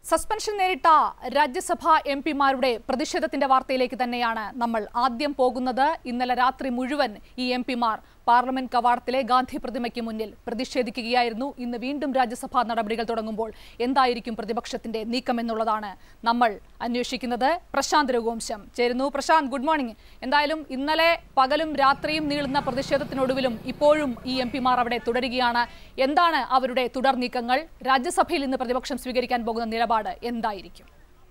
Suspension നേരിട്ട രാജ്യസഭാ M പിമാരുടെ പ്രതിഷേധത്തിന്റെ വാർത്തയിലേക്ക് തന്നെയാണ് നമ്മൾ ആദ്യം പോകുന്നത് ഇന്നലെ രാത്രി മുഴുവൻ ഈ എം പിമാർ പാർലമെന്റ് കവാടത്തിലെ ഗാന്ധി പ്രതിമയ്ക്ക് മുന്നിൽ പ്രതിഷേധിക്കുകയായിരുന്നു ഇന്ന് വീണ്ടും രാജ്യസഭാ നടപടികൾ തുടങ്ങുമ്പോൾ എന്തായിരിക്കും പ്രതിപക്ഷത്തിന്റെ നീക്കം എന്നുള്ളതാണ് നമ്മൾ അന്വേഷിക്കുന്നത് പ്രശാന്ത് രഘുവംശം ചേരുന്നു പ്രശാന്ത് ഗുഡ് മോർണിംഗ് എന്തായാലും ഇന്നലെ പകലും രാത്രിയും നീളുന്ന പ്രതിഷേധത്തിനൊടുവിലും ഇപ്പോഴും ഈ എം പിമാർ അവിടെ തുടരുകയാണ് എന്താണ് അവരുടെ തുടർ നീക്കങ്ങൾ രാജ്യസഭയിൽ ഇന്ന് പ്രതിപക്ഷം സ്വീകരിക്കാൻ പോകുന്ന നിലപാട് എന്തായിരിക്കും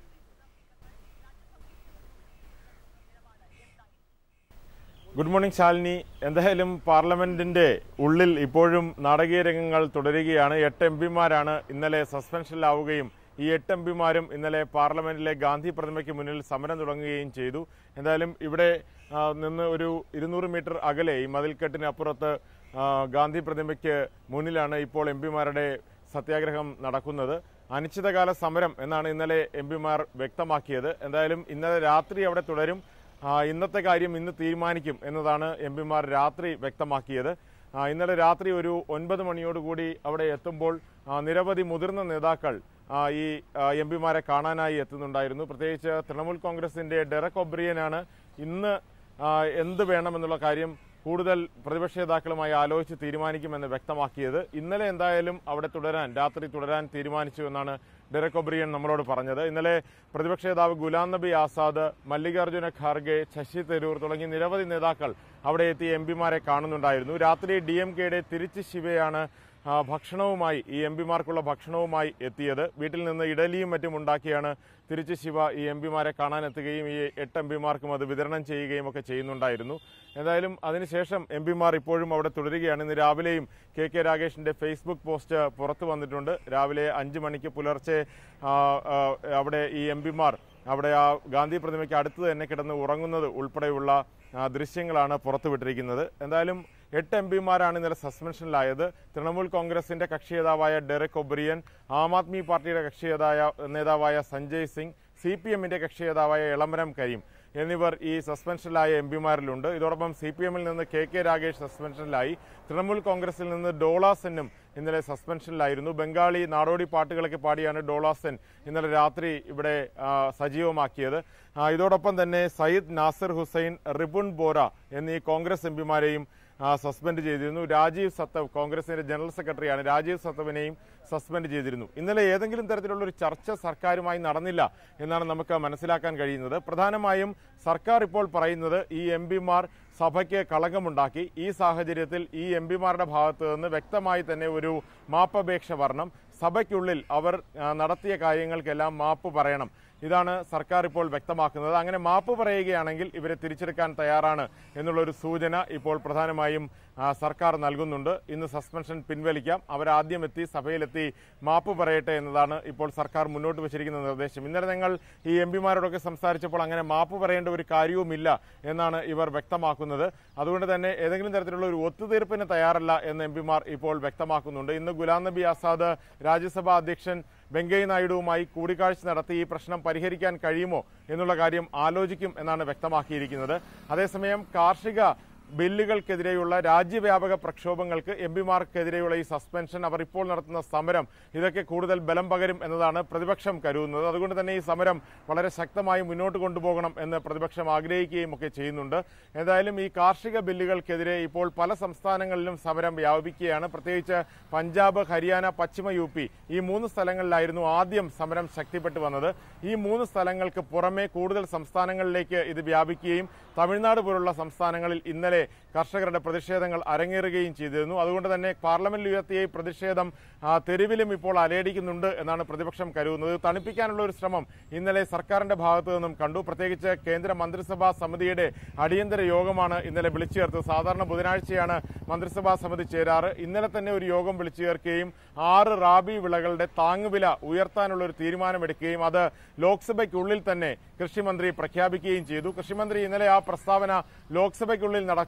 ഗുഡ് മോർണിംഗ് ശാലിനി എന്തായാലും പാർലമെന്റിന്റെ ഉള്ളിൽ ഇപ്പോഴും നാടകീയ രംഗങ്ങൾ തുടരുകയാണ് എട്ട് എം പിമാരാണ് ഇന്നലെ സസ്പെൻഷനിലാവുകയും ഈ എട്ട് എം പിമാരും ഇന്നലെ പാർലമെന്റിലെ ഗാന്ധി പ്രതിമയ്ക്ക് മുന്നിൽ സമരം തുടങ്ങുകയും ചെയ്തു എന്തായാലും ഇവിടെ ആ, നിന്ന് ഒരു ഇരുന്നൂറ് മീറ്റർ അകലെ ഈ മതിൽക്കെട്ടിനപ്പുറത്ത് ആ, ഗാന്ധി പ്രതിമയ്ക്ക് മുന്നിലാണ് ഇപ്പോൾ എം പിമാരുടെ സത്യാഗ്രഹം നടക്കുന്നത് അനിശ്ചിതകാല സമരം എന്നാണ് ഇന്നലെ എം പിമാർ വ്യക്തമാക്കിയത് എന്തായാലും ഇന്നലെ രാത്രി അവിടെ തുടരും ആ, ഇന്നത്തെ കാര്യം ഇന്ന് തീരുമാനിക്കും എന്നതാണ് എം പിമാർ രാത്രി വ്യക്തമാക്കിയത് ആ, ഇന്നലെ രാത്രി ഒരു ഒൻപത് മണിയോടുകൂടി അവിടെ എത്തുമ്പോൾ ആ, നിരവധി മുതിർന്ന നേതാക്കൾ ആ, ഈ എം പിമാരെ കാണാനായി എത്തുന്നുണ്ടായിരുന്നു പ്രത്യേകിച്ച് തൃണമൂൽ കോൺഗ്രസിന്റെ ഡെറക് ഒബ്രിയനാണ് ഇന്ന് ആ, എന്ത് വേണമെന്നുള്ള കാര്യം കൂടുതൽ പ്രതിപക്ഷ നേതാക്കളുമായി ആലോചിച്ച് തീരുമാനിക്കുമെന്ന് വ്യക്തമാക്കിയത് ഇന്നലെ എന്തായാലും അവിടെ തുടരാൻ രാത്രി തുടരാൻ തീരുമാനിച്ചു എന്നാണ് ഡെറക് ഒബ്രിയൻ നമ്മളോട് പറഞ്ഞത് ഇന്നലെ പ്രതിപക്ഷ നേതാവ് ഗുലാം നബി ആസാദ് മല്ലികാർജ്ജുന ഖാർഗെ ശശി തരൂർ തുടങ്ങി നിരവധി നേതാക്കൾ അവിടെ എത്തി എം പിമാരെ കാണുന്നുണ്ടായിരുന്നു രാത്രി ഡി എം കെയുടെ തിരിച്ച് ശിവയാണ് ആ, ഭക്ഷണവുമായി ഈ എം പിമാർക്കുള്ള ഭക്ഷണവുമായി എത്തിയത് വീട്ടിൽ നിന്ന് ഇഡലിയും മറ്റും ഉണ്ടാക്കിയാണ് തിരിച്ച് ശിവ ഈ എം പിമാരെ കാണാനെത്തുകയും ഈ എട്ട് എം പിമാർക്കും അത് വിതരണം ചെയ്യുകയും ഒക്കെ ചെയ്യുന്നുണ്ടായിരുന്നു എന്തായാലും അതിനുശേഷം എം പിമാർ ഇപ്പോഴും അവിടെ തുടരുകയാണ് ഇന്ന് രാവിലെയും കെ കെ രാഗേഷിന്റെ ഫേസ്ബുക്ക് പോസ്റ്റ് പുറത്തു വന്നിട്ടുണ്ട് രാവിലെ അഞ്ച് മണിക്ക് പുലർച്ചെ ആ, ആ, അവിടെ ഈ എം പിമാർ അവിടെ ആ ഗാന്ധി പ്രതിമയ്ക്ക് അടുത്ത് തന്നെ കിടന്ന് ഉറങ്ങുന്നത് ഉൾപ്പെടെയുള്ള ആ, ദൃശ്യങ്ങളാണ് പുറത്തുവിട്ടിരിക്കുന്നത് എന്തായാലും എട്ട് എം പിമാരാണ് ഇന്നലെ സസ്പെൻഷനിലായത് തൃണമൂൽ കോൺഗ്രസിന്റെ കക്ഷി നേതാവായ ഡെറക് ഒബ്രിയൻ ആം ആദ്മി പാർട്ടിയുടെ കക്ഷി നേതായ- നേതാവായ സഞ്ജയ് സിംഗ് സി പി എമ്മിന്റെ കക്ഷി നേതാവായ എളമരം കരീം എന്നിവർ ഈ സസ്പെൻഷനിലായ എം പിമാരിലുണ്ട് ഇതോടൊപ്പം സി പി എമ്മിൽ നിന്ന് കെ കെ രാഗേഷ് സസ്പെൻഷനിലായി തൃണമൂൽ കോൺഗ്രസിൽ നിന്ന് ഡോള സെന്നും ഇന്നലെ സസ്പെൻഷനിലായിരുന്നു ബംഗാളി നാടോടി പാട്ടുകളൊക്കെ പാടിയാണ് ഡോള സെൻ ഇന്നലെ രാത്രി ഇവിടെ ആ, സജീവമാക്കിയത് ആ, ഇതോടൊപ്പം തന്നെ സയ്യിദ് നാസിർ ഹുസൈൻ റിബുൺ ബോറ എന്നീ കോൺഗ്രസ് എം പിമാരെയും സസ്പെൻഡ് ചെയ്തിരുന്നു രാജീവ് സത്തവ് കോൺഗ്രസിന്റെ ജനറൽ സെക്രട്ടറിയാണ് രാജീവ് സത്തവിനെയും സസ്പെൻഡ് ചെയ്തിരുന്നു ഇന്നലെ ഏതെങ്കിലും തരത്തിലുള്ള ഒരു ചർച്ച സർക്കാരുമായി നടന്നില്ല എന്നാണ് നമുക്ക് മനസ്സിലാക്കാൻ കഴിയുന്നത് പ്രധാനമായും സർക്കാർ ഇപ്പോൾ പറയുന്നത് ഈ എം പിമാർ സഭയ്ക്ക് കളങ്കമുണ്ടാക്കി ഈ സാഹചര്യത്തിൽ ഈ എം പിമാരുടെ ഭാഗത്ത് നിന്ന് വ്യക്തമായി തന്നെ ഒരു മാപ്പപേക്ഷ വരണം സഭയ്ക്കുള്ളിൽ അവർ ആ, നടത്തിയ കാര്യങ്ങൾക്കെല്ലാം മാപ്പ് പറയണം ഇതാണ് സർക്കാർ ഇപ്പോൾ വ്യക്തമാക്കുന്നത് അങ്ങനെ മാപ്പ് പറയുകയാണെങ്കിൽ ഇവരെ തിരിച്ചെടുക്കാൻ തയ്യാറാണ് എന്നുള്ള ഒരു സൂചന ഇപ്പോൾ പ്രധാനമായും ആ, സർക്കാർ നൽകുന്നുണ്ട് ഇന്ന് സസ്പെൻഷൻ പിൻവലിക്കാം അവരാദ്യം എത്തി സഭയിലെത്തി മാപ്പ് പറയട്ടെ എന്നതാണ് ഇപ്പോൾ സർക്കാർ മുന്നോട്ട് വെച്ചിരിക്കുന്ന നിർദ്ദേശം ഇന്നലെ ഞങ്ങൾ ഈ എം പിമാരോടൊക്കെ സംസാരിച്ചപ്പോൾ അങ്ങനെ മാപ്പ് പറയേണ്ട ഒരു കാര്യവുമില്ല എന്നാണ് ഇവർ വ്യക്തമാക്കുന്നത് അതുകൊണ്ട് തന്നെ ഏതെങ്കിലും തരത്തിലുള്ള ഒരു ഒത്തുതീർപ്പിന് തയ്യാറല്ല എന്ന് എം പിമാർ ഇപ്പോൾ വ്യക്തമാക്കുന്നുണ്ട് ഇന്ന് ഗുലാം നബി ആസാദ് രാജ്യസഭാ അധ്യക്ഷൻ വെങ്കയ്യ നായിഡുവുമായി കൂടിക്കാഴ്ച നടത്തി ഈ പ്രശ്നം പരിഹരിക്കാൻ കഴിയുമോ എന്നുള്ള കാര്യം ആലോചിക്കും എന്നാണ് വ്യക്തമാക്കിയിരിക്കുന്നത് അതേസമയം കാർഷിക ബില്ലുകൾക്കെതിരെയുള്ള രാജ്യവ്യാപക പ്രക്ഷോഭങ്ങൾക്ക് എം പിമാർക്കെതിരെയുള്ള ഈ സസ്പെൻഷൻ അവർ ഇപ്പോൾ നടത്തുന്ന സമരം ഇതൊക്കെ കൂടുതൽ ബലം പകരും എന്നതാണ് പ്രതിപക്ഷം കരുതുന്നത് അതുകൊണ്ട് തന്നെ ഈ സമരം വളരെ ശക്തമായി മുന്നോട്ട് കൊണ്ടുപോകണം എന്ന് പ്രതിപക്ഷം ആഗ്രഹിക്കുകയും ഒക്കെ ചെയ്യുന്നുണ്ട് എന്തായാലും ഈ കാർഷിക ബില്ലുകൾക്കെതിരെ ഇപ്പോൾ പല സംസ്ഥാനങ്ങളിലും സമരം വ്യാപിക്കുകയാണ് പ്രത്യേകിച്ച് പഞ്ചാബ് ഹരിയാന പശ്ചിമ യു പി ഈ മൂന്ന് സ്ഥലങ്ങളിലായിരുന്നു ആദ്യം സമരം ശക്തിപ്പെട്ടു വന്നത് ഈ മൂന്ന് സ്ഥലങ്ങൾക്ക് പുറമെ കൂടുതൽ സംസ്ഥാനങ്ങളിലേക്ക് ഇത് വ്യാപിക്കുകയും തമിഴ്നാട് പോലുള്ള സംസ്ഥാനങ്ങളിൽ ഇന്നലെ കർഷകരുടെ പ്രതിഷേധങ്ങൾ അരങ്ങേറുകയും ചെയ്തിരുന്നു അതുകൊണ്ട് തന്നെ പാർലമെന്റിൽ ഉയർത്തിയ ഈ പ്രതിഷേധം ആ, തെരുവിലും ഇപ്പോൾ അലയടിക്കുന്നുണ്ട് എന്നാണ് പ്രതിപക്ഷം കരുതുന്നത് തണുപ്പിക്കാനുള്ള ഒരു ശ്രമം ഇന്നലെ സർക്കാരിന്റെ ഭാഗത്തു നിന്നും കണ്ടു പ്രത്യേകിച്ച് കേന്ദ്ര മന്ത്രിസഭാ സമിതിയുടെ അടിയന്തര യോഗമാണ് ഇന്നലെ വിളിച്ചു ചേർത്തത് സാധാരണ ബുധനാഴ്ചയാണ് മന്ത്രിസഭാ സമിതി ചേരാറ് ഇന്നലെ തന്നെ ഒരു യോഗം വിളിച്ചു ചേർക്കുകയും ആറ് റാബി വിളകളുടെ താങ്ങുവില ഉയർത്താനുള്ള ഒരു തീരുമാനമെടുക്കുകയും അത് ലോക്സഭയ്ക്കുള്ളിൽ തന്നെ കൃഷിമന്ത്രി പ്രഖ്യാപിക്കുകയും ചെയ്തു കൃഷിമന്ത്രി ഇന്നലെ ആ പ്രസ്താവന ലോക്സഭയ്ക്കുള്ളിൽ നട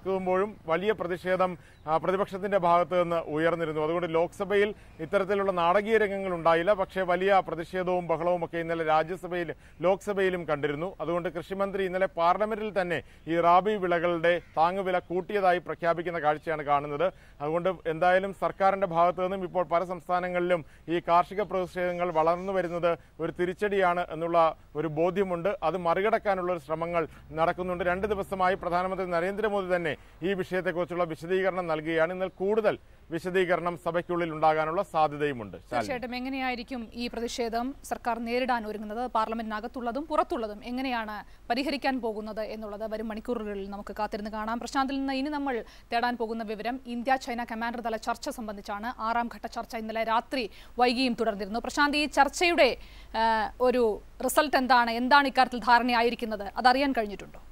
നടക്കുമ്പോഴും വലിയ പ്രതിഷേധം ആ, പ്രതിപക്ഷത്തിന്റെ ഭാഗത്ത് നിന്ന് ഉയർന്നിരുന്നു അതുകൊണ്ട് ലോക്സഭയിൽ ഇത്തരത്തിലുള്ള നാടകീയ രംഗങ്ങൾ ഉണ്ടായില്ല പക്ഷേ വലിയ പ്രതിഷേധവും ബഹളവും ഒക്കെ ഇന്നലെ രാജ്യസഭയിൽ ലോക്സഭയിലും കണ്ടിരുന്നു അതുകൊണ്ട് കൃഷിമന്ത്രി ഇന്നലെ പാർലമെന്റിൽ തന്നെ ഈ റാബി വിളകളുടെ താങ്ങുവില കൂട്ടിയതായി പ്രഖ്യാപിക്കുന്ന കാഴ്ചയാണ് കാണുന്നത് അതുകൊണ്ട് എന്തായാലും സർക്കാരിന്റെ ഭാഗത്തു നിന്നും ഇപ്പോൾ പല സംസ്ഥാനങ്ങളിലും ഈ കാർഷിക പ്രതിഷേധങ്ങൾ വളർന്നു വരുന്നത് ഒരു തിരിച്ചടിയാണ് എന്നുള്ള ഒരു ബോധ്യമുണ്ട് അത് മറികടക്കാനുള്ള ഒരു ശ്രമങ്ങൾ നടക്കുന്നുണ്ട് രണ്ട് ദിവസമായി പ്രധാനമന്ത്രി നരേന്ദ്രമോദി തന്നെ ഈ വിഷയത്തെക്കുറിച്ചുള്ള വിശദീകരണം നൽകുകയാണ് എന്നാൽ കൂടുതൽ വിശദീകരണം സഭയ്ക്കുള്ളിൽ ഉണ്ടാകാനുള്ള സാധ്യതയുമുണ്ട് ശാലിനി. തീർച്ചയായിട്ടും എങ്ങനെയായിരിക്കും ഈ പ്രതിഷേധം സർക്കാർ നേരിടാൻ ഒരുങ്ങുന്നത് പാർലമെന്റിനകത്തുള്ളതും പുറത്തുള്ളതും എങ്ങനെയാണ് പരിഹരിക്കാൻ പോകുന്നത് എന്നുള്ളത് വരും മണിക്കൂറുകളിൽ നമുക്ക് കാത്തിരുന്ന് കാണാം പ്രശാന്തിൽ നിന്ന് ഇനി നമ്മൾ തേടാൻ പോകുന്ന വിവരം ഇന്ത്യ ചൈന കമാൻഡർ തല ചർച്ച സംബന്ധിച്ചാണ് ആറാം ഘട്ട ചർച്ച ഇന്നലെ രാത്രി വൈകിയും തുടർന്നിരുന്നു പ്രശാന്ത് ഈ ചർച്ചയുടെ ആ, ഒരു റിസൾട്ട് എന്താണ് എന്താണ് ഇക്കാര്യത്തിൽ ധാരണയായിരിക്കുന്നത് അതറിയാൻ കഴിഞ്ഞിട്ടുണ്ടോ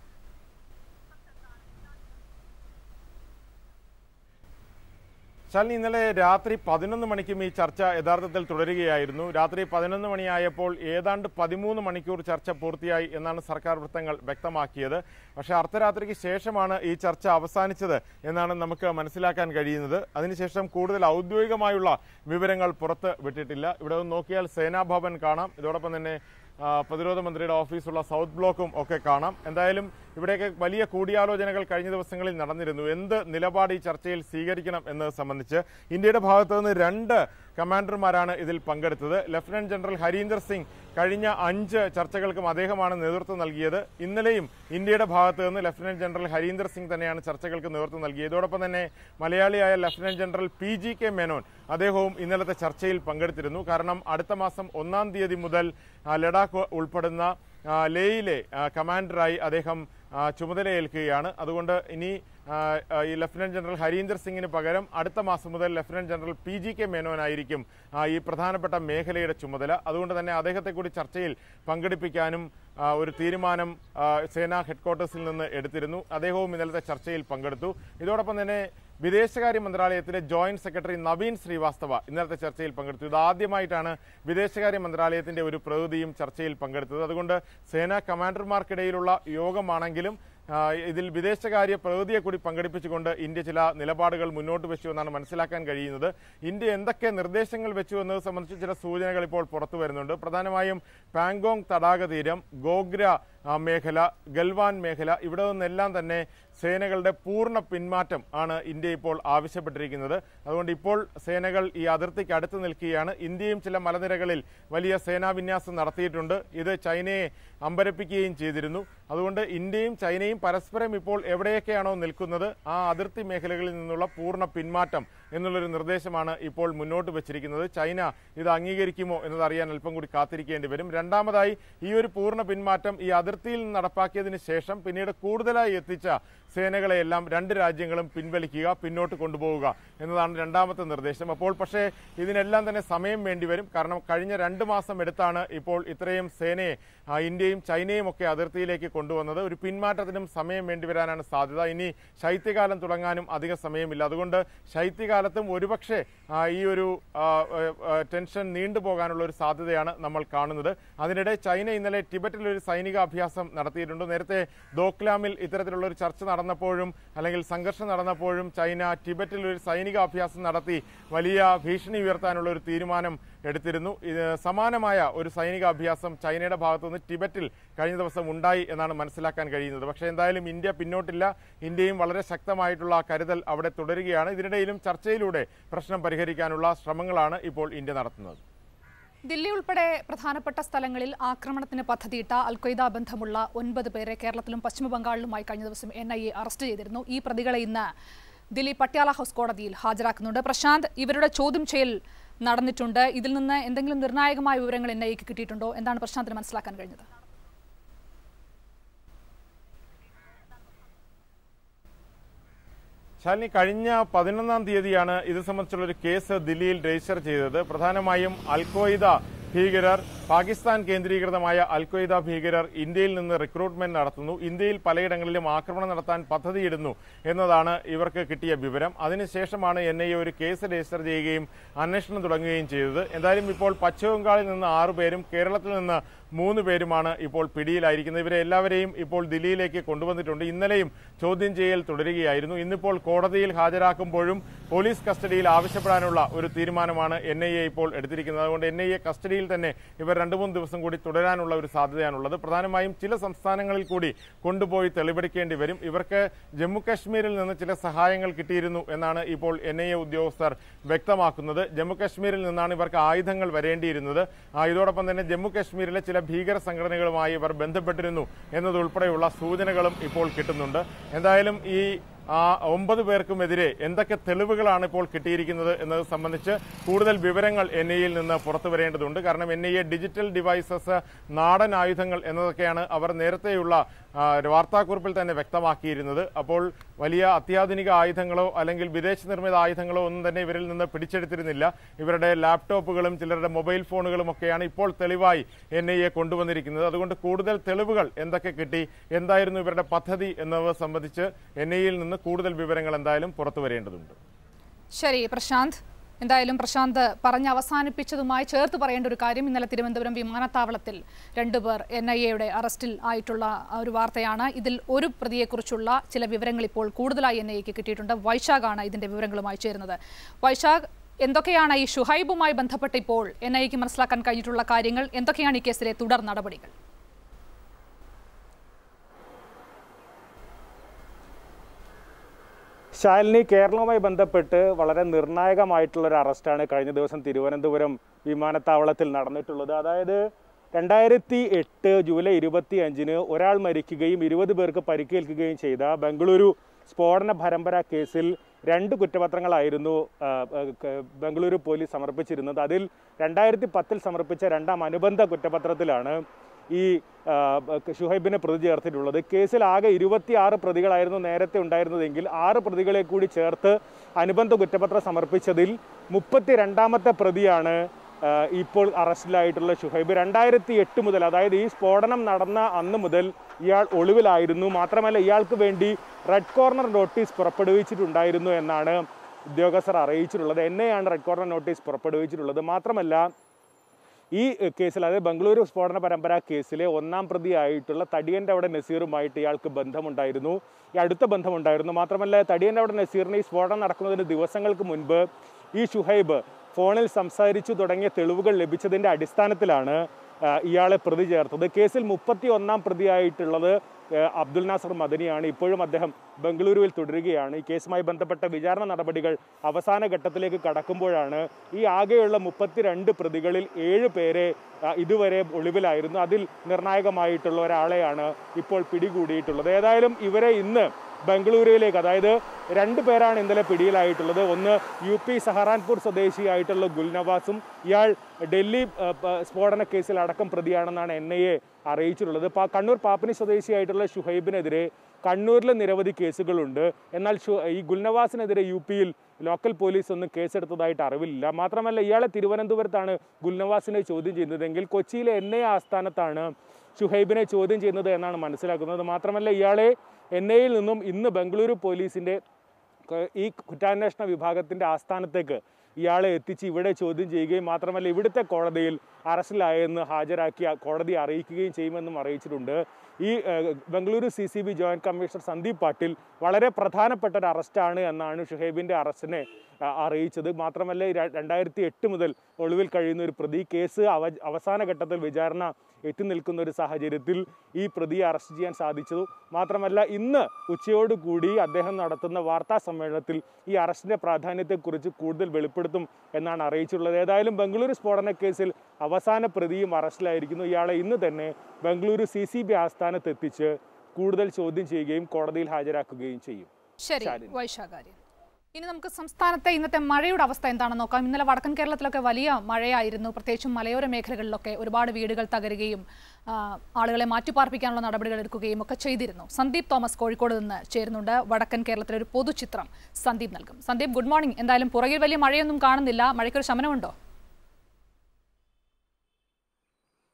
ശാലിനി ഇന്നലെ രാത്രി പതിനൊന്ന് മണിക്കും ഈ ചർച്ച യഥാർത്ഥത്തിൽ തുടരുകയായിരുന്നു രാത്രി പതിനൊന്ന് മണിയായപ്പോൾ ഏതാണ്ട് പതിമൂന്ന് മണിക്കൂർ ചർച്ച പൂർത്തിയായി എന്നാണ് സർക്കാർ വൃത്തങ്ങൾ വ്യക്തമാക്കിയത് പക്ഷേ അർദ്ധരാത്രിക്ക് ശേഷമാണ് ഈ ചർച്ച അവസാനിച്ചത് എന്നാണ് നമുക്ക് മനസ്സിലാക്കാൻ കഴിയുന്നത് അതിനുശേഷം കൂടുതൽ ഔദ്യോഗികമായുള്ള വിവരങ്ങൾ പുറത്ത് വിട്ടിട്ടില്ല ഇവിടെ ഒന്ന് നോക്കിയാൽ സേനാഭവൻ കാണാം ഇതോടൊപ്പം തന്നെ ആ, പ്രതിരോധ മന്ത്രിയുടെ ഓഫീസുള്ള സൗത്ത് ബ്ലോക്കും ഒക്കെ കാണാം എന്തായാലും ഇവിടെയൊക്കെ വലിയ കൂടിയാലോചനകൾ കഴിഞ്ഞ ദിവസങ്ങളിൽ നടന്നിരുന്നു എന്ത് നിലപാട് ഈ ചർച്ചയിൽ സ്വീകരിക്കണം എന്നത് സംബന്ധിച്ച് ഇന്ത്യയുടെ ഭാഗത്തു നിന്ന് രണ്ട് കമാൻഡർമാരാണ് ഇതിൽ പങ്കെടുത്തത് ലഫ്റ്റനന്റ് ജനറൽ ഹരീന്ദർ സിംഗ് കഴിഞ്ഞ അഞ്ച് ചർച്ചകൾക്കും അദ്ദേഹമാണ് നേതൃത്വം നൽകിയത് ഇന്നലെയും ഇന്ത്യയുടെ ഭാഗത്ത് നിന്ന് ലഫ്റ്റനന്റ് ജനറൽ ഹരീന്ദർ സിംഗ് തന്നെയാണ് ചർച്ചകൾക്ക് നേതൃത്വം നൽകിയത് ഇതോടൊപ്പം തന്നെ മലയാളിയായ lieutenant general P G K Menon അദ്ദേഹവും ഇന്നലത്തെ ചർച്ചയിൽ പങ്കെടുത്തിരുന്നു കാരണം അടുത്ത മാസം ഒന്നാം തീയതി മുതൽ ആ, ലഡാക്ക് ഉൾപ്പെടുന്ന ആ, ലേയിലെ ആ, കമാൻഡറായി അദ്ദേഹം ആ, ചുമതലയേൽക്കുകയാണ് അതുകൊണ്ട് ഇനി ആ, ആ, ഈ ലഫ്റ്റനന്റ് ജനറൽ ഹരീന്ദർ സിംഗിന് പകരം അടുത്ത മാസം മുതൽ lieutenant general P G K മേനോനായിരിക്കും ആ, ഈ പ്രധാനപ്പെട്ട മേഖലയുടെ ചുമതല അതുകൊണ്ട് തന്നെ അദ്ദേഹത്തെ കൂടി ചർച്ചയിൽ പങ്കെടുപ്പിക്കാനും ആ, ഒരു തീരുമാനം ആ, സേനാ ഹെഡ്ക്വാർട്ടേഴ്സിൽ നിന്ന് എടുത്തിരുന്നു അദ്ദേഹവും ഇന്നലത്തെ ചർച്ചയിൽ പങ്കെടുത്തു ഇതോടൊപ്പം തന്നെ വിദേശകാര്യ മന്ത്രാലയത്തിലെ ജോയിന്റ് സെക്രട്ടറി നവീൻ ശ്രീവാസ്തവ ഇന്നലത്തെ ചർച്ചയിൽ പങ്കെടുത്തു ഇത് ആദ്യമായിട്ടാണ് വിദേശകാര്യ മന്ത്രാലയത്തിന്റെ ഒരു പ്രതിനിധിയും ചർച്ചയിൽ പങ്കെടുത്തത് അതുകൊണ്ട് സേനാ കമാൻഡർമാർക്കിടയിലുള്ള യോഗമാണെങ്കിലും ആ, ഇതിൽ വിദേശകാര്യ പ്രതിനിധിയെ കൂടി പങ്കെടുപ്പിച്ചുകൊണ്ട് ഇന്ത്യ ചില നിലപാടുകൾ മുന്നോട്ട് വെച്ചു എന്നാണ് മനസ്സിലാക്കാൻ കഴിയുന്നത് ഇന്ത്യ എന്തൊക്കെ നിർദ്ദേശങ്ങൾ വെച്ചു എന്നത് സംബന്ധിച്ച് ചില സൂചനകൾ ഇപ്പോൾ പുറത്തു വരുന്നുണ്ട് പ്രധാനമായും പാങ്കോങ് തടാക തീരം ഗോഗ്ര ആ, മേഖല ഗൽവാൻ മേഖല ഇവിടെ നിന്നെല്ലാം തന്നെ സേനകളുടെ പൂർണ്ണ പിന്മാറ്റം ആണ് ഇന്ത്യ ഇപ്പോൾ ആവശ്യപ്പെട്ടിരിക്കുന്നത് അതുകൊണ്ട് ഇപ്പോൾ സേനകൾ ഈ അതിർത്തിക്ക് അടുത്ത് നിൽക്കുകയാണ് ഇന്ത്യയും ചില മലനിരകളിൽ വലിയ സേനാവിന്യാസം നടത്തിയിട്ടുണ്ട് ഇത് ചൈനയെ അമ്പരപ്പിക്കുകയും ചെയ്തിരുന്നു അതുകൊണ്ട് ഇന്ത്യയും ചൈനയും പരസ്പരം ഇപ്പോൾ എവിടെയൊക്കെയാണോ നിൽക്കുന്നത് ആ അതിർത്തി മേഖലകളിൽ നിന്നുള്ള പൂർണ്ണ പിന്മാറ്റം എന്നുള്ളൊരു നിർദ്ദേശമാണ് ഇപ്പോൾ മുന്നോട്ട് വെച്ചിരിക്കുന്നത് ചൈന ഇത് അംഗീകരിക്കുമോ എന്നത് അറിയാൻ അല്പം കൂടി കാത്തിരിക്കേണ്ടി വരും രണ്ടാമതായി ഈ ഒരു പൂർണ്ണ പിന്മാറ്റം ഈ അതിർത്തിയിൽ നിന്ന് നടപ്പാക്കിയതിന് ശേഷം പിന്നീട് കൂടുതലായി എത്തിച്ച സേനകളെയെല്ലാം രണ്ട് രാജ്യങ്ങളും പിൻവലിക്കുക പിന്നോട്ട് കൊണ്ടുപോവുക എന്നതാണ് രണ്ടാമത്തെ നിർദ്ദേശം അപ്പോൾ പക്ഷേ ഇതിനെല്ലാം തന്നെ സമയം വേണ്ടിവരും കാരണം കഴിഞ്ഞ രണ്ട് മാസം എടുത്താണ് ഇപ്പോൾ ഇത്രയും സേനയെ ആ, ഇന്ത്യയും ചൈനയും ഒക്കെ അതിർത്തിയിലേക്ക് കൊണ്ടുവന്നത് ഒരു പിന്മാറ്റത്തിനും സമയം വേണ്ടിവരാനാണ് സാധ്യത ഇനി ശൈത്യകാലം തുടങ്ങാനും അധിക സമയമില്ല അതുകൊണ്ട് ശൈത്യകാലത്തും ഒരുപക്ഷെ ആ, ഈ ഒരു ആ, ആ, ആ, ടെൻഷൻ നീണ്ടുപോകാനുള്ള ഒരു സാധ്യതയാണ് നമ്മൾ കാണുന്നത് അതിനിടെ ചൈന ഇന്നലെ ടിബറ്റിൽ ഒരു സൈനിക അഭ്യാസം നടത്തിയിട്ടുണ്ട് നേരത്തെ ദോക്ലാമിൽ ഇത്തരത്തിലുള്ള ഒരു ചർച്ച നടന്നപ്പോഴും അല്ലെങ്കിൽ സംഘർഷം നടന്നപ്പോഴും ചൈന ടിബറ്റിൽ ഒരു സൈനിക അഭ്യാസം നടത്തി വലിയ ഭീഷണി ഉയർത്താനുള്ള ഒരു തീരുമാനം എടുത്തിരുന്നു ഇത് സമാനമായ ഒരു സൈനിക അഭ്യാസം ചൈനയുടെ ഭാഗത്തുനിന്ന് ടിബറ്റിൽ കഴിഞ്ഞ ദിവസം ഉണ്ടായി എന്നാണ് മനസ്സിലാക്കാൻ കഴിയുന്നത് പക്ഷേ എന്തായാലും ഇന്ത്യ പിന്നോട്ടില്ല ഇന്ത്യയും വളരെ ശക്തമായിട്ടുള്ള കരുതൽ അവിടെ തുടരുകയാണ് ഇതിനിടയിലും ചർച്ചയിലൂടെ പ്രശ്നം പരിഹരിക്കാനുള്ള ശ്രമങ്ങളാണ് ഇപ്പോൾ ഇന്ത്യ നടത്തുന്നത് ദില്ലി ഉൾപ്പെടെ പ്രധാനപ്പെട്ട സ്ഥലങ്ങളിൽ ആക്രമണത്തിന് പദ്ധതിയിട്ട അൽഖ്വയ്ദ ബന്ധമുള്ള ഒൻപത് പേരെ കേരളത്തിലും പശ്ചിമബംഗാളിലുമായി കഴിഞ്ഞ ദിവസം എൻ ഐ എ അറസ്റ്റ് ചെയ്തിരുന്നു ഈ പ്രതികളെ ഇന്ന് ദില്ലി പട്യാല ഹൗസ് കോടതിയിൽ ഹാജരാക്കുന്നുണ്ട് പ്രശാന്ത് ഇവരുടെ ചോദ്യം ചെയ്യൽ നടന്നിട്ടുണ്ട് ഇതിൽ നിന്ന് എന്തെങ്കിലും നിർണായകമായ വിവരങ്ങൾ എൻ ഐ എക്ക് കിട്ടിയിട്ടുണ്ടോ എന്താണ് പ്രശാന്തിന് മനസ്സിലാക്കാൻ കഴിഞ്ഞത് ശാലിനി കഴിഞ്ഞ പതിനൊന്നാം തീയതിയാണ് ഇത് സംബന്ധിച്ചുള്ള ഒരു കേസ് ദില്ലിയിൽ രജിസ്റ്റർ ചെയ്തത് പ്രധാനമായും അൽഖ്വയ്ദ ഭീകരർ പാകിസ്ഥാൻ കേന്ദ്രീകൃതമായ അൽഖ്വയ്ദ ഭീകരർ ഇന്ത്യയിൽ നിന്ന് റിക്രൂട്ട്മെന്റ് നടത്തുന്നു ഇന്ത്യയിൽ പലയിടങ്ങളിലും ആക്രമണം നടത്താൻ പദ്ധതിയിടുന്നു എന്നതാണ് ഇവർക്ക് കിട്ടിയ വിവരം അതിനുശേഷമാണ് എൻ ഐ എ ഒരു കേസ് രജിസ്റ്റർ ചെയ്യുകയും അന്വേഷണം തുടങ്ങുകയും ചെയ്തത് എന്തായാലും ഇപ്പോൾ പശ്ചിമബംഗാളിൽ നിന്ന് ആറു പേരും കേരളത്തിൽ നിന്ന് മൂന്ന് പേരുമാണ് ഇപ്പോൾ പിടിയിലായിരിക്കുന്നത് ഇവരെ എല്ലാവരെയും ഇപ്പോൾ ദില്ലിയിലേക്ക് കൊണ്ടുവന്നിട്ടുണ്ട് ഇന്നലെയും ചോദ്യം ചെയ്യൽ തുടരുകയായിരുന്നു ഇന്നിപ്പോൾ കോടതിയിൽ ഹാജരാക്കുമ്പോഴും പോലീസ് കസ്റ്റഡിയിൽ ആവശ്യപ്പെടാനുള്ള ഒരു തീരുമാനമാണ് എൻ ഐ എ ഇപ്പോൾ എടുത്തിരിക്കുന്നത് അതുകൊണ്ട് എൻ ഐ എ കസ്റ്റഡിയിൽ തന്നെ ഇവർ രണ്ടു മൂന്ന് ദിവസം കൂടി തുടരാനുള്ള ഒരു സാധ്യതയാണുള്ളത് പ്രധാനമായും ചില സംസ്ഥാനങ്ങളിൽ കൂടി കൊണ്ടുപോയി തെളിവെടുക്കേണ്ടി വരും ഇവർക്ക് ജമ്മു കാശ്മീരിൽ നിന്ന് ചില സഹായങ്ങൾ കിട്ടിയിരുന്നു എന്നാണ് ഇപ്പോൾ എൻ ഐ എ ഉദ്യോഗസ്ഥർ വ്യക്തമാക്കുന്നത് ജമ്മു കാശ്മീരിൽ നിന്നാണ് ഇവർക്ക് ആയുധങ്ങൾ വരേണ്ടിയിരുന്നത് ആ, ഇതോടൊപ്പം തന്നെ ജമ്മു കാശ്മീരിലെ ചില ഭീകര സംഘടനകളുമായി ഇവർ ബന്ധപ്പെട്ടിരുന്നു എന്നതുൾപ്പെടെയുള്ള സൂചനകളും ഇപ്പോൾ കിട്ടുന്നുണ്ട് എന്തായാലും ഈ ആ ഒമ്പത് പേർക്കുമെതിരെ എന്തൊക്കെ തെളിവുകളാണ് ഇപ്പോൾ കിട്ടിയിരിക്കുന്നത് എന്നത് സംബന്ധിച്ച് കൂടുതൽ വിവരങ്ങൾ എൻ ഐയിൽ നിന്ന് പുറത്തു വരേണ്ടതുണ്ട് കാരണം N I A digital devices നാടൻ ആയുധങ്ങൾ എന്നതൊക്കെയാണ് അവർ നേരത്തെയുള്ള ആ, വാർത്താക്കുറിപ്പിൽ തന്നെ വ്യക്തമാക്കിയിരുന്നത് അപ്പോൾ വലിയ അത്യാധുനിക ആയുധങ്ങളോ അല്ലെങ്കിൽ വിദേശ നിർമ്മിത ആയുധങ്ങളോ ഒന്നും തന്നെ ഇവരിൽ നിന്ന് പിടിച്ചെടുത്തിരുന്നില്ല ഇവരുടെ ലാപ്ടോപ്പുകളും ചിലരുടെ മൊബൈൽ ഫോണുകളും ഒക്കെയാണ് ഇപ്പോൾ തെളിവായി എൻ ഐ എ കൊണ്ടുവന്നിരിക്കുന്നത് അതുകൊണ്ട് കൂടുതൽ തെളിവുകൾ എന്തൊക്കെ കിട്ടി എന്തായിരുന്നു ഇവരുടെ പദ്ധതി എന്നവ സംബന്ധിച്ച് എൻ ഐയിൽ നിന്ന് കൂടുതൽ വിവരങ്ങൾ എന്തായാലും പുറത്തു വരേണ്ടതുണ്ട് ശരി പ്രശാന്ത് എന്തായാലും പ്രശാന്ത് പറഞ്ഞ് അവസാനിപ്പിച്ചതുമായി ചേർത്ത് പറയേണ്ട ഒരു കാര്യം ഇന്നലെ തിരുവനന്തപുരം വിമാനത്താവളത്തിൽ രണ്ടുപേർ എൻ ഐ എയുടെ അറസ്റ്റിൽ ആയിട്ടുള്ള ഒരു വാർത്തയാണ് ഇതിൽ ഒരു പ്രതിയെക്കുറിച്ചുള്ള ചില വിവരങ്ങൾ ഇപ്പോൾ കൂടുതലായി എൻ ഐക്ക് കിട്ടിയിട്ടുണ്ട് വൈശാഖാണ് ഇതിന്റെ വിവരങ്ങളുമായി ചേരുന്നത് വൈശാഖ് എന്തൊക്കെയാണ് ഈ ഷുഹൈബുമായി ബന്ധപ്പെട്ട് ഇപ്പോൾ എൻ ഐക്ക് മനസ്സിലാക്കാൻ കഴിഞ്ഞിട്ടുള്ള കാര്യങ്ങൾ എന്തൊക്കെയാണ് ഈ കേസിലെ തുടർ നടപടികൾ ശാലിനി കേരളവുമായി ബന്ധപ്പെട്ട് വളരെ നിർണായകമായിട്ടുള്ള ഒരു അറസ്റ്റാണ് കഴിഞ്ഞ ദിവസം തിരുവനന്തപുരം വിമാനത്താവളത്തിൽ നടന്നിട്ടുള്ളത് അതായത് രണ്ടായിരത്തി എട്ട് ജൂലൈ ഇരുപത്തി അഞ്ചിന് ഒരാൾ മരിക്കുകയും ഇരുപത് പേർക്ക് പരിക്കേൽക്കുകയും ചെയ്ത ബംഗളൂരു സ്ഫോടന പരമ്പര കേസിൽ രണ്ട് കുറ്റപത്രങ്ങളായിരുന്നു ആ, ആ, ക- ബംഗളൂരു പോലീസ് സമർപ്പിച്ചിരുന്നത് അതിൽ രണ്ടായിരത്തി പത്തിൽ സമർപ്പിച്ച രണ്ടാം അനുബന്ധ കുറ്റപത്രത്തിലാണ് ഈ ആ, ബ- ഷുഹൈബിനെ പ്രതി ചേർത്തിട്ടുള്ളത് കേസിൽ ആകെ ഇരുപത്തിയാറ് പ്രതികളായിരുന്നു നേരത്തെ ഉണ്ടായിരുന്നതെങ്കിൽ ആറ് പ്രതികളെ കൂടി ചേർത്ത് അനുബന്ധ കുറ്റപത്രം സമർപ്പിച്ചതിൽ മുപ്പത്തി രണ്ടാമത്തെ പ്രതിയാണ് ആ, ഇപ്പോൾ അറസ്റ്റിലായിട്ടുള്ള ഷുഹൈബ് രണ്ടായിരത്തി എട്ട് മുതൽ അതായത് ഈ സ്ഫോടനം നടന്ന അന്ന് മുതൽ ഇയാൾ ഒളിവിലായിരുന്നു മാത്രമല്ല ഇയാൾക്ക് വേണ്ടി റെഡ് കോർണർ നോട്ടീസ് പുറപ്പെടുവിച്ചിട്ടുണ്ടായിരുന്നു എന്നാണ് ഉദ്യോഗസ്ഥർ അറിയിച്ചിട്ടുള്ളത് എന്നെയാണ് റെഡ് കോർണർ നോട്ടീസ് പുറപ്പെടുവിച്ചിട്ടുള്ളത് മാത്രമല്ല ഈ എഹ്, കേസിൽ അതായത് ബംഗളൂരു സ്ഫോടന പരമ്പര കേസിലെ ഒന്നാം പ്രതിയായിട്ടുള്ള തടിയൻ്റെ അവിടെ നസീറുമായിട്ട് ഇയാൾക്ക് ബന്ധമുണ്ടായിരുന്നു ഈ അടുത്ത ബന്ധമുണ്ടായിരുന്നു മാത്രമല്ല തടിയൻ്റെ അവിടെ നസീറിന് ഈ സ്ഫോടനം നടക്കുന്നതിന് ദിവസങ്ങൾക്ക് മുൻപ് ഈ ഷുഹൈബ് ഫോണിൽ സംസാരിച്ചു തുടങ്ങിയ തെളിവുകൾ ലഭിച്ചതിൻ്റെ അടിസ്ഥാനത്തിലാണ് ആ, ഇയാളെ പ്രതി ചേർത്തത് കേസിൽ മുപ്പത്തി ഒന്നാം പ്രതിയായിട്ടുള്ളത് ആ, അബ്ദുൽ നാസർ മദനിയാണ് ഇപ്പോഴും അദ്ദേഹം ബംഗളൂരുവിൽ തുടരുകയാണ് ഈ കേസുമായി ബന്ധപ്പെട്ട വിചാരണ നടപടികൾ അവസാന ഘട്ടത്തിലേക്ക് കടക്കുമ്പോഴാണ് ഈ ആകെയുള്ള മുപ്പത്തിരണ്ട് പ്രതികളിൽ ഏഴ് പേരെ ആ, ഇതുവരെ ഒളിവിലായിരുന്നു അതിൽ നിർണായകമായിട്ടുള്ള ഒരാളെയാണ് ഇപ്പോൾ പിടികൂടിയിട്ടുള്ളത് ഏതായാലും ഇവരെ ഇന്ന് ബംഗളൂരുവിലേക്ക് അതായത് രണ്ട് പേരാണ് ഇന്നലെ പിടിയിലായിട്ടുള്ളത് ഒന്ന് യു പി സഹറാൻപൂർ സ്വദേശിയായിട്ടുള്ള ഗുൽനവാസും ഇയാൾ ഡൽഹി ആ, പ- സ്ഫോടന കേസിൽ അടക്കം പ്രതിയാണെന്നാണ് എൻ ഐ എ അറിയിച്ചിട്ടുള്ളത് പാ- കണ്ണൂർ പാപ്പനി സ്വദേശിയായിട്ടുള്ള ഷുഹൈബിനെതിരെ കണ്ണൂരിൽ നിരവധി കേസുകളുണ്ട് എന്നാൽ ഷു ഈ ഗുൽനവാസിനെതിരെ യു പിയിൽ ലോക്കൽ പോലീസ് ഒന്നും കേസെടുത്തതായിട്ട് അറിവില്ല മാത്രമല്ല ഇയാളെ തിരുവനന്തപുരത്താണ് ഗുൽനവാസിനെ ചോദ്യം ചെയ്യുന്നതെങ്കിൽ കൊച്ചിയിലെ എൻ ഐ ആസ്ഥാനത്താണ് ഷുഹൈബിനെ ചോദ്യം ചെയ്യുന്നത് എന്നാണ് മനസ്സിലാക്കുന്നത് മാത്രമല്ല ഇയാളെ എൻ ഐയിൽ നിന്നും ഇന്ന് ബംഗളൂരു പോലീസിൻ്റെ ക- ഈ കുറ്റാന്വേഷണ വിഭാഗത്തിൻ്റെ ആസ്ഥാനത്തേക്ക് ഇയാളെ എത്തിച്ച് ഇവിടെ ചോദ്യം ചെയ്യുകയും മാത്രമല്ല ഇവിടുത്തെ കോടതിയിൽ അറസ്റ്റിലായെന്ന് ഹാജരാക്കി ആ കോടതി അറിയിക്കുകയും ചെയ്യുമെന്നും അറിയിച്ചിട്ടുണ്ട് ഈ ഏഹ്, Bengaluru C C B joint commissioner Sandeep Patil വളരെ പ്രധാനപ്പെട്ട ഒരു അറസ്റ്റാണ് എന്നാണ് ഷുഹൈബിൻ്റെ അറസ്റ്റിനെ ആ, അറിയിച്ചത് മാത്രമല്ല ഈ ര- രണ്ടായിരത്തി എട്ട് മുതൽ ഒളിവിൽ കഴിയുന്ന ഒരു പ്രതി കേസ് അവ അവസാന ഘട്ടത്തിൽ വിചാരണ എത്തി നിൽക്കുന്ന ഒരു സാഹചര്യത്തിൽ ഈ പ്രതിയെ അറസ്റ്റ് ചെയ്യാൻ സാധിച്ചു മാത്രമല്ല ഇന്ന് ഉച്ചയോടുകൂടി അദ്ദേഹം നടത്തുന്ന വാർത്താ സമ്മേളനത്തിൽ ഈ അറസ്റ്റിന്റെ പ്രാധാന്യത്തെക്കുറിച്ച് കൂടുതൽ വെളിപ്പെടുത്തും എന്നാണ് അറിയിച്ചിട്ടുള്ളത് ഏതായാലും ബംഗളൂരു സ്ഫോടന കേസിൽ അവസാന പ്രതിയും അറസ്റ്റിലായിരിക്കുന്നു ഇയാളെ ഇന്ന് തന്നെ ബംഗളൂരു സി സി ബി ആസ്ഥാനത്ത് എത്തിച്ച് കൂടുതൽ ചോദ്യം ചെയ്യുകയും കോടതിയിൽ ഹാജരാക്കുകയും ചെയ്യും ശരി ശാലിനി. വൈശാഖാര്യൻ ഇനി നമുക്ക് സംസ്ഥാനത്തെ ഇന്നത്തെ മഴയുടെ അവസ്ഥ എന്താണെന്ന് നോക്കാം ഇന്നലെ വടക്കൻ കേരളത്തിലൊക്കെ വലിയ മഴയായിരുന്നു പ്രത്യേകിച്ചും മലയോര മേഖലകളിലൊക്കെ ഒരുപാട് വീടുകൾ തകരുകയും ആ, ആളുകളെ മാറ്റിപ്പാർപ്പിക്കാനുള്ള നടപടികൾ എടുക്കുകയും ഒക്കെ ചെയ്തിരുന്നു സന്ദീപ് തോമസ് കോഴിക്കോട് നിന്ന് ചേരുന്നുണ്ട് വടക്കൻ കേരളത്തിലെ ഒരു പൊതുചിത്രം സന്ദീപ് നൽകും സന്ദീപ് ഗുഡ് മോർണിംഗ് എന്തായാലും പുറകിൽ വലിയ മഴയൊന്നും കാണുന്നില്ല മഴയ്ക്കൊരു ശമനമുണ്ടോ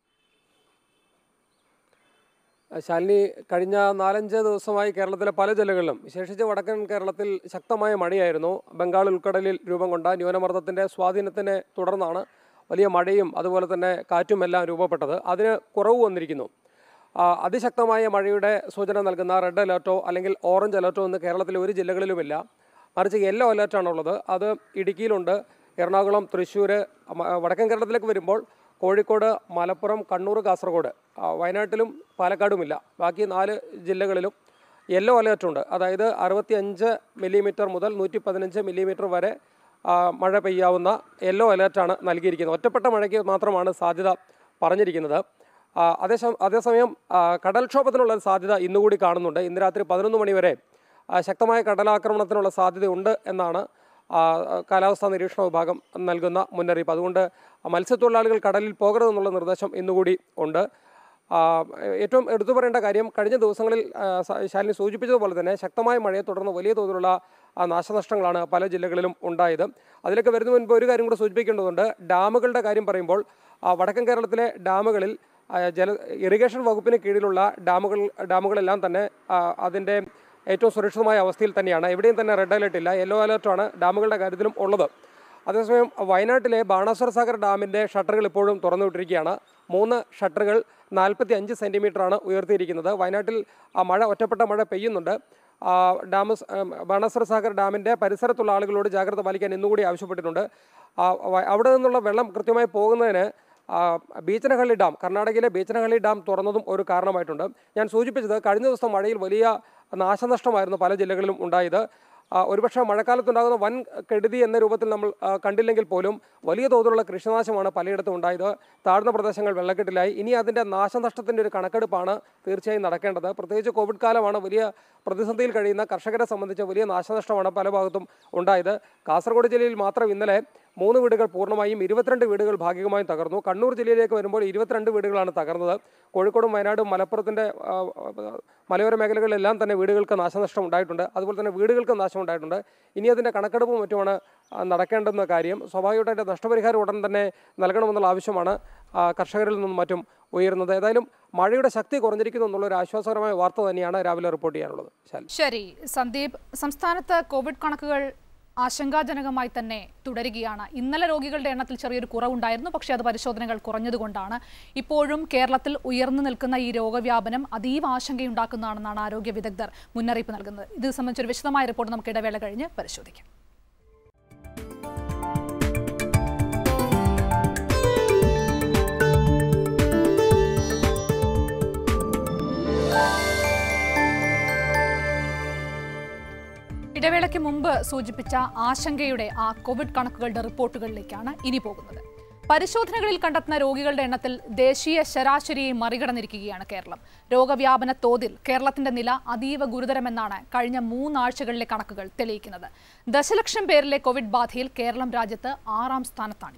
ശാലിനി കഴിഞ്ഞ നാലഞ്ച് ദിവസമായി കേരളത്തിലെ പല ജില്ലകളിലും വിശേഷിച്ച് വടക്കൻ കേരളത്തിൽ ശക്തമായ മഴയായിരുന്നു ബംഗാൾ ഉൾക്കടലിൽ രൂപം കൊണ്ട ന്യൂനമർദ്ദത്തിൻ്റെ സ്വാധീനത്തിനെ തുടർന്നാണ് വലിയ മഴയും അതുപോലെ തന്നെ കാറ്റും എല്ലാം രൂപപ്പെട്ടത് അതിന് കുറവ് വന്നിരിക്കുന്നു ആ, അതിശക്തമായ മഴയുടെ സൂചന നൽകുന്ന റെഡ് അലേർട്ടോ അല്ലെങ്കിൽ ഓറഞ്ച് അലേർട്ടോ എന്ന് കേരളത്തിലെ ഒരു ജില്ലകളിലുമില്ല മറിച്ച് യെല്ലോ അലേർട്ടാണുള്ളത് അത് ഇടുക്കിയിലുണ്ട് എറണാകുളം തൃശ്ശൂർ വടക്കൻ കേരളത്തിലേക്ക് വരുമ്പോൾ കോഴിക്കോട് മലപ്പുറം കണ്ണൂർ കാസർഗോഡ് ആ, വയനാട്ടിലും പാലക്കാടുമില്ല ബാക്കി നാല് ജില്ലകളിലും യെല്ലോ അലേർട്ടുണ്ട് അതായത് അറുപത്തി അഞ്ച് മില്ലിമീറ്റർ മുതൽ നൂറ്റി പതിനഞ്ച് മില്ലിമീറ്റർ വരെ ആ, മഴ പെയ്യാവുന്ന യെല്ലോ അലേർട്ടാണ് നൽകിയിരിക്കുന്നത് ഒറ്റപ്പെട്ട മഴയ്ക്ക് മാത്രമാണ് സാധ്യത പറഞ്ഞിരിക്കുന്നത് ആ, അതേസമയം അതേസമയം ആ, കടൽക്ഷോഭത്തിനുള്ള ഒരു സാധ്യത ഇന്നുകൂടി കാണുന്നുണ്ട് ഇന്ന് രാത്രി പതിനൊന്ന് മണി വരെ ആ, ശക്തമായ കടലാക്രമണത്തിനുള്ള സാധ്യതയുണ്ട് എന്നാണ് ആ, കാലാവസ്ഥാ നിരീക്ഷണ വിഭാഗം നൽകുന്ന മുന്നറിയിപ്പ് അതുകൊണ്ട് മത്സ്യത്തൊഴിലാളികൾ കടലിൽ പോകരുതെന്നുള്ള നിർദ്ദേശം ഇന്നുകൂടി ഉണ്ട് ആ, ഏറ്റവും എടുത്തു പറയേണ്ട കാര്യം കഴിഞ്ഞ ദിവസങ്ങളിൽ ആ, സ- ശാലിനി സൂചിപ്പിച്ചതുപോലെ തന്നെ ശക്തമായ മഴയെ തുടർന്ന് വലിയ തോതിലുള്ള ആ, നാശനഷ്ടങ്ങളാണ് പല ജില്ലകളിലും ഉണ്ടായത് അതിലേക്ക് വരുന്ന മുൻപ് ഒരു കാര്യം കൂടെ സൂചിപ്പിക്കേണ്ടതുണ്ട് ഡാമുകളുടെ കാര്യം പറയുമ്പോൾ ആ, വടക്കൻ കേരളത്തിലെ ഡാമുകളിൽ ആ, ജല ഇറിഗേഷൻ വകുപ്പിന് കീഴിലുള്ള ഡാമുകൾ ഡാമുകളെല്ലാം തന്നെ ആ, അതിൻ്റെ ഏറ്റവും സുരക്ഷിതമായ അവസ്ഥയിൽ തന്നെയാണ് എവിടെയും തന്നെ റെഡ് അലേർട്ട് ഇല്ല യെല്ലോ അലേർട്ടാണ് ഡാമുകളുടെ കാര്യത്തിലും ഉള്ളത് അതേസമയം വയനാട്ടിലെ ബാണാസുര സാഗർ ഡാമിൻ്റെ ഷട്ടറുകൾ ഇപ്പോഴും തുറന്നുവിട്ടിരിക്കുകയാണ് മൂന്ന് ഷട്ടറുകൾ നാൽപ്പത്തി അഞ്ച് സെൻറ്റിമീറ്ററാണ് ഉയർത്തിയിരിക്കുന്നത് വയനാട്ടിൽ ആ മഴ ഒറ്റപ്പെട്ട മഴ പെയ്യുന്നുണ്ട് ആ, ഡാം സ്- ഉം, ബാണാസുര സാഗർ ഡാമിൻ്റെ പരിസരത്തുള്ള ആളുകളോട് ജാഗ്രത പാലിക്കാൻ ഇന്നുകൂടി ആവശ്യപ്പെട്ടിട്ടുണ്ട് ആ, വ- അവിടെ നിന്നുള്ള വെള്ളം കൃത്യമായി പോകുന്നതിന് ആ, ബീച്ചനഹള്ളി ഡാം കർണാടകയിലെ ബീച്ചനഹള്ളി ഡാം തുറന്നതും ഒരു കാരണമായിട്ടുണ്ട് ഞാൻ സൂചിപ്പിച്ചത് കഴിഞ്ഞ ദിവസം മഴയിൽ വലിയ നാശനഷ്ടമായിരുന്നു പല ജില്ലകളിലും ഉണ്ടായത് ആ, ഒരുപക്ഷെ മഴക്കാലത്തുണ്ടാകുന്ന വൻ കെടുതി എന്ന രൂപത്തിൽ നമ്മൾ ആ, കണ്ടില്ലെങ്കിൽ പോലും വലിയ തോതിലുള്ള കൃഷിനാശമാണ് പലയിടത്തും ഉണ്ടായത് താഴ്ന്ന പ്രദേശങ്ങൾ വെള്ളക്കെട്ടിലായി ഇനി അതിൻ്റെ നാശനഷ്ടത്തിൻ്റെ ഒരു കണക്കെടുപ്പാണ് തീർച്ചയായും നടക്കേണ്ടത് പ്രത്യേകിച്ച് കോവിഡ് കാലമാണ് വലിയ പ്രതിസന്ധിയിൽ കഴിയുന്ന കർഷകരെ സംബന്ധിച്ച് വലിയ നാശനഷ്ടമാണ് പല ഭാഗത്തും ഉണ്ടായത് കാസർഗോഡ് ജില്ലയിൽ മാത്രം ഇന്നലെ മൂന്ന് വീടുകൾ പൂർണ്ണമായും ഇരുപത്തിരണ്ട് വീടുകൾ ഭാഗികമായും തകർന്നു കണ്ണൂർ ജില്ലയിലേക്ക് വരുമ്പോൾ ഇരുപത്തിരണ്ട് വീടുകളാണ് തകർന്നത് കോഴിക്കോടും വയനാടും മലപ്പുറത്തിൻ്റെ ആ, മലയോര മേഖലകളിലെല്ലാം തന്നെ വീടുകൾക്ക് നാശനഷ്ടം ഉണ്ടായിട്ടുണ്ട് അതുപോലെ തന്നെ വീടുകൾക്ക് നാശം ഉണ്ടായിട്ടുണ്ട് ഇനി അതിൻ്റെ കണക്കെടുപ്പും മറ്റുമാണ് ആ, നടക്കേണ്ടുന്ന കാര്യം സ്വാഭാവികമായിട്ട് അതിൻ്റെ നഷ്ടപരിഹാരം ഉടൻ തന്നെ നൽകണമെന്നുള്ള ആവശ്യമാണ് ആ, കർഷകരിൽ നിന്നും മറ്റും ഉയരുന്നത് ഏതായാലും മഴയുടെ ശക്തി കുറഞ്ഞിരിക്കുന്നു എന്നുള്ള ഒരു ആശ്വാസകരമായ വാർത്ത തന്നെയാണ് രാവിലെ റിപ്പോർട്ട് ചെയ്യാനുള്ളത് ശാലി ശരി സന്ദീപ് സംസ്ഥാനത്ത് കോവിഡ് കണക്കുകൾ ആശങ്കാജനകമായി തന്നെ തുടരുകയാണ് ഇന്നലെ രോഗികളുടെ എണ്ണത്തിൽ ചെറിയൊരു കുറവുണ്ടായിരുന്നു പക്ഷേ അത് പരിശോധനകൾ കുറഞ്ഞതുകൊണ്ടാണ് ഇപ്പോഴും കേരളത്തിൽ ഉയർന്നു നിൽക്കുന്ന ഈ രോഗവ്യാപനം അതീവ ആശങ്കയുണ്ടാക്കുന്നതാണെന്നാണ് ആരോഗ്യ വിദഗ്ധർ മുന്നറിയിപ്പ് നൽകുന്നത് ഇത് സംബന്ധിച്ചൊരു വിശദമായ റിപ്പോർട്ട് നമുക്ക് ഇടവേള കഴിഞ്ഞ് പരിശോധിക്കാം ഇടവേളയ്ക്ക് മുമ്പ് സൂചിപ്പിച്ച ആശങ്കയുടെ ആ കോവിഡ് കണക്കുകളുടെ റിപ്പോർട്ടുകളിലേക്കാണ് ഇനി പോകുന്നത് പരിശോധനകളിൽ കണ്ടെത്തുന്ന രോഗികളുടെ എണ്ണത്തിൽ ദേശീയ ശരാശരിയെ മറികടന്നിരിക്കുകയാണ് കേരളം രോഗവ്യാപന തോതിൽ കേരളത്തിന്റെ നില അതീവ ഗുരുതരമെന്നാണ് കഴിഞ്ഞ മൂന്നാഴ്ചകളിലെ കണക്കുകൾ തെളിയിക്കുന്നത് ദശലക്ഷം പേരിലെ കോവിഡ് ബാധയിൽ കേരളം രാജ്യത്ത് ആറാം സ്ഥാനത്താണിപ്പോൾ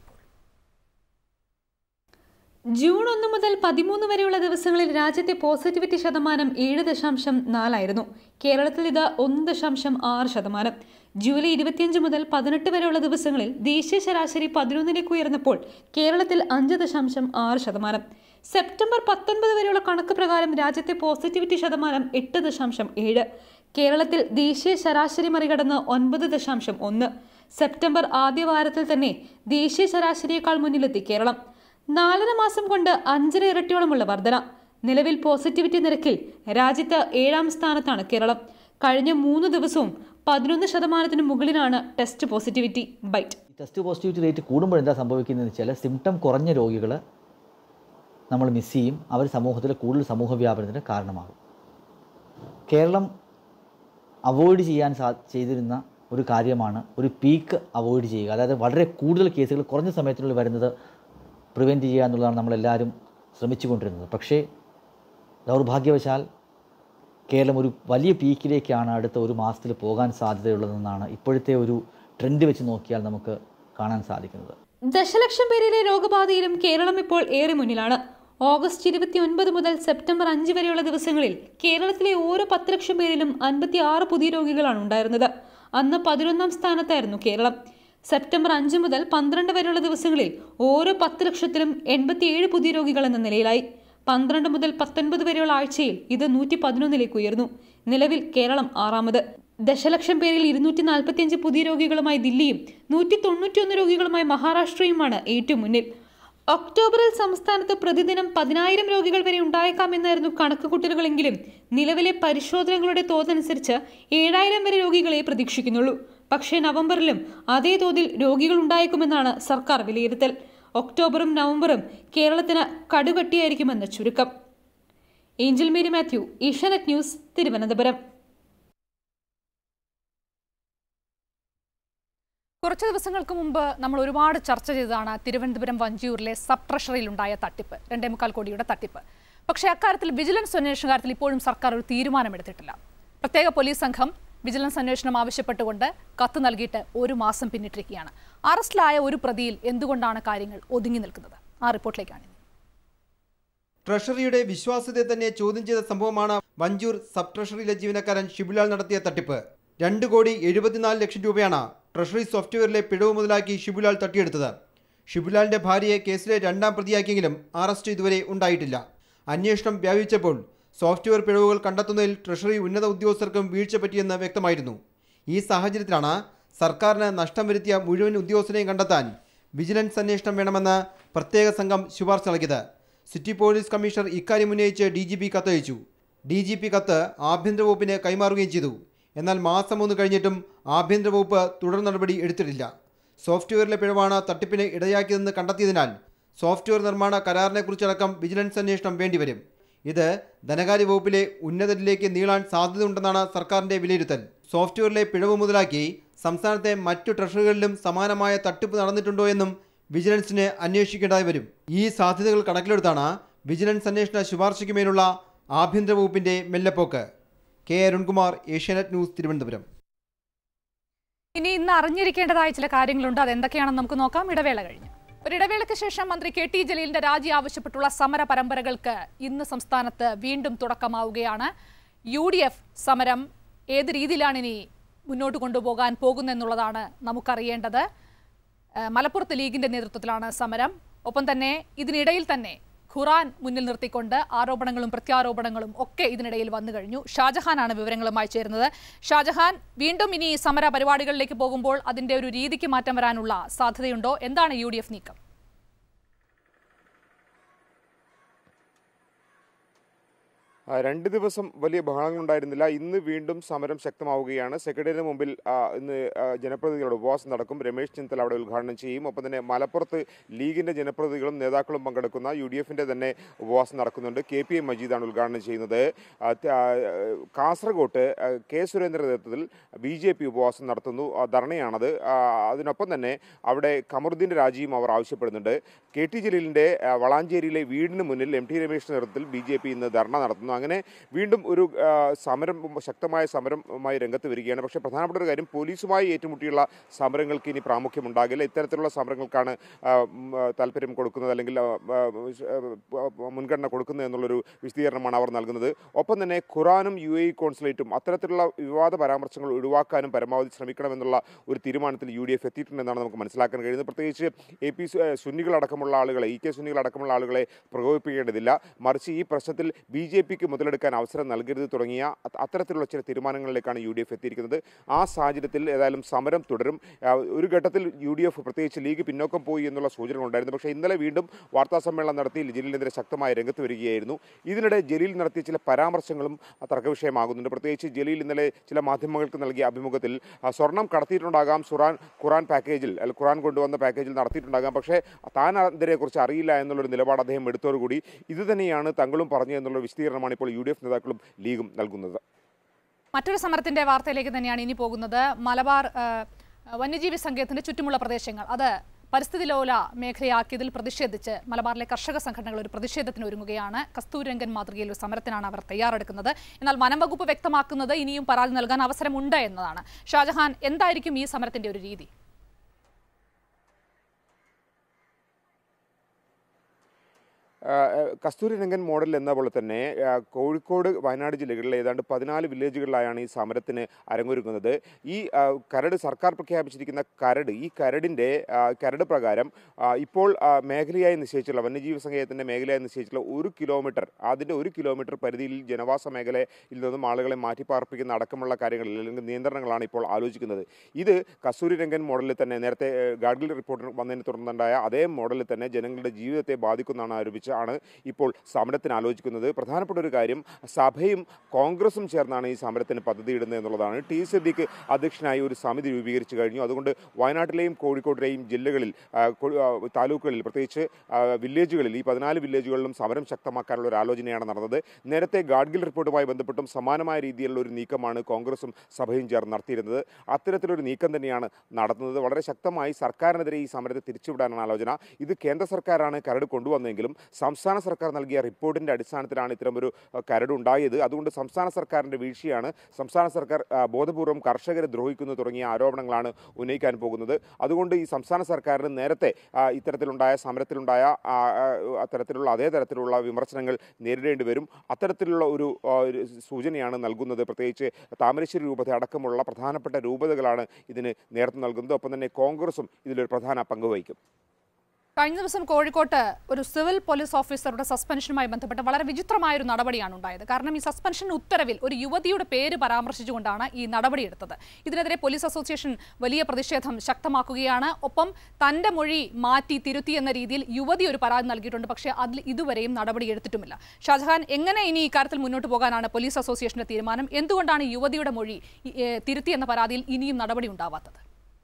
ജൂൺ ഒന്ന് മുതൽ പതിമൂന്ന് വരെയുള്ള ദിവസങ്ങളിൽ രാജ്യത്തെ പോസിറ്റിവിറ്റി ശതമാനം ഏഴ് ദശാംശം നാലായിരുന്നു കേരളത്തിൽ ഇത് ഒന്ന് ദശാംശം ആറ് ശതമാനം ജൂലൈ ഇരുപത്തിയഞ്ച് മുതൽ പതിനെട്ട് വരെയുള്ള ദിവസങ്ങളിൽ ദേശീയ ശരാശരി പതിനൊന്നിലേക്ക് ഉയർന്നപ്പോൾ കേരളത്തിൽ അഞ്ച് ദശാംശം ആറ് ശതമാനം സെപ്റ്റംബർ പത്തൊൻപത് വരെയുള്ള കണക്ക് പ്രകാരം രാജ്യത്തെ പോസിറ്റിവിറ്റി ശതമാനം എട്ട് ദശാംശം ഏഴ് കേരളത്തിൽ ദേശീയ ശരാശരി മറികടന്ന് ഒൻപത് ദശാംശം ഒന്ന് സെപ്റ്റംബർ ആദ്യ വാരത്തിൽ തന്നെ ദേശീയ ശരാശരിയേക്കാൾ മുന്നിലെത്തി കേരളം നാലര മാസം കൊണ്ട് അഞ്ചര ഇരട്ടിയോളമുള്ള വർധന നിലവിൽ പോസിറ്റിവിറ്റി നിരക്കിൽ രാജ്യത്ത് ഏഴാം സ്ഥാനത്താണ് കേരളം കഴിഞ്ഞ മൂന്ന് ദിവസവും പതിനൊന്ന് ശതമാനത്തിന് മുകളിലാണ് ടെസ്റ്റ് പോസിറ്റിവിറ്റി ബൈറ്റ് ഈ ടെസ്റ്റ് പോസിറ്റിവിറ്റി റേറ്റ് കൂടുമ്പോൾ എന്താ സംഭവിക്കുന്നതെന്ന് വെച്ചാൽ സിംറ്റം കുറഞ്ഞ രോഗികൾ നമ്മൾ മിസ് ചെയ്യും അവർ സമൂഹത്തിൽ കൂടുതൽ സമൂഹ വ്യാപനത്തിന് കാരണമാകും കേരളം അവോയ്ഡ് ചെയ്യാൻ സാ ചെയ്തിരുന്ന ഒരു കാര്യമാണ് ഒരു പീക്ക് അവോയ്ഡ് ചെയ്യുക അതായത് വളരെ കൂടുതൽ കേസുകൾ കുറഞ്ഞ സമയത്തിനുള്ളിൽ വരുന്നത് പ്രിവെൻറ്റ് ചെയ്യുക എന്നുള്ളതാണ് നമ്മളെല്ലാവരും ശ്രമിച്ചുകൊണ്ടിരുന്നത് പക്ഷേ ദൗർഭാഗ്യവശാൽ കേരളം ഒരു വലിയ പീക്കിലേക്കാണ് അടുത്ത ഒരു മാസത്തിൽ പോകാൻ സാധ്യതയുള്ളതെന്നാണ് ഇപ്പോഴത്തെ ഒരു ട്രെൻഡ് വെച്ച് നോക്കിയാൽ നമുക്ക് കാണാൻ സാധിക്കുന്നത് ദശലക്ഷം പേരിലെ രോഗബാധയിലും കേരളം ഇപ്പോൾ ഏറെ മുന്നിലാണ് ഓഗസ്റ്റ് ഇരുപത്തി ഒൻപത് മുതൽ സെപ്റ്റംബർ അഞ്ച് വരെയുള്ള ദിവസങ്ങളിൽ കേരളത്തിലെ ഓരോ പത്ത് ലക്ഷം പേരിലും അൻപത്തി ആറ് പുതിയ രോഗികളാണ് ഉണ്ടായിരുന്നത് അന്ന് പതിനൊന്നാം സ്ഥാനത്തായിരുന്നു കേരളം സെപ്റ്റംബർ അഞ്ച് മുതൽ പന്ത്രണ്ട് വരെയുള്ള ദിവസങ്ങളിൽ ഓരോ പത്ത് ലക്ഷത്തിലും എൺപത്തിയേഴ് പുതിയ രോഗികൾ എന്ന നിലയിലായി പന്ത്രണ്ട് മുതൽ പത്തൊൻപത് വരെയുള്ള ആഴ്ചയിൽ ഇത് നൂറ്റി പതിനൊന്നിലേക്ക് ഉയർന്നു നിലവിൽ കേരളം ആറാമത് ദശലക്ഷം പേരിൽ ഇരുന്നൂറ്റി നാൽപ്പത്തിയഞ്ച് പുതിയ രോഗികളുമായി ദില്ലിയും നൂറ്റി തൊണ്ണൂറ്റിയൊന്ന് രോഗികളുമായി മഹാരാഷ്ട്രയുമാണ് ഏറ്റവും മുന്നിൽ ഒക്ടോബറിൽ സംസ്ഥാനത്ത് പ്രതിദിനം പതിനായിരം രോഗികൾ വരെ ഉണ്ടായേക്കാമെന്നായിരുന്നു കണക്കുകൂട്ടലുകളെങ്കിലും നിലവിലെ പരിശോധനകളുടെ തോതനുസരിച്ച് ഏഴായിരം വരെ രോഗികളെ പ്രതീക്ഷിക്കുന്നുള്ളൂ പക്ഷേ നവംബറിലും അതേ തോതിൽ രോഗികൾ ഉണ്ടായേക്കുമെന്നാണ് സർക്കാർ വിലയിരുത്തൽ ഒക്ടോബറും നവംബറും കേരളത്തിന് കടുകട്ടിയായിരിക്കുമെന്ന് ചുരുക്കം ഏഞ്ചൽ മേരി മാത്യു ഏഷ്യാനെറ്റ് ന്യൂസ് തിരുവനന്തപുരം കുറച്ച് ദിവസങ്ങൾക്ക് മുമ്പ് നമ്മൾ ഒരുപാട് ചർച്ച ചെയ്തതാണ് തിരുവനന്തപുരം വഞ്ചിയൂരിലെ സബ് ട്രഷറിയിലുണ്ടായ തട്ടിപ്പ് രണ്ടേ മുക്കാൽ കോടിയുടെ തട്ടിപ്പ് പക്ഷേ അക്കാര്യത്തിൽ വിജിലൻസ് അന്വേഷണ കാര്യത്തിൽ ഇപ്പോഴും സർക്കാർ ഒരു തീരുമാനമെടുത്തിട്ടില്ല പ്രത്യേക പോലീസ് സംഘം വിജിലൻസ് അന്വേഷണം ആവശ്യപ്പെട്ടുകൊണ്ട് കത്ത് നൽകിയിട്ട് ഒരു മാസം പിന്നിട്ടിരിക്കുകയാണ് അറസ്റ്റിലായ ഒരു പ്രതിയിൽ എന്തുകൊണ്ടാണ് കാര്യങ്ങൾ ഒതുങ്ങി നിൽക്കുന്നത് ആ റിപ്പോർട്ടിലേക്കാണ് ഇനി. ട്രഷറിയുടെ വിശ്വാസ്യതയെ തന്നെ ചോദ്യം ചെയ്ത സംഭവമാണ് വഞ്ചൂർ സബ് ട്രഷറിയിലെ ജീവനക്കാരൻ ഷിബുലാൽ നടത്തിയ തട്ടിപ്പ് രണ്ട് കോടി എഴുപത്തിനാല് ലക്ഷം രൂപയാണ് ട്രഷറി സോഫ്റ്റ്വെയറിലെ പിഴവ് മുതലാക്കി ഷിബുലാൽ തട്ടിയെടുത്തത് ഷിബുലാലിന്റെ ഭാര്യയെ കേസിലെ രണ്ടാം പ്രതിയാക്കിയെങ്കിലും അറസ്റ്റ് ഇതുവരെ ഉണ്ടായിട്ടില്ല അന്വേഷണം വ്യാപിച്ചപ്പോൾ സോഫ്റ്റ്വെയർ പിഴവുകൾ കണ്ടെത്തുന്നതിൽ ട്രഷറി ഉന്നത ഉദ്യോഗസ്ഥർക്കും വീഴ്ച പറ്റിയെന്ന് വ്യക്തമായിരുന്നു ഈ സാഹചര്യത്തിലാണ് സർക്കാരിന് നഷ്ടം വരുത്തിയ മുഴുവൻ ഉദ്യോഗസ്ഥരെയും കണ്ടെത്താൻ വിജിലൻസ് അന്വേഷണം വേണമെന്ന് പ്രത്യേക സംഘം ശുപാർശ നൽകിയത് സിറ്റി പോലീസ് കമ്മീഷണർ ഇക്കാര്യം ഉന്നയിച്ച് ഡി ജി പി കത്തയച്ചു ഡി ജി പി കത്ത് ആഭ്യന്തര വകുപ്പിന് കൈമാറുകയും ചെയ്തു എന്നാൽ മാസം ഒന്ന് കഴിഞ്ഞിട്ടും ആഭ്യന്തര വകുപ്പ് തുടർ നടപടി എടുത്തിട്ടില്ല സോഫ്റ്റ്വെയറിലെ പിഴവാണ് തട്ടിപ്പിന് ഇടയാക്കിയതെന്ന് കണ്ടെത്തിയതിനാൽ സോഫ്റ്റ്വെയർ നിർമ്മാണ കരാറിനെക്കുറിച്ചടക്കം വിജിലൻസ് അന്വേഷണം വേണ്ടിവരും ഇത് ധനകാര്യ വകുപ്പിലെ ഉന്നതരിലേക്ക് നീളാൻ സാധ്യതയുണ്ടെന്നാണ് സർക്കാരിന്റെ വിലയിരുത്തൽ സോഫ്റ്റ്വെയറിലെ പിഴവ് മുതലാക്കി സംസ്ഥാനത്തെ മറ്റു ട്രഷറികളിലും സമാനമായ തട്ടിപ്പ് നടന്നിട്ടുണ്ടോ എന്നും വിജിലൻസിന് അന്വേഷിക്കേണ്ടതായി വരും ഈ സാധ്യതകൾ കണക്കിലെടുത്താണ് വിജിലൻസ് അന്വേഷണ ശുപാർശയ്ക്ക് മേലുള്ള ആഭ്യന്തര വകുപ്പിന്റെ മെല്ലെപ്പോക്ക് കെ അരുൺകുമാർ ഏഷ്യാനെറ്റ് ന്യൂസ് തിരുവനന്തപുരം ഇനി ഇന്ന് അറിഞ്ഞിരിക്കേണ്ടതായ ചില കാര്യങ്ങളുണ്ട് അത് എന്തൊക്കെയാണെന്ന് നമുക്ക് നോക്കാം ഇടവേള കഴിഞ്ഞ് ഒരു ഇടവേളയ്ക്ക് ശേഷം മന്ത്രി കെ ടി ജലീലിന്റെ രാജി ആവശ്യപ്പെട്ടുള്ള സമര പരമ്പരകൾക്ക് ഇന്ന് സംസ്ഥാനത്ത് വീണ്ടും തുടക്കമാവുകയാണ് യു ഡി എഫ് സമരം ഏത് രീതിയിലാണ് ഇനി മുന്നോട്ട് കൊണ്ടുപോകാൻ പോകുന്നെന്നുള്ളതാണ് നമുക്കറിയേണ്ടത് ഏഹ് മലപ്പുറത്ത് ലീഗിന്റെ നേതൃത്വത്തിലാണ് സമരം ഒപ്പം തന്നെ ഇതിനിടയിൽ തന്നെ ഖുറാൻ മുന്നിൽ നിർത്തിക്കൊണ്ട് ആരോപണങ്ങളും പ്രത്യാരോപണങ്ങളും ഒക്കെ ഇതിനിടയിൽ വന്നു കഴിഞ്ഞു ഷാജഹാനാണ് വിവരങ്ങളുമായി ചേരുന്നത് ഷാജഹാൻ വീണ്ടും ഇനി സമര പരിപാടികളിലേക്ക് പോകുമ്പോൾ അതിന്റെ ഒരു രീതിക്ക് മാറ്റം വരാനുള്ള സാധ്യതയുണ്ടോ എന്താണ് യു നീക്കം ആ, രണ്ട് ദിവസം വലിയ ബഹളങ്ങളുണ്ടായിരുന്നില്ല ഇന്ന് വീണ്ടും സമരം ശക്തമാവുകയാണ് സെക്രട്ടറിയുടെ മുമ്പിൽ ആ, ഇന്ന് ആ, ജനപ്രതിനിധികളുടെ ഉപവാസം നടക്കും രമേശ് ചെന്നിത്തല അവിടെ ഉദ്ഘാടനം ചെയ്യും ഒപ്പം തന്നെ മലപ്പുറത്ത് ലീഗിന്റെ ജനപ്രതിനിധികളും നേതാക്കളും പങ്കെടുക്കുന്ന യു ഡി എഫിന്റെ തന്നെ ഉപവാസം നടക്കുന്നുണ്ട് കെ പി എ മജീദാണ് ഉദ്ഘാടനം ചെയ്യുന്നത് ആ, ത- ആ, കാസർഗോട്ട് ആ, കെ സുരേന്ദ്രന്റെ നേതൃത്വത്തിൽ ബി ജെ പി ഉപവാസം നടത്തുന്നു ആ, ധർണയാണത് ആ, അതിനൊപ്പം തന്നെ അവിടെ കമറുദ്ദീന്റെ രാജിയും അവർ ആവശ്യപ്പെടുന്നുണ്ട് കെ ടി ജലീലിന്റെ ആ, വളാഞ്ചേരിയിലെ വീടിന് മുന്നിൽ എം ടി രമേശ് നേതൃത്വത്തിൽ ബി ജെ പി ഇന്ന് ധർണ നടത്തുന്നു അങ്ങനെ വീണ്ടും ഒരു ആ, സമരം ശക്തമായ സമരവുമായി രംഗത്ത് വരികയാണ് പക്ഷേ പ്രധാനപ്പെട്ട ഒരു കാര്യം പോലീസുമായി ഏറ്റുമുട്ടിയുള്ള സമരങ്ങൾക്ക് ഇനി പ്രാമുഖ്യമുണ്ടാകില്ല ഇത്തരത്തിലുള്ള സമരങ്ങൾക്കാണ് ആ, ഉം, ആ, താല്പര്യം കൊടുക്കുന്നത് അല്ലെങ്കിൽ ആ, ആ, ആ, മുൻഗണന കൊടുക്കുന്നത് എന്നുള്ളൊരു വിശദീകരണമാണ് അവർ നൽകുന്നത് ഒപ്പം തന്നെ ഖുറാനും യു എ കോൺസുലേറ്റും അത്തരത്തിലുള്ള വിവാദ പരാമർശങ്ങൾ ഒഴിവാക്കാനും പരമാവധി ശ്രമിക്കണമെന്നുള്ള ഒരു തീരുമാനത്തിൽ യു ഡി എഫ് എത്തിയിട്ടുണ്ടെന്നാണ് നമുക്ക് മനസ്സിലാക്കാൻ കഴിയുന്നത് പ്രത്യേകിച്ച് എ പി സുന്നികളടക്കമുള്ള ആളുകളെ ഇ കെ സുന്നികളടക്കമുള്ള ആളുകളെ പ്രകോപിപ്പിക്കേണ്ടതില്ല മറിച്ച് ഈ പ്രശ്നത്തിൽ ബി ജെ പിക്ക് മുതലെടുക്കാൻ അവസരം നൽകരുത് തുടങ്ങിയ അത്ത- അത്തരത്തിലുള്ള ചില തീരുമാനങ്ങളിലേക്കാണ് യു ഡി എഫ് എത്തിയിരിക്കുന്നത് ആ സാഹചര്യത്തിൽ ഏതായാലും സമരം തുടരും ആ, ഒരു ഘട്ടത്തിൽ യു ഡി എഫ് പ്രത്യേകിച്ച് ലീഗ് പിന്നോക്കം പോയി എന്നുള്ള സൂചനകൾ ഉണ്ടായിരുന്നു പക്ഷേ ഇന്നലെ വീണ്ടും വാർത്താ സമ്മേളനം നടത്തി ജലീലിനെതിരെ ശക്തമായ രംഗത്ത് വരികയായിരുന്നു ഇതിനിടെ ജലീൽ നടത്തിയ ചില പരാമർശങ്ങളും തർക്കവിഷയമാകുന്നുണ്ട് പ്രത്യേകിച്ച് ജലീൽ ഇന്നലെ ചില മാധ്യമങ്ങൾക്ക് നൽകിയ അഭിമുഖത്തിൽ ആ, സ്വർണം കടത്തിയിട്ടുണ്ടാകാം സുറാൻ ഖുറാൻ പാക്കേജിൽ അല്ല ഖുറാൻ കൊണ്ടുവന്ന പാക്കേജിൽ നടത്തിയിട്ടുണ്ടാകാം പക്ഷേ താൻ അതിനെക്കുറിച്ച് അറിയില്ല എന്നുള്ളൊരു നിലപാട് അദ്ദേഹം എടുത്തോടുകൂടി ഇത് തന്നെയാണ് തങ്ങളും പറഞ്ഞു എന്നുള്ള വിശദീകരണമാണ് ഇപ്പോൾ യു ഡി എഫ് നേതാക്കളും ലീഗും നൽകുന്നത് മറ്റൊരു സമരത്തിന്റെ വാർത്തയിലേക്ക് തന്നെയാണ് ഇനി പോകുന്നത് മലബാർ ആ, വന്യജീവി സങ്കേതത്തിന്റെ ചുറ്റുമുള്ള പ്രദേശങ്ങൾ അത് പരിസ്ഥിതി ലോല മേഖലയാക്കിയതിൽ പ്രതിഷേധിച്ച് മലബാറിലെ കർഷക സംഘടനകൾ ഒരു പ്രതിഷേധത്തിന് ഒരുങ്ങുകയാണ് കസ്തൂരംഗൻ മാതൃകയിൽ ഒരു സമരത്തിനാണ് അവർ തയ്യാറെടുക്കുന്നത് എന്നാൽ വനം വകുപ്പ് വ്യക്തമാക്കുന്നത് ഇനിയും പരാതി നൽകാൻ അവസരമുണ്ട് എന്നതാണ് ഷാജഹാൻ എന്തായിരിക്കും ഈ സമരത്തിന്റെ ഒരു രീതി ആ, കസ്തൂരി രംഗൻ മോഡൽ എന്ന പോലെ തന്നെ ആ, കോഴിക്കോട് വയനാട് ജില്ലകളിലെ ഏതാണ്ട് പതിനാല് വില്ലേജുകളിലായാണ് ഈ സമരത്തിന് അരങ്ങൊരുങ്ങുന്നത് ഈ ആ, കരട് സർക്കാർ പ്രഖ്യാപിച്ചിരിക്കുന്ന കരട് ഈ കരടിൻ്റെ ആ, കരട് പ്രകാരം ആ, ഇപ്പോൾ ആ, മേഖലയായി നിശ്ചയിച്ചുള്ള വന്യജീവി സങ്കേതത്തിൻ്റെ മേഖലയായി നിശ്ചയിച്ചുള്ള ഒരു കിലോമീറ്റർ അതിൻ്റെ ഒരു കിലോമീറ്റർ പരിധിയിൽ ജനവാസ മേഖലയിൽ നിന്നും ആളുകളെ മാറ്റിപ്പാർപ്പിക്കുന്ന അടക്കമുള്ള കാര്യങ്ങളിൽ അല്ലെങ്കിൽ നിയന്ത്രണങ്ങളാണ് ഇപ്പോൾ ആലോചിക്കുന്നത് ഇത് കസ്തൂരി രംഗൻ മോഡലിൽ തന്നെ നേരത്തെ ഏഹ്, ഗാഡ്ഗിൽ റിപ്പോർട്ട് വന്നതിനെ തുടർന്നുണ്ടായ അതേ മോഡലിൽ തന്നെ ജനങ്ങളുടെ ജീവിതത്തെ ബാധിക്കുന്നതാണ് ആരോപിച്ച് ആണ് ഇപ്പോൾ സമരത്തിന് ആലോചിക്കുന്നത് പ്രധാനപ്പെട്ട ഒരു കാര്യം സഭയും കോൺഗ്രസും ചേർന്നാണ് ഈ സമരത്തിന് പദ്ധതിയിടുന്നത് എന്നുള്ളതാണ് ടി സിദ്ദിഖ് അധ്യക്ഷനായി ഒരു സമിതി രൂപീകരിച്ചു കഴിഞ്ഞു അതുകൊണ്ട് വയനാട്ടിലെയും കോഴിക്കോട്ടിലെയും ജില്ലകളിൽ ആ, കൊ- ആ, താലൂക്കുകളിൽ പ്രത്യേകിച്ച് ആ, വില്ലേജുകളിൽ ഈ പതിനാല് വില്ലേജുകളിലും സമരം ശക്തമാക്കാനുള്ള ഒരു ആലോചനയാണ് നടന്നത് നേരത്തെ ഗാഡ്ഗിൽ റിപ്പോർട്ടുമായി ബന്ധപ്പെട്ടും സമാനമായ രീതിയിലുള്ള ഒരു നീക്കമാണ് കോൺഗ്രസും സഭയും ചേർന്ന് നടത്തിയിരുന്നത് അത്തരത്തിലൊരു നീക്കം തന്നെയാണ് നടത്തുന്നത് വളരെ ശക്തമായി സർക്കാരിനെതിരെ ഈ സമരത്തെ തിരിച്ചുവിടാനാണ് ആലോചന ഇത് കേന്ദ്ര സർക്കാരാണ് കരട് കൊണ്ടുവന്നെങ്കിലും സംസ്ഥാന സർക്കാർ നൽകിയ റിപ്പോർട്ടിന്റെ അടിസ്ഥാനത്തിലാണ് ഇത്തരമൊരു അഹ്, കരട് ഉണ്ടായത് അതുകൊണ്ട് സംസ്ഥാന സർക്കാരിന്റെ വീഴ്ചയാണ് സംസ്ഥാന സർക്കാർ ആ, ബോധപൂർവം കർഷകരെ ദ്രോഹിക്കുന്നു തുടങ്ങിയ ആരോപണങ്ങളാണ് ഉന്നയിക്കാൻ പോകുന്നത് അതുകൊണ്ട് ഈ സംസ്ഥാന സർക്കാരിന് നേരത്തെ ആ, ഇത്തരത്തിലുണ്ടായ സമരത്തിലുണ്ടായ ആ, ആ, അത്തരത്തിലുള്ള അതേ തരത്തിലുള്ള വിമർശനങ്ങൾ നേരിടേണ്ടി വരും അത്തരത്തിലുള്ള ഒരു ആ, ഒരു സൂചനയാണ് നൽകുന്നത് പ്രത്യേകിച്ച് താമരശ്ശേരി രൂപത അടക്കമുള്ള പ്രധാനപ്പെട്ട രൂപതകളാണ് ഇതിന് നേതൃത്വം നൽകുന്നത് ഒപ്പം തന്നെ കോൺഗ്രസും ഇതിലൊരു പ്രധാന പങ്ക് വഹിക്കും കഴിഞ്ഞ ദിവസം കോഴിക്കോട്ട് ഒരു സിവിൽ പോലീസ് ഓഫീസറുടെ സസ്പെൻഷനുമായി ബന്ധപ്പെട്ട് വളരെ വിചിത്രമായ ഒരു നടപടിയാണ് ഉണ്ടായത് കാരണം ഈ സസ്പെൻഷൻ ഉത്തരവിൽ ഒരു യുവതിയുടെ പേര് പരാമർശിച്ചുകൊണ്ടാണ് ഈ നടപടിയെടുത്തത് ഇതിനെതിരെ പോലീസ് അസോസിയേഷൻ വലിയ പ്രതിഷേധം ശക്തമാക്കുകയാണ് ഒപ്പം തന്റെ മൊഴി മാറ്റി തിരുത്തി എന്ന രീതിയിൽ യുവതി ഒരു പരാതി നൽകിയിട്ടുണ്ട് പക്ഷേ അതിൽ ഇതുവരെയും നടപടി എടുത്തിട്ടുമില്ല ഷാജഹാൻ എങ്ങനെ ഇനി ഇക്കാര്യത്തിൽ മുന്നോട്ട് പോകാനാണ് പോലീസ് അസോസിയേഷന്റെ തീരുമാനം എന്തുകൊണ്ടാണ് യുവതിയുടെ മൊഴി ഈ, ഏ, തിരുത്തി എന്ന പരാതിയിൽ ഇനിയും നടപടി ഉണ്ടാവാത്തത്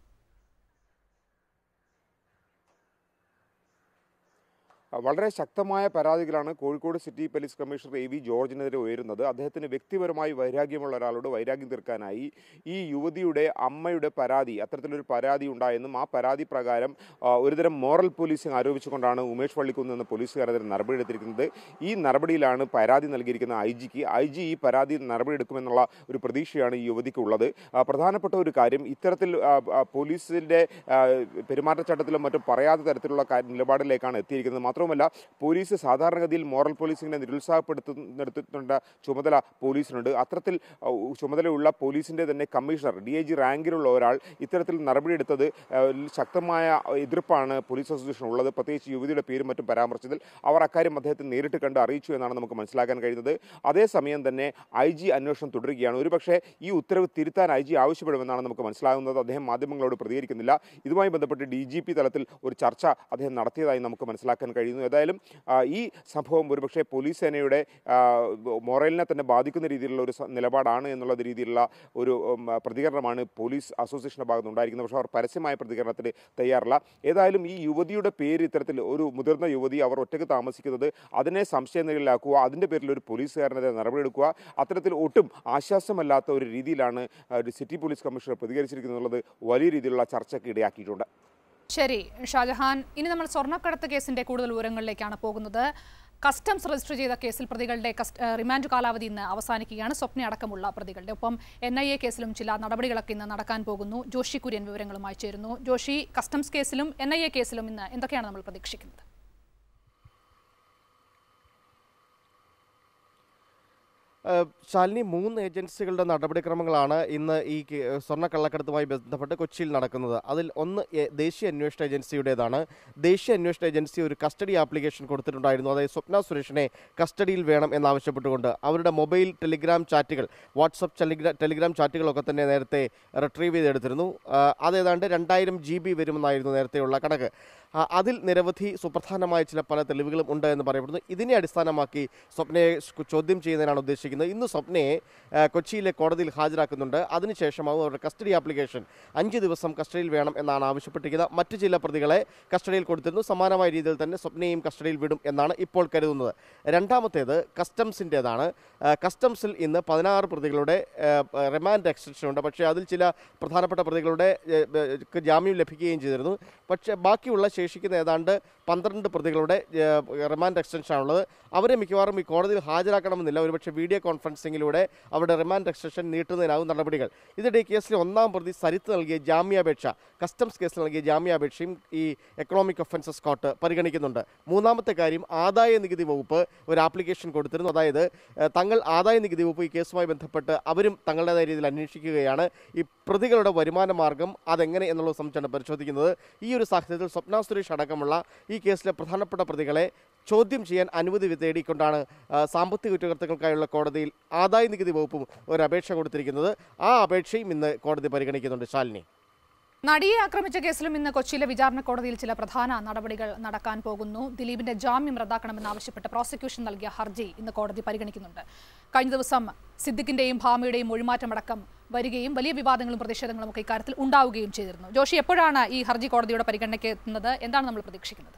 വളരെ ശക്തമായ പരാതികളാണ് Kozhikode city police commissioner A V ജോർജിനെതിരെ ഉയരുന്നത് അദ്ദേഹത്തിന് വ്യക്തിപരമായി വൈരാഗ്യമുള്ള ഒരാളോട് വൈരാഗ്യം തീർക്കാനായി ഈ യുവതിയുടെ അമ്മയുടെ പരാതി അത്തരത്തിലൊരു പരാതി ഉണ്ടായെന്നും ആ പരാതി പ്രകാരം ആ, ഒരുതരം മോറൽ പോലീസിംഗ് ആരോപിച്ചുകൊണ്ടാണ് ഉമേഷ് പള്ളിക്കുന്ന് എന്ന പോലീസുകാരെതിരെ നടപടിയെടുത്തിരിക്കുന്നത് ഈ നടപടിയിലാണ് പരാതി നൽകിയിരിക്കുന്ന ഐ ജിക്ക് ഐ ജി ഈ പരാതി നടപടിയെടുക്കുമെന്നുള്ള ഒരു പ്രതീക്ഷയാണ് ഈ യുവതിക്ക് ഉള്ളത് ആ, പ്രധാനപ്പെട്ട ഒരു കാര്യം ഇത്തരത്തിൽ ആ, ആ, പോലീസിന്റെ ആ, പെരുമാറ്റച്ചട്ടത്തിലും മറ്റും പറയാത്ത തരത്തിലുള്ള കാ- നിലപാടിലേക്കാണ് എത്തിയിരിക്കുന്നത് മാത്രമല്ല പോലീസ് സാധാരണഗതിയിൽ മോറൽ പോലീസിങ്ങിനെ നിരുത്സാഹപ്പെടുത്തുന്നിടത്തുണ്ട് ചുമതല പോലീസിനുണ്ട് അത്തരത്തിൽ ആ, ചുമതലയുള്ള പോലീസിന്റെ തന്നെ കമ്മീഷണർ ഡി ഐ ജി റാങ്കിലുള്ള ഒരാൾ ഇത്തരത്തിൽ നടപടിയെടുത്തത് ആ, ശക്തമായ എതിർപ്പാണ് പോലീസ് അസോസിയേഷൻ ഉള്ളത് പ്രത്യേകിച്ച് യുവതിയുടെ പേരും മറ്റും പരാമർശത്തിൽ അവർ അക്കാര്യം അദ്ദേഹത്തെ നേരിട്ട് കണ്ട് അറിയിച്ചു എന്നാണ് നമുക്ക് മനസ്സിലാക്കാൻ കഴിയുന്നത് അതേസമയം തന്നെ ഐ ജി അന്വേഷണം തുടരുകയാണ് ഒരുപക്ഷെ ഈ ഉത്തരവ് തിരുത്താൻ ഐ ജി ആവശ്യപ്പെടുമെന്നാണ് നമുക്ക് മനസ്സിലാകുന്നത് അദ്ദേഹം മാധ്യമങ്ങളോട് പ്രതികരിക്കുന്നില്ല ഇതുമായി ബന്ധപ്പെട്ട് ഡി ജി പി തലത്തിൽ ഒരു ചർച്ച അദ്ദേഹം നടത്തിയതായി നമുക്ക് മനസ്സിലാക്കാൻ കഴിയുന്നു ഏതായാലും ആ, ഈ സംഭവം ഒരുപക്ഷെ പോലീസ് സേനയുടെ ആ, മൊറലിനെ തന്നെ ബാധിക്കുന്ന രീതിയിലുള്ള ഒരു സ- നിലപാടാണ് എന്നുള്ള രീതിയിലുള്ള ഒരു ഉം, പ്രതികരണമാണ് പോലീസ് അസോസിയേഷൻ്റെ ഭാഗത്ത് ഉണ്ടായിരിക്കുന്നത് പക്ഷേ അവർ പരസ്യമായ പ്രതികരണത്തിന് തയ്യാറല്ല ഏതായാലും ഈ യുവതിയുടെ പേര് ഇത്തരത്തിൽ ഒരു മുതിർന്ന യുവതി അവർ ഒറ്റയ്ക്ക് താമസിക്കുന്നത് അതിനെ സംശയനിലയിലാക്കുക അതിൻ്റെ പേരിൽ ഒരു പോലീസുകാരനെതിരെ നടപടിയെടുക്കുക അത്തരത്തിൽ ഒട്ടും ആശ്വാസമല്ലാത്ത ഒരു രീതിയിലാണ് ആ, ഒരു സിറ്റി പോലീസ് കമ്മീഷണർ പ്രതികരിച്ചിരിക്കുന്നത് എന്നുള്ളത് വലിയ രീതിയിലുള്ള ചർച്ചയ്ക്ക് ഇടയാക്കിയിട്ടുണ്ട് ശരി ഷാജഹാൻ ഇനി നമ്മൾ സ്വർണ്ണക്കടത്ത് കേസിന്റെ കൂടുതൽ വിവരങ്ങളിലേക്കാണ് പോകുന്നത് കസ്റ്റംസ് രജിസ്റ്റർ ചെയ്ത കേസിൽ പ്രതികളുടെ കസ്റ്റ- ഏഹ് റിമാൻഡ് കാലാവധി ഇന്ന് അവസാനിക്കുകയാണ് സ്വപ്ന അടക്കമുള്ള പ്രതികളുടെ ഒപ്പം എൻ ഐ എ കേസിലും ചില നടപടികളൊക്കെ ഇന്ന് നടക്കാൻ പോകുന്നു ജോഷി കുര്യൻ വിവരങ്ങളുമായി ചേരുന്നു ജോഷി കസ്റ്റംസ് കേസിലും എൻ ഐ എ കേസിലും ഇന്ന് എന്തൊക്കെയാണ് നമ്മൾ പ്രതീക്ഷിക്കുന്നത് ഏഹ് ശാലിനി മൂന്ന് ഏജൻസികളുടെ നടപടിക്രമങ്ങളാണ് ഇന്ന് ഈ കേ- സ്വർണ്ണക്കള്ളക്കടത്തുമായി ബന്ധപ്പെട്ട് കൊച്ചിയിൽ നടക്കുന്നത് അതിൽ ഒന്ന് എ- ദേശീയ അന്വേഷണ ഏജൻസിയുടേതാണ് ദേശീയ അന്വേഷണ ഏജൻസി ഒരു കസ്റ്റഡി ആപ്ലിക്കേഷൻ കൊടുത്തിട്ടുണ്ടായിരുന്നു അതായത് സ്വപ്ന സുരേഷിനെ കസ്റ്റഡിയിൽ വേണം എന്നാവശ്യപ്പെട്ടുകൊണ്ട് അവരുടെ മൊബൈൽ ടെലിഗ്രാം ചാറ്റുകൾ വാട്സപ്പ് ടെലിഗ്രാം ടെലിഗ്രാം ചാറ്റുകളൊക്കെ തന്നെ നേരത്തെ റിട്രീവ് ചെയ്തെടുത്തിരുന്നു ആഹ് അതേതാണ്ട് രണ്ടായിരം ജി ബി വരുമെന്നായിരുന്നു നേരത്തെയുള്ള കണക്ക് ആ, അതിൽ നിരവധി സുപ്രധാനമായ ചില പല തെളിവുകളും ഉണ്ട് എന്ന് പറയപ്പെടുന്നു ഇതിനെ അടിസ്ഥാനമാക്കി സ്വപ്നയെ സ് ചോദ്യം ചെയ്യുന്നതിനാണ് ഉദ്ദേശിക്കുന്നത് ഇന്ന് സ്വപ്നയെ ആ, കൊച്ചിയിലെ കോടതിയിൽ ഹാജരാക്കുന്നുണ്ട് അതിനുശേഷമാവും അവരുടെ കസ്റ്റഡി ആപ്ലിക്കേഷൻ അഞ്ച് ദിവസം കസ്റ്റഡിയിൽ വേണം എന്നാണ് ആവശ്യപ്പെട്ടിരിക്കുന്നത് മറ്റു ചില പ്രതികളെ കസ്റ്റഡിയിൽ കൊടുത്തിരുന്നു സമാനമായ രീതിയിൽ തന്നെ സ്വപ്നയും കസ്റ്റഡിയിൽ വിടും എന്നാണ് ഇപ്പോൾ കരുതുന്നത് രണ്ടാമത്തേത് കസ്റ്റംസിൻ്റേതാണ് ആ, കസ്റ്റംസിൽ ഇന്ന് പതിനാറ് പ്രതികളുടെ ആ, റിമാൻഡ് എക്സ്റ്റൻഷൻ ഉണ്ട് പക്ഷേ അതിൽ ചില പ്രധാനപ്പെട്ട പ്രതികളുടെ ഏ, ഏ, ക്ക് ജാമ്യം ലഭിക്കുകയും ചെയ്തിരുന്നു പക്ഷേ ബാക്കിയുള്ള ശേഷി ശേഷിക്കുന്ന ഏതാണ്ട് പന്ത്രണ്ട് പ്രതികളുടെ ഏഹ്, റിമാൻഡ് എക്സ്റ്റൻഷനാണുള്ളത് അവരെ മിക്കവാറും ഈ കോടതിയിൽ ഹാജരാക്കണമെന്നില്ല ഒരുപക്ഷെ വീഡിയോ കോൺഫറൻസിങ്ങിലൂടെ അവരുടെ റിമാൻഡ് എക്സ്റ്റൻഷൻ നീട്ടുന്നതിനാകും നടപടികൾ ഇതിനിടെ ഈ കേസിലെ ഒന്നാം പ്രതി സരിത്ത് നൽകിയ ജാമ്യാപേക്ഷ കസ്റ്റംസ് കേസിൽ നൽകിയ ജാമ്യാപേക്ഷയും ഈ എക്കണോമിക് ഒഫൻസസ് കോർട്ട് പരിഗണിക്കുന്നുണ്ട് മൂന്നാമത്തെ കാര്യം ആദായ നികുതി വകുപ്പ് ഒരു ആപ്ലിക്കേഷൻ കൊടുത്തിരുന്നു അതായത് ഏഹ്, തങ്ങൾ ആദായ നികുതി വകുപ്പ് ഈ കേസുമായി ബന്ധപ്പെട്ട് അവരും തങ്ങളുടേതായ രീതിയിൽ അന്വേഷിക്കുകയാണ് ഈ പ്രതികളുടെ വരുമാന മാർഗം അതെങ്ങനെ എന്നുള്ളത് സംബന്ധിച്ചാണ് പരിശോധിക്കുന്നത് ഈ ഒരു സാഹചര്യത്തിൽ സ്വപ്ന സുരേഷ് അടക്കമുള്ള ഈ കേസിലെ പ്രധാനപ്പെട്ട പ്രതികളെ ചോദ്യം ചെയ്യാൻ അനുമതി തേടിക്കൊണ്ടാണ് ആ, സാമ്പത്തിക കുറ്റകൃത്യങ്ങൾക്കായുള്ള കോടതിയിൽ ആദായ നികുതി വകുപ്പും ഒരു അപേക്ഷ കൊടുത്തിരിക്കുന്നത് ആ അപേക്ഷയും ഇന്ന് കോടതി പരിഗണിക്കുന്നുണ്ട് ശാലിനി നടിയെ ആക്രമിച്ച കേസിലും ഇന്ന് കൊച്ചിയിലെ വിചാരണ കോടതിയിൽ ചില പ്രധാന നടപടികൾ നടക്കാൻ പോകുന്നു ദിലീപിന്റെ ജാമ്യം റദ്ദാക്കണമെന്നാവശ്യപ്പെട്ട് പ്രോസിക്യൂഷൻ നൽകിയ ഹർജി ഇന്ന് കോടതി പരിഗണിക്കുന്നുണ്ട് കഴിഞ്ഞ ദിവസം സിദ്ദിഖിന്റെയും ഭാമയുടെയും ഒഴിമാറ്റമടക്കം വരികയും വലിയ വിവാദങ്ങളും പ്രതിഷേധങ്ങളും ഒക്കെ ഇക്കാര്യത്തിൽ ഉണ്ടാവുകയും ചെയ്തിരുന്നു ജോഷി എപ്പോഴാണ് ഈ ഹർജി കോടതിയുടെ പരിഗണനയ്ക്ക് എത്തുന്നത് എന്താണ് നമ്മൾ പ്രതീക്ഷിക്കുന്നത്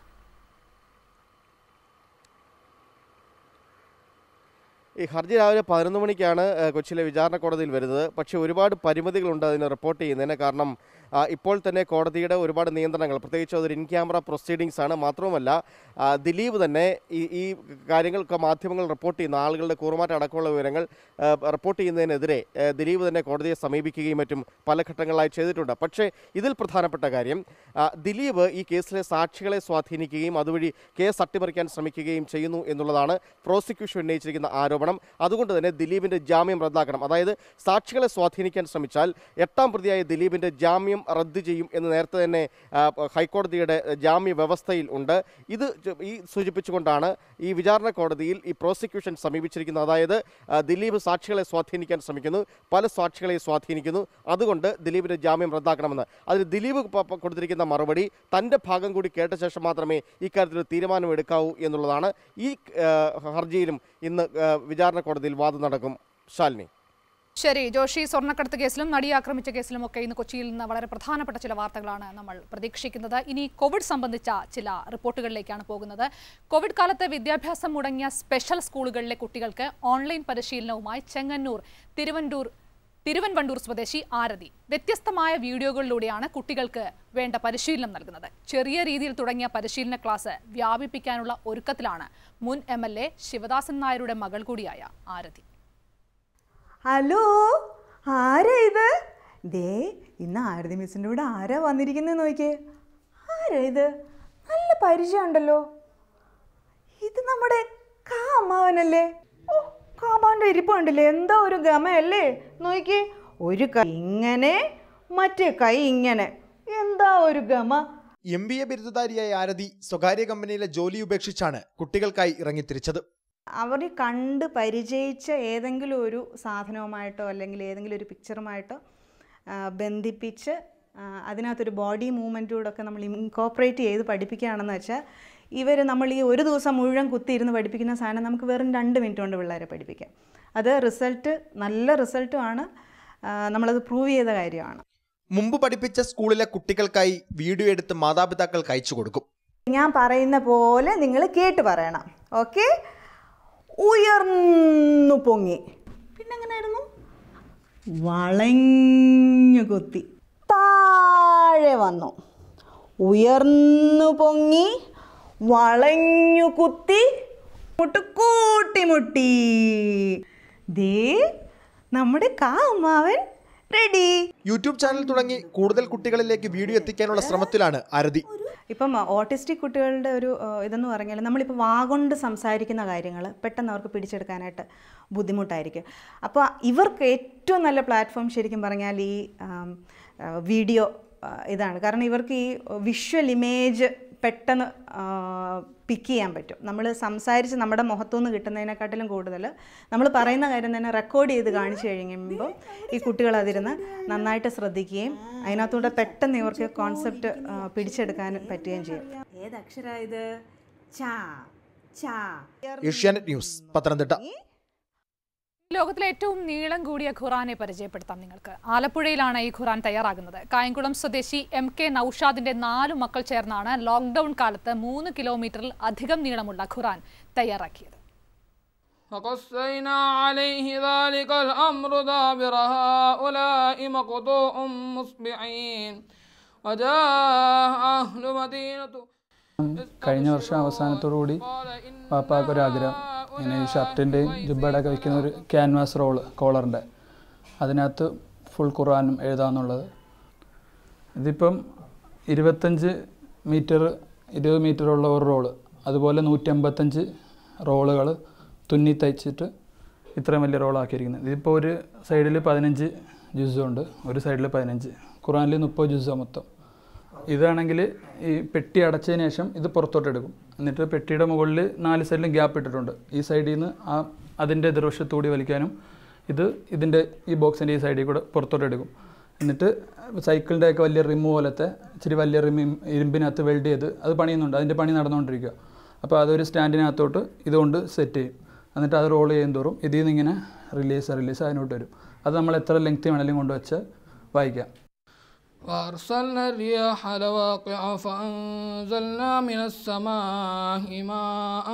ഈ ഹർജി രാവിലെ പതിനൊന്ന് മണിക്കാണ് ഏഹ്, കൊച്ചിയിലെ വിചാരണ കോടതിയിൽ വരുന്നത് പക്ഷേ ഒരുപാട് പരിമിതികളുണ്ട് അതിന് റിപ്പോർട്ട് ചെയ്യുന്നതിന് കാരണം ആ, ഇപ്പോൾ തന്നെ കോടതിയുടെ ഒരുപാട് നിയന്ത്രണങ്ങൾ പ്രത്യേകിച്ച് അതൊരു ഇൻ ക്യാമറ പ്രൊസീഡിങ്സ് ആണ് മാത്രവുമല്ല ആ, ദിലീപ് തന്നെ ഈ ഈ കാര്യങ്ങൾക്ക് മാധ്യമങ്ങൾ റിപ്പോർട്ട് ചെയ്യുന്ന ആളുകളുടെ കൂറുമാറ്റം അടക്കമുള്ള വിവരങ്ങൾ ആ, റിപ്പോർട്ട് ചെയ്യുന്നതിനെതിരെ ആ, ദിലീപ് തന്നെ കോടതിയെ സമീപിക്കുകയും മറ്റും പല ഘട്ടങ്ങളായി ചെയ്തിട്ടുണ്ട് പക്ഷേ ഇതിൽ പ്രധാനപ്പെട്ട കാര്യം ആ, ദിലീപ് ഈ കേസിലെ സാക്ഷികളെ സ്വാധീനിക്കുകയും അതുവഴി കേസ് അട്ടിമറിക്കാൻ ശ്രമിക്കുകയും ചെയ്യുന്നു എന്നുള്ളതാണ് പ്രോസിക്യൂഷൻ ഉന്നയിച്ചിരിക്കുന്ന ആരോപണം അതുകൊണ്ട് തന്നെ ദിലീപിന്റെ ജാമ്യം റദ്ദാക്കണം അതായത് സാക്ഷികളെ സ്വാധീനിക്കാൻ ശ്രമിച്ചാൽ എട്ടാം പ്രതിയായ ദിലീപിന്റെ ജാമ്യം റദ്ദ് ചെയ്യും എന്ന് നേരത്തെ തന്നെ ആ, ഹൈക്കോടതിയുടെ ജാമ്യ വ്യവസ്ഥയിൽ ഉണ്ട് ഇത് ച- ഈ സൂചിപ്പിച്ചുകൊണ്ടാണ് ഈ വിചാരണ കോടതിയിൽ ഈ പ്രോസിക്യൂഷൻ സമീപിച്ചിരിക്കുന്നത് അതായത് ആ, ദിലീപ് സാക്ഷികളെ സ്വാധീനിക്കാൻ ശ്രമിക്കുന്നു പല സാക്ഷികളെ സ്വാധീനിക്കുന്നു അതുകൊണ്ട് ദിലീപിന്റെ ജാമ്യം റദ്ദാക്കണമെന്ന് അതിന് ദിലീപ് പ- പ- കൊടുത്തിരിക്കുന്ന മറുപടി തന്റെ ഭാഗം കൂടി കേട്ട ശേഷം മാത്രമേ ഇക്കാര്യത്തിൽ ഒരു തീരുമാനം എടുക്കാവൂ എന്നുള്ളതാണ് ഈ ആ, ഹർജിയിലും ഇന്ന് ആ, വിചാരണ കോടതിയിൽ വാദം നടക്കും ശാലിനി ശരി ജോഷി സ്വർണ്ണക്കടത്ത് കേസിലും നടിയെ ആക്രമിച്ച കേസിലും ഒക്കെ ഇന്ന് കൊച്ചിയിൽ നിന്ന് വളരെ പ്രധാനപ്പെട്ട ചില വാർത്തകളാണ് നമ്മൾ പ്രതീക്ഷിക്കുന്നത് ഇനി കോവിഡ് സംബന്ധിച്ച ചില റിപ്പോർട്ടുകളിലേക്കാണ് പോകുന്നത് കോവിഡ് കാലത്ത് വിദ്യാഭ്യാസം മുടങ്ങിയ സ്പെഷ്യൽ സ്കൂളുകളിലെ കുട്ടികൾക്ക് ഓൺലൈൻ പരിശീലനവുമായി ചെങ്ങന്നൂർ തിരുവണ്ടൂർ തിരുവൻവണ്ടൂർ സ്വദേശി ആരതി വ്യത്യസ്തമായ വീഡിയോകളിലൂടെയാണ് കുട്ടികൾക്ക് വേണ്ട പരിശീലനം നൽകുന്നത് ചെറിയ രീതിയിൽ തുടങ്ങിയ പരിശീലന ക്ലാസ് വ്യാപിപ്പിക്കാനുള്ള ഒരുക്കത്തിലാണ് മുൻ എം എൽ എ ശിവദാസൻ നായരുടെ മകൾ കൂടിയായ ആരതി ഹലോ ആരാ ഇത് ദേ ഇന്ന് ആരതി മിസ്സിൻ്റെ കൂടെ ആരാ വന്നിരിക്കുന്നത് നോക്കിയേ ആരാ ഇത് നല്ല പരിചയമുണ്ടല്ലോ ഇത് നമ്മുടെ കാ അമ്മാവനല്ലേ ഓ കാമാവൻ്റെ ഇരിപ്പ് കണ്ടില്ലേ എന്താ ഒരു ഗമയല്ലേ നോക്കിയേ ഒരു കൈ ഇങ്ങനെ മറ്റേ കൈ ഇങ്ങനെ എന്താ ഒരു ഗമ എം ബി എ ബിരുദധാരിയായ ആരതി സ്വകാര്യ കമ്പനിയിലെ ജോലി ഉപേക്ഷിച്ചാണ് കുട്ടികൾക്കായി ഇറങ്ങിത്തിരിച്ചത് അവർ കണ്ട് പരിചയിച്ച ഏതെങ്കിലും ഒരു സാധനവുമായിട്ടോ അല്ലെങ്കിൽ ഏതെങ്കിലും ഒരു പിക്ചറുമായിട്ടോ ആ, ബന്ധിപ്പിച്ച് ആ, അതിനകത്തൊരു ബോഡി മൂവ്മെൻറ്റൂടെ ഒക്കെ നമ്മൾ ഇൻകോപ്പറേറ്റ് ചെയ്ത് പഠിപ്പിക്കുകയാണെന്ന് വെച്ചാൽ ഇവർ നമ്മൾ ഈ ഒരു ദിവസം മുഴുവൻ കുത്തിയിരുന്ന് പഠിപ്പിക്കുന്ന സാധനം നമുക്ക് വെറും രണ്ട് മിനിറ്റ് കൊണ്ട് പിള്ളേരെ പഠിപ്പിക്കാം അത് റിസൾട്ട് നല്ല റിസൾട്ടുമാണ് ആ, നമ്മളത് പ്രൂവ് ചെയ്ത കാര്യമാണ് മുമ്പ് പഠിപ്പിച്ച സ്കൂളിലെ കുട്ടികൾക്കായി വീഡിയോ എടുത്ത് മാതാപിതാക്കൾക്ക് അയച്ചു കൊടുക്കും ഞാൻ പറയുന്ന പോലെ നിങ്ങൾ കേട്ട് പറയണം ഓക്കെ ഉയർന്നു പൊങ്ങി പിന്നെ എങ്ങനെയായിരുന്നു വളഞ്ഞു കുത്തി താഴെ വന്നു ഉയർന്നു പൊങ്ങി വളഞ്ഞു കുത്തി മുട്ട് കൂട്ടിമുട്ടി ദേ നമ്മുടെ കാ അമ്മാവൻ റെഡി യൂട്യൂബ് ചാനൽ തുടങ്ങി കൂടുതൽ കുട്ടികളിലേക്ക് വീഡിയോ എത്തിക്കാനുള്ള ശ്രമത്തിലാണ് ആരതി ഇപ്പം ഓട്ടിസ്റ്റിക് കുട്ടികളുടെ ഒരു ഏഹ്, ഇതെന്ന് പറഞ്ഞാൽ നമ്മളിപ്പോൾ വാഗൊണ്ട് സംസാരിക്കുന്ന കാര്യങ്ങൾ പെട്ടെന്ന് അവർക്ക് പിടിച്ചെടുക്കാനായിട്ട് ബുദ്ധിമുട്ടായിരിക്കും അപ്പോൾ ഇവർക്ക് ഏറ്റവും നല്ല പ്ലാറ്റ്ഫോം ശരിക്കും പറഞ്ഞാൽ ഈ ആം, ആ, വീഡിയോ ആ, ഇതാണ് കാരണം ഇവർക്ക് ഈ വിഷ്വൽ ഇമേജ് പെട്ടെന്ന് പിക്ക് ചെയ്യാൻ പറ്റും നമ്മൾ സംസാരിച്ച് നമ്മുടെ മുഖത്തുനിന്ന് കിട്ടുന്നതിനെക്കാട്ടിലും കൂടുതൽ നമ്മൾ പറയുന്ന കാര്യം തന്നെ റെക്കോർഡ് ചെയ്ത് കാണിച്ചു കഴിയുമ്പോൾ ഈ കുട്ടികൾ അതിരുന്ന് നന്നായിട്ട് ശ്രദ്ധിക്കുകയും അതിനകത്തൂടെ പെട്ടെന്ന് ഇവർക്ക് കോൺസെപ്റ്റ് പിടിച്ചെടുക്കാൻ പറ്റുകയും ചെയ്യും ഏതക്ഷര ഇത് ചാ ചാ ഏഷ്യാനെറ്റ് ന്യൂസ് പത്തനംതിട്ട ലോകത്തിലെ ഏറ്റവും നീളം കൂടിയ ഖുറാനെ പരിചയപ്പെടുത്താം നിങ്ങൾക്ക് ആലപ്പുഴയിലാണ് ഈ ഖുറാൻ തയ്യാറാകുന്നത് കായംകുളം സ്വദേശി എം കെ നൌഷാദിന്റെ നാലു മക്കൾ ചേർന്നാണ് ലോക്ക്ഡൌൺ കാലത്ത് മൂന്ന് കിലോമീറ്ററിൽ അധികം നീളമുള്ള ഖുറാൻ തയ്യാറാക്കിയത് فقصينا عليه ذلك الأمر دابر هؤلاء مقطوع مصبحين وجاء أهل مدينة കഴിഞ്ഞ വർഷം അവസാനത്തോടു കൂടി പാപ്പാക്കൊരാഗ്രഹം ഇങ്ങനെ ഈ ഷർട്ടിൻ്റെയും ജുബയുടെ ഒക്കെ വയ്ക്കുന്ന ഒരു ക്യാൻവാസ് റോള് കോളറിൻ്റെ അതിനകത്ത് ഫുൾ ഖുറാനും എഴുതാമെന്നുള്ളത് ഇതിപ്പം ഇരുപത്തഞ്ച് മീറ്റർ ഇരുപത് മീറ്ററുള്ള ഒരു റോള് അതുപോലെ നൂറ്റമ്പത്തഞ്ച് റോളുകൾ തുന്നി തയ്ച്ചിട്ട് ഇത്രയും വലിയ റോളാക്കിയിരിക്കുന്നത് ഇതിപ്പോൾ ഒരു സൈഡിൽ പതിനഞ്ച് ജ്യൂസുണ്ട് ഒരു സൈഡിൽ പതിനഞ്ച് ഖുറാനിൽ മുപ്പത് ജ്യൂസാണ് മൊത്തം ഇതാണെങ്കിൽ ഈ പെട്ടി അടച്ചതിന് ശേഷം ഇത് പുറത്തോട്ട് എടുക്കും എന്നിട്ട് പെട്ടിയുടെ മുകളിൽ നാല് സൈഡിലും ഗ്യാപ്പ് ഇട്ടിട്ടുണ്ട് ഈ സൈഡിൽ നിന്ന് ആ അതിൻ്റെ എതിർവശത്തൂടി വലിക്കാനും ഇത് ഇതിൻ്റെ ഈ ബോക്സിൻ്റെ ഈ സൈഡിൽ കൂടെ പുറത്തോട്ട് എടുക്കും എന്നിട്ട് സൈക്കിളിൻ്റെ ഒക്കെ വലിയ റിമ് പോലത്തെ ഇച്ചിരി വലിയ റിം ഇരുമ്പിനകത്ത് വെൽഡ് ചെയ്ത് അത് പണിയുന്നുണ്ട് അതിൻ്റെ പണി നടന്നുകൊണ്ടിരിക്കുക അപ്പോൾ അതൊരു സ്റ്റാൻഡിനകത്തോട്ട് ഇതുകൊണ്ട് സെറ്റ് ചെയ്യും എന്നിട്ട് അത് റോൾ ചെയ്യും തോറും ഇതിൽ നിന്ന് ഇങ്ങനെ റിലീസ് റിലീസ് അതിനോട്ട് വരും അത് നമ്മൾ എത്ര ലെങ്ത് വേണമെങ്കിലും കൊണ്ടുവച്ച് വായിക്കാം وأرسلنا الرياح لواقع فأنزلنا من السماء ماء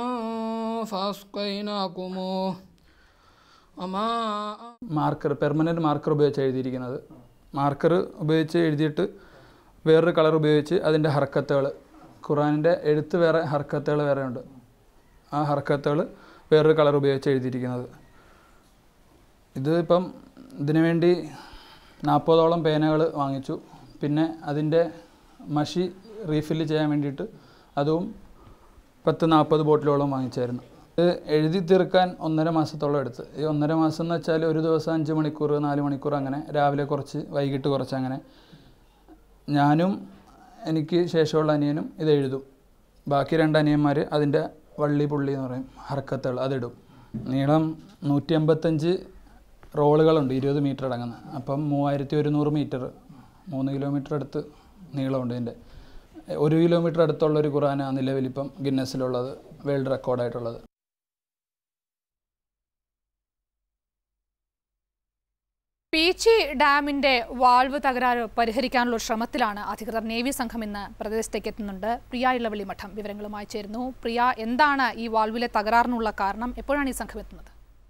فأسقيناكموه وما മാർക്കർ പെർമനൻറ്റ് മാർക്കർ ഉപയോഗിച്ച് എഴുതിയിരിക്കുന്നത് മാർക്കർ ഉപയോഗിച്ച് എഴുതിയിട്ട് വേറൊരു കളർ ഉപയോഗിച്ച് അതിൻ്റെ ഹർക്കത്തുകൾ ഖുറാനിൻ്റെ എഴുത്ത് വേറെ ഹർക്കത്തുകൾ വേറെ ഉണ്ട് ആ ഹർക്കത്തുകൾ വേറൊരു കളർ ഉപയോഗിച്ച് എഴുതിയിരിക്കുന്നത് ഇത് ഇപ്പം ഇതിനു വേണ്ടി നാൽപ്പതോളം പേനകൾ വാങ്ങിച്ചു പിന്നെ അതിൻ്റെ മഷി റീഫില്ല് ചെയ്യാൻ വേണ്ടിയിട്ട് അതും പത്ത് നാൽപ്പത് ബോട്ടിലോളം വാങ്ങിച്ചായിരുന്നു ഇത് എഴുതി തീർക്കാൻ ഒന്നര മാസത്തോളം എടുത്ത് ഈ ഒന്നര മാസം എന്ന് വെച്ചാൽ ഒരു ദിവസം അഞ്ച് മണിക്കൂർ നാല് മണിക്കൂർ അങ്ങനെ രാവിലെ കുറച്ച് വൈകിട്ട് കുറച്ച് അങ്ങനെ ഞാനും എനിക്ക് ശേഷമുള്ള അനിയനും ഇത് എഴുതും ബാക്കി രണ്ട് അനിയന്മാർ അതിൻ്റെ വള്ളി പുള്ളി എന്ന് പറയും ഹർക്കത്തുകൾ അതിടും നീളം നൂറ്റി അമ്പത്തഞ്ച് റോളുകളുണ്ട് ഇരുപത് മീറ്റർ അടങ്ങുന്ന അപ്പം മൂവായിരത്തി ഒരുന്നൂറ് മീറ്റർ മൂന്ന് കിലോമീറ്റർ അടുത്ത് നീളമുണ്ട് ഇതിൻ്റെ ഒരു കിലോമീറ്റർ അടുത്തുള്ള ഒരു ഖുറാനാണ് നിലവിലിപ്പം ഗിന്നസിലുള്ളത് വേൾഡ് റെക്കോർഡായിട്ടുള്ളത് പീച്ചി ഡാമിന്റെ വാൾവ് തകരാറ് പരിഹരിക്കാനുള്ള ശ്രമത്തിലാണ് അധികൃതർ നേവി സംഘം ഇന്ന് പ്രദേശത്തേക്ക് എത്തുന്നുണ്ട് പ്രിയ ഇളവള്ളി മഠം വിവരങ്ങളുമായി ചേരുന്നു പ്രിയ എന്താണ് ഈ വാൾവിലെ തകരാറിനുള്ള കാരണം എപ്പോഴാണ് ഈ സംഘം എത്തുന്നത്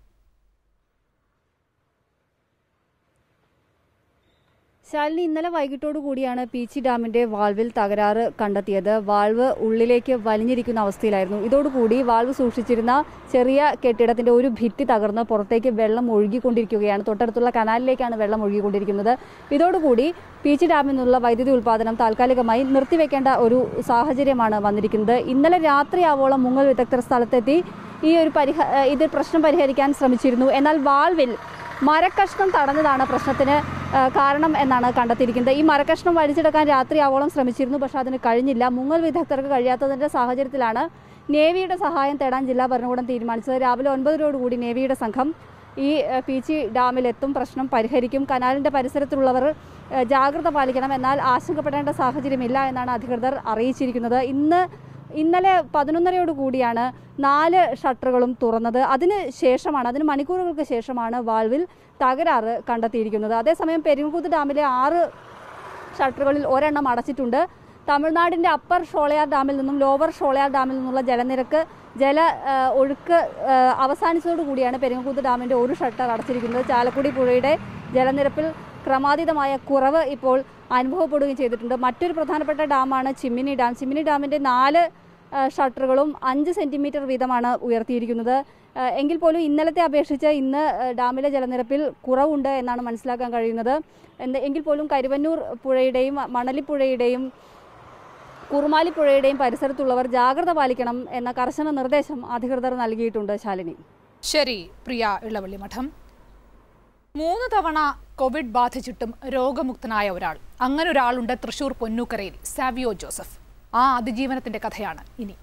ശാലിനി ഇന്നലെ വൈകിട്ടോടു കൂടിയാണ് പീച്ചി ഡാമിന്റെ വാൾവിൽ തകരാറ് കണ്ടെത്തിയത് വാൾവ് ഉള്ളിലേക്ക് വലിഞ്ഞിരിക്കുന്ന അവസ്ഥയിലായിരുന്നു ഇതോടുകൂടി വാൾവ് സൂക്ഷിച്ചിരുന്ന ചെറിയ കെട്ടിടത്തിന്റെ ഒരു ഭിത്തി തകർന്ന് പുറത്തേക്ക് വെള്ളം ഒഴുകിക്കൊണ്ടിരിക്കുകയാണ് തൊട്ടടുത്തുള്ള കനാലിലേക്കാണ് വെള്ളം ഒഴുകിക്കൊണ്ടിരിക്കുന്നത് ഇതോടുകൂടി പീച്ചി ഡാമിൽ നിന്നുള്ള വൈദ്യുതി ഉൽപ്പാദനം താൽക്കാലികമായി നിർത്തിവെക്കേണ്ട ഒരു സാഹചര്യമാണ് വന്നിരിക്കുന്നത് ഇന്നലെ രാത്രിയാവോളം മുങ്ങൽ വിദഗ്ധർ സ്ഥലത്തെത്തി ഈ ഒരു പരിഹ ഇത് പ്രശ്നം പരിഹരിക്കാൻ ശ്രമിച്ചിരുന്നു എന്നാൽ വാൾവിൽ മരക്കഷ്ണം തടഞ്ഞതാണ് പ്രശ്നത്തിന് ആ, കാരണം എന്നാണ് കണ്ടെത്തിയിരിക്കുന്നത് ഈ മരക്കഷ്ണം വലിച്ചെടുക്കാൻ രാത്രിയാവോളം ശ്രമിച്ചിരുന്നു പക്ഷെ അതിന് കഴിഞ്ഞില്ല മുങ്ങൽ വിദഗ്ധർക്ക് കഴിയാത്തതിൻ്റെ സാഹചര്യത്തിലാണ് നേവിയുടെ സഹായം തേടാൻ ജില്ലാ ഭരണകൂടം തീരുമാനിച്ചത് രാവിലെ ഒൻപതിനോടുകൂടി നേവിയുടെ സംഘം ഈ ആ, പീച്ചി ഡാമിലെത്തും പ്രശ്നം പരിഹരിക്കും കനാലിൻ്റെ പരിസരത്തുള്ളവർ ആ, ജാഗ്രത പാലിക്കണം എന്നാൽ ആശങ്കപ്പെടേണ്ട സാഹചര്യമില്ല എന്നാണ് അധികൃതർ അറിയിച്ചിരിക്കുന്നത് ഇന്ന് ഇന്നലെ പതിനൊന്നരയോട് കൂടിയാണ് നാല് ഷട്ടറുകളും തുറന്നത് അതിന് ശേഷമാണ് അതിന് മണിക്കൂറുകൾക്ക് ശേഷമാണ് വാൾവിൽ തകരാറ് കണ്ടെത്തിയിരിക്കുന്നത് അതേസമയം പെരിങ്കുത്ത് ഡാമിലെ ആറ് ഷട്ടറുകളിൽ ഒരെണ്ണം അടച്ചിട്ടുണ്ട് തമിഴ്നാടിൻ്റെ അപ്പർ ഷോളയാർ ഡാമിൽ നിന്നും ലോവർ ഷോളയാർ ഡാമിൽ നിന്നുള്ള ജലനിരക്ക് ജല ആ, ഒഴുക്ക് ആ, അവസാനിച്ചതോടു കൂടിയാണ് പെരിങ്ങക്കുത്ത് ഡാമിൻ്റെ ഒരു ഷട്ടർ അടച്ചിരിക്കുന്നത് ചാലക്കുടി പുഴയുടെ ജലനിരപ്പിൽ ക്രമാതീതമായ കുറവ് ഇപ്പോൾ അനുഭവപ്പെടുകയും ചെയ്തിട്ടുണ്ട് മറ്റൊരു പ്രധാനപ്പെട്ട ഡാമാണ് ചിമ്മിനി ഡാം ചിമ്മിനി ഡാമിൻ്റെ നാല് ആ, ഷട്ടറുകളും അഞ്ച് സെൻറ്റിമീറ്റർ വീതമാണ് ഉയർത്തിയിരിക്കുന്നത് ആ, എങ്കിൽ പോലും ഇന്നലത്തെ അപേക്ഷിച്ച് ഇന്ന് ആ, ഡാമിലെ ജലനിരപ്പിൽ കുറവുണ്ട് എന്നാണ് മനസ്സിലാക്കാൻ കഴിയുന്നത് എന്ത് എങ്കിൽ പോലും കരുവന്നൂർ പുഴയുടെയും മണലിപ്പുഴയുടെയും കുറുമാലിപ്പുഴയുടെയും പരിസരത്തുള്ളവർ ജാഗ്രത പാലിക്കണം എന്ന കർശന നിർദ്ദേശം അധികൃതർ നൽകിയിട്ടുണ്ട് ശാലിനി ശരി പ്രിയ ഇളവള്ളി മഠം മൂന്ന് തവണ കോവിഡ് ബാധിച്ചിട്ടും രോഗമുക്തനായ ഒരാൾ അങ്ങനെ ഒരാളുണ്ട് തൃശൂർ പൊന്നൂക്കരയിൽ സാവിയോ ജോസഫ് ആ അതിജീവനത്തിന്റെ കഥയാണ് ഇനി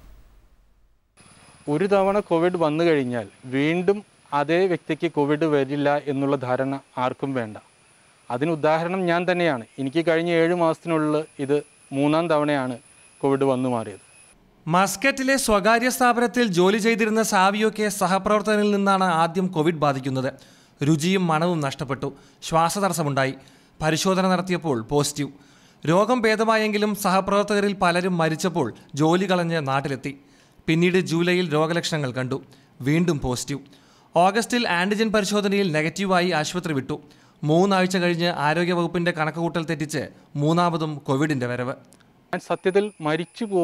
ഒരു തവണ കോവിഡ് വന്നു കഴിഞ്ഞാൽ വീണ്ടും അതേ വ്യക്തിക്ക് കോവിഡ് വരില്ല എന്നുള്ള ധാരണ ആർക്കും വേണ്ട അതിന് ഉദാഹരണം ഞാൻ തന്നെയാണ് എനിക്ക് കഴിഞ്ഞ ഏഴ് മാസത്തിനുള്ളിൽ ഇത് മൂന്നാം തവണയാണ് കോവിഡ് വന്നു മാറിയത് മസ്കറ്റിലെ സ്വകാര്യ സ്ഥാപനത്തിൽ ജോലി ചെയ്തിരുന്ന സാവിയോക്കെ സഹപ്രവർത്തകരിൽ നിന്നാണ് ആദ്യം കോവിഡ് ബാധിക്കുന്നത് രുചിയും മണവും നഷ്ടപ്പെട്ടു ശ്വാസതടസ്സമുണ്ടായി പരിശോധന നടത്തിയപ്പോൾ പോസിറ്റീവ് രോഗം ഭേദമായെങ്കിലും സഹപ്രവർത്തകരിൽ പലരും മരിച്ചപ്പോൾ ജോലി കളഞ്ഞ് നാട്ടിലെത്തി പിന്നീട് ജൂലൈയിൽ രോഗലക്ഷണങ്ങൾ കണ്ടു വീണ്ടും പോസിറ്റീവ് ഓഗസ്റ്റിൽ ആൻറ്റിജൻ പരിശോധനയിൽ നെഗറ്റീവായി ആശുപത്രി വിട്ടു മൂന്നാഴ്ച കഴിഞ്ഞ് ആരോഗ്യവകുപ്പിന്റെ കണക്കുകൂട്ടൽ തെറ്റിച്ച് മൂന്നാമതും കോവിഡിന്റെ വരവ് ഞാൻ സത്യത്തിൽ മരിച്ചു പോകും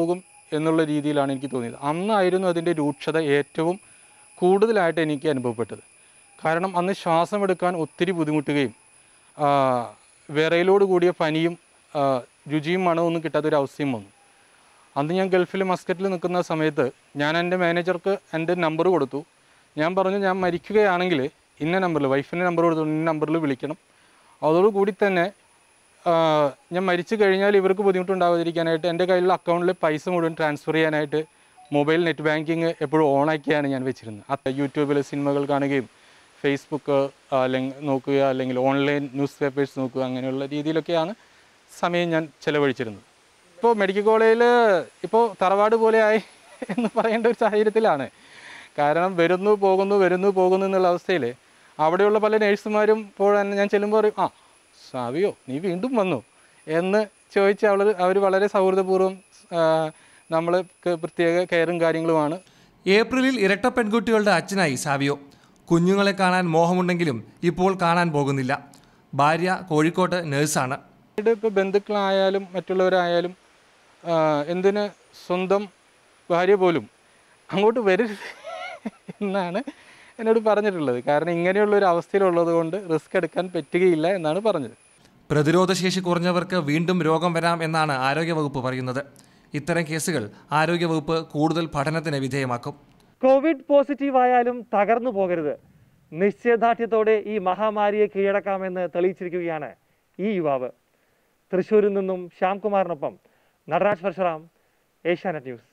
എന്നുള്ള രീതിയിലാണ് എനിക്ക് തോന്നിയത് അന്നായിരുന്നു അതിൻ്റെ രൂക്ഷത ഏറ്റവും കൂടുതലായിട്ട് എനിക്ക് അനുഭവപ്പെട്ടത് കാരണം അന്ന് ശ്വാസം എടുക്കാൻ ഒത്തിരി ബുദ്ധിമുട്ടുകയും ആ, വിറയലോട് കൂടിയ പനിയും ആ, രുചിയും മണമൊന്നും കിട്ടാത്തൊരു അവസ്ഥയും വന്നു അന്ന് ഞാൻ ഗൾഫിൽ മസ്കറ്റിൽ നിൽക്കുന്ന സമയത്ത് ഞാൻ എൻ്റെ മാനേജർക്ക് എൻ്റെ നമ്പർ കൊടുത്തു ഞാൻ പറഞ്ഞു ഞാൻ മരിക്കുകയാണെങ്കിൽ ഇന്ന നമ്പറിൽ വൈഫിൻ്റെ നമ്പർ കൊടുത്തു ഇന്ന നമ്പറിൽ വിളിക്കണം അതോടുകൂടി തന്നെ ആ, ഞാൻ മരിച്ചു കഴിഞ്ഞാൽ ഇവർക്ക് ബുദ്ധിമുട്ടുണ്ടാവാതിരിക്കാനായിട്ട് എൻ്റെ കയ്യിലുള്ള അക്കൗണ്ടിൽ പൈസ മുഴുവൻ ട്രാൻസ്ഫർ ചെയ്യാനായിട്ട് മൊബൈൽ നെറ്റ് ബാങ്കിങ് എപ്പോഴും ഓണാക്കിയാണ് ഞാൻ വെച്ചിരുന്നത് അത് യൂട്യൂബിൽ സിനിമകൾ കാണുകയും ഫേസ്ബുക്ക് അല്ലെങ്കിൽ നോക്കുക അല്ലെങ്കിൽ ഓൺലൈൻ ന്യൂസ് പേപ്പേഴ്സ് നോക്കുക അങ്ങനെയുള്ള രീതിയിലൊക്കെയാണ് സമയം ഞാൻ ചിലവഴിച്ചിരുന്നത് ഇപ്പോൾ മെഡിക്കൽ കോളേജിൽ ഇപ്പോൾ തറവാട് പോലെയായി എന്ന് പറയേണ്ട ഒരു സാഹചര്യത്തിലാണ് കാരണം വരുന്നു പോകുന്നു വരുന്നു പോകുന്നു എന്നുള്ള അവസ്ഥയിൽ അവിടെയുള്ള പല നേഴ്സുമാരും ഇപ്പോൾ ഞാൻ ചെല്ലുമ്പോൾ പറയും ആ സാവിയോ നീ വീണ്ടും വന്നു എന്ന് ചോദിച്ച് അവൾ അവർ വളരെ സൗഹൃദപൂർവ്വം നമ്മൾ പ്രത്യേക കെയറും കാര്യങ്ങളുമാണ് ഏപ്രിലിൽ ഇരട്ട പെൺകുട്ടികളുടെ അച്ഛനായി സാവിയോ കുഞ്ഞുങ്ങളെ കാണാൻ മോഹമുണ്ടെങ്കിലും ഇപ്പോൾ കാണാൻ പോകുന്നില്ല ഭാര്യ കോഴിക്കോട്ട് നേഴ്സാണ് ഇപ്പോൾ ബന്ധുക്കളായാലും മറ്റുള്ളവരായാലും ആ, എന്തിന് സ്വന്തം ഭാര്യ പോലും അങ്ങോട്ട് വരരുത് എന്നാണ് എന്നോട് പറഞ്ഞിട്ടുള്ളത് കാരണം ഇങ്ങനെയുള്ള ഒരു അവസ്ഥയിലുള്ളത് കൊണ്ട് റിസ്ക് എടുക്കാൻ പറ്റുകയില്ല എന്നാണ് പറഞ്ഞത് പ്രതിരോധശേഷി കുറഞ്ഞവർക്ക് വീണ്ടും രോഗം വരാം എന്നാണ് ആരോഗ്യവകുപ്പ് പറയുന്നത് ഇത്തരം കേസുകൾ ആരോഗ്യവകുപ്പ് കൂടുതൽ പഠനത്തിന് വിധേയമാക്കും കോവിഡ് പോസിറ്റീവ് ആയാലും തകർന്നു പോകരുത് നിശ്ചയദാർഢ്യത്തോടെ ഈ മഹാമാരിയെ കീഴടക്കാമെന്ന് തെളിയിച്ചിരിക്കുകയാണ് ഈ യുവാവ് തൃശ്ശൂരിൽ നിന്നും ശ്യാംകുമാറിനൊപ്പം നടരാജ് പരശുറാം ഏഷ്യാനെറ്റ് ന്യൂസ്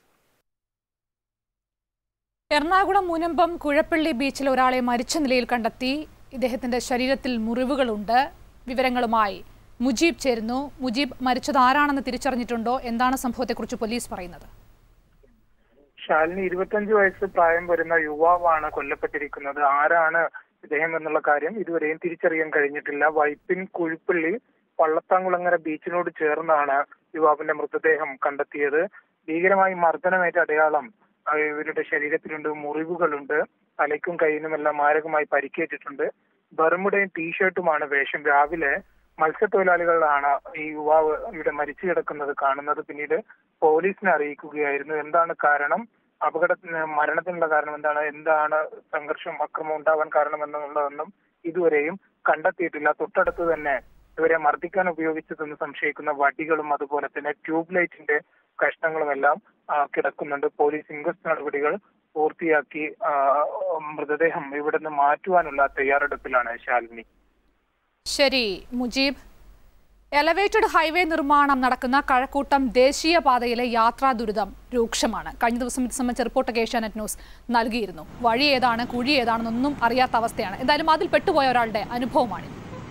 എറണാകുളം മുനമ്പം കുഴപ്പള്ളി ബീച്ചിൽ ഒരാളെ മരിച്ച നിലയിൽ കണ്ടെത്തി ഇദ്ദേഹത്തിന്റെ ശരീരത്തിൽ മുറിവുകളുണ്ട് വിവരങ്ങളുമായി മുജീബ് ചേരുന്നു മുജീബ് മരിച്ചത് ആരാണെന്ന് തിരിച്ചറിഞ്ഞിട്ടുണ്ടോ എന്താണ് സംഭവത്തെക്കുറിച്ച് പോലീസ് പറയുന്നത് ശാലിനി ഇരുപത്തഞ്ച് വയസ്സ് പ്രായം വരുന്ന യുവാവാണ് കൊല്ലപ്പെട്ടിരിക്കുന്നത് ആരാണ് ഇദ്ദേഹം എന്നുള്ള കാര്യം ഇതുവരെയും തിരിച്ചറിയാൻ കഴിഞ്ഞിട്ടില്ല വൈപ്പിൻ കുഴിപ്പള്ളി പള്ളത്താങ്കുളങ്ങര ബീച്ചിനോട് ചേർന്നാണ് യുവാവിന്റെ മൃതദേഹം കണ്ടെത്തിയത് ഭീകരമായി മർദ്ദനമേറ്റ അടയാളം ആ, ഇവരുടെ ശരീരത്തിലുണ്ട് മുറിവുകളുണ്ട് തലയ്ക്കും കൈയിനുമെല്ലാം മാരകമായി പരിക്കേറ്റിട്ടുണ്ട് ബർമുടയും ടീഷർട്ടുമാണ് വേഷം രാവിലെ മത്സ്യത്തൊഴിലാളികളാണ് ഈ യുവാവ് ഇവിടെ മരിച്ചു കിടക്കുന്നത് കാണുന്നത് പിന്നീട് പോലീസിനെ അറിയിക്കുകയായിരുന്നു എന്താണ് കാരണം അപകടത്തിന് മരണത്തിനുള്ള കാരണം എന്താണ് എന്താണ് സംഘർഷം അക്രമം ഉണ്ടാവാൻ കാരണം എന്നുള്ളതൊന്നും ഇതുവരെയും കണ്ടെത്തിയിട്ടില്ല തൊട്ടടുത്ത് തന്നെ ഇവരെ മർദ്ദിക്കാൻ ഉപയോഗിച്ചതെന്ന് സംശയിക്കുന്ന വടികളും അതുപോലെ തന്നെ ട്യൂബ് ലൈറ്റിന്റെ കഷ്ണങ്ങളുമെല്ലാം ആ, കിടക്കുന്നുണ്ട് പോലീസ് ഇൻക്വസ്റ്റ് നടപടികൾ പൂർത്തിയാക്കി ആ, മൃതദേഹം ഇവിടെ നിന്ന് മാറ്റുവാനുള്ള തയ്യാറെടുപ്പിലാണ് ശാലിനി ശരി മുജീബ് എലവേറ്റഡ് ഹൈവേ നിർമ്മാണം നടക്കുന്ന കഴക്കൂട്ടം ദേശീയപാതയിലെ യാത്രാ ദുരിതം രൂക്ഷമാണ് കഴിഞ്ഞ ദിവസം ഇത് സംബന്ധിച്ച റിപ്പോർട്ട് ഏഷ്യാനെറ്റ് ന്യൂസ് നൽകിയിരുന്നു വഴി ഏതാണ് കുഴി ഏതാണെന്നൊന്നും അറിയാത്ത അവസ്ഥയാണ് എന്തായാലും അതിൽ പെട്ടുപോയ ഒരാളുടെ അനുഭവമാണ്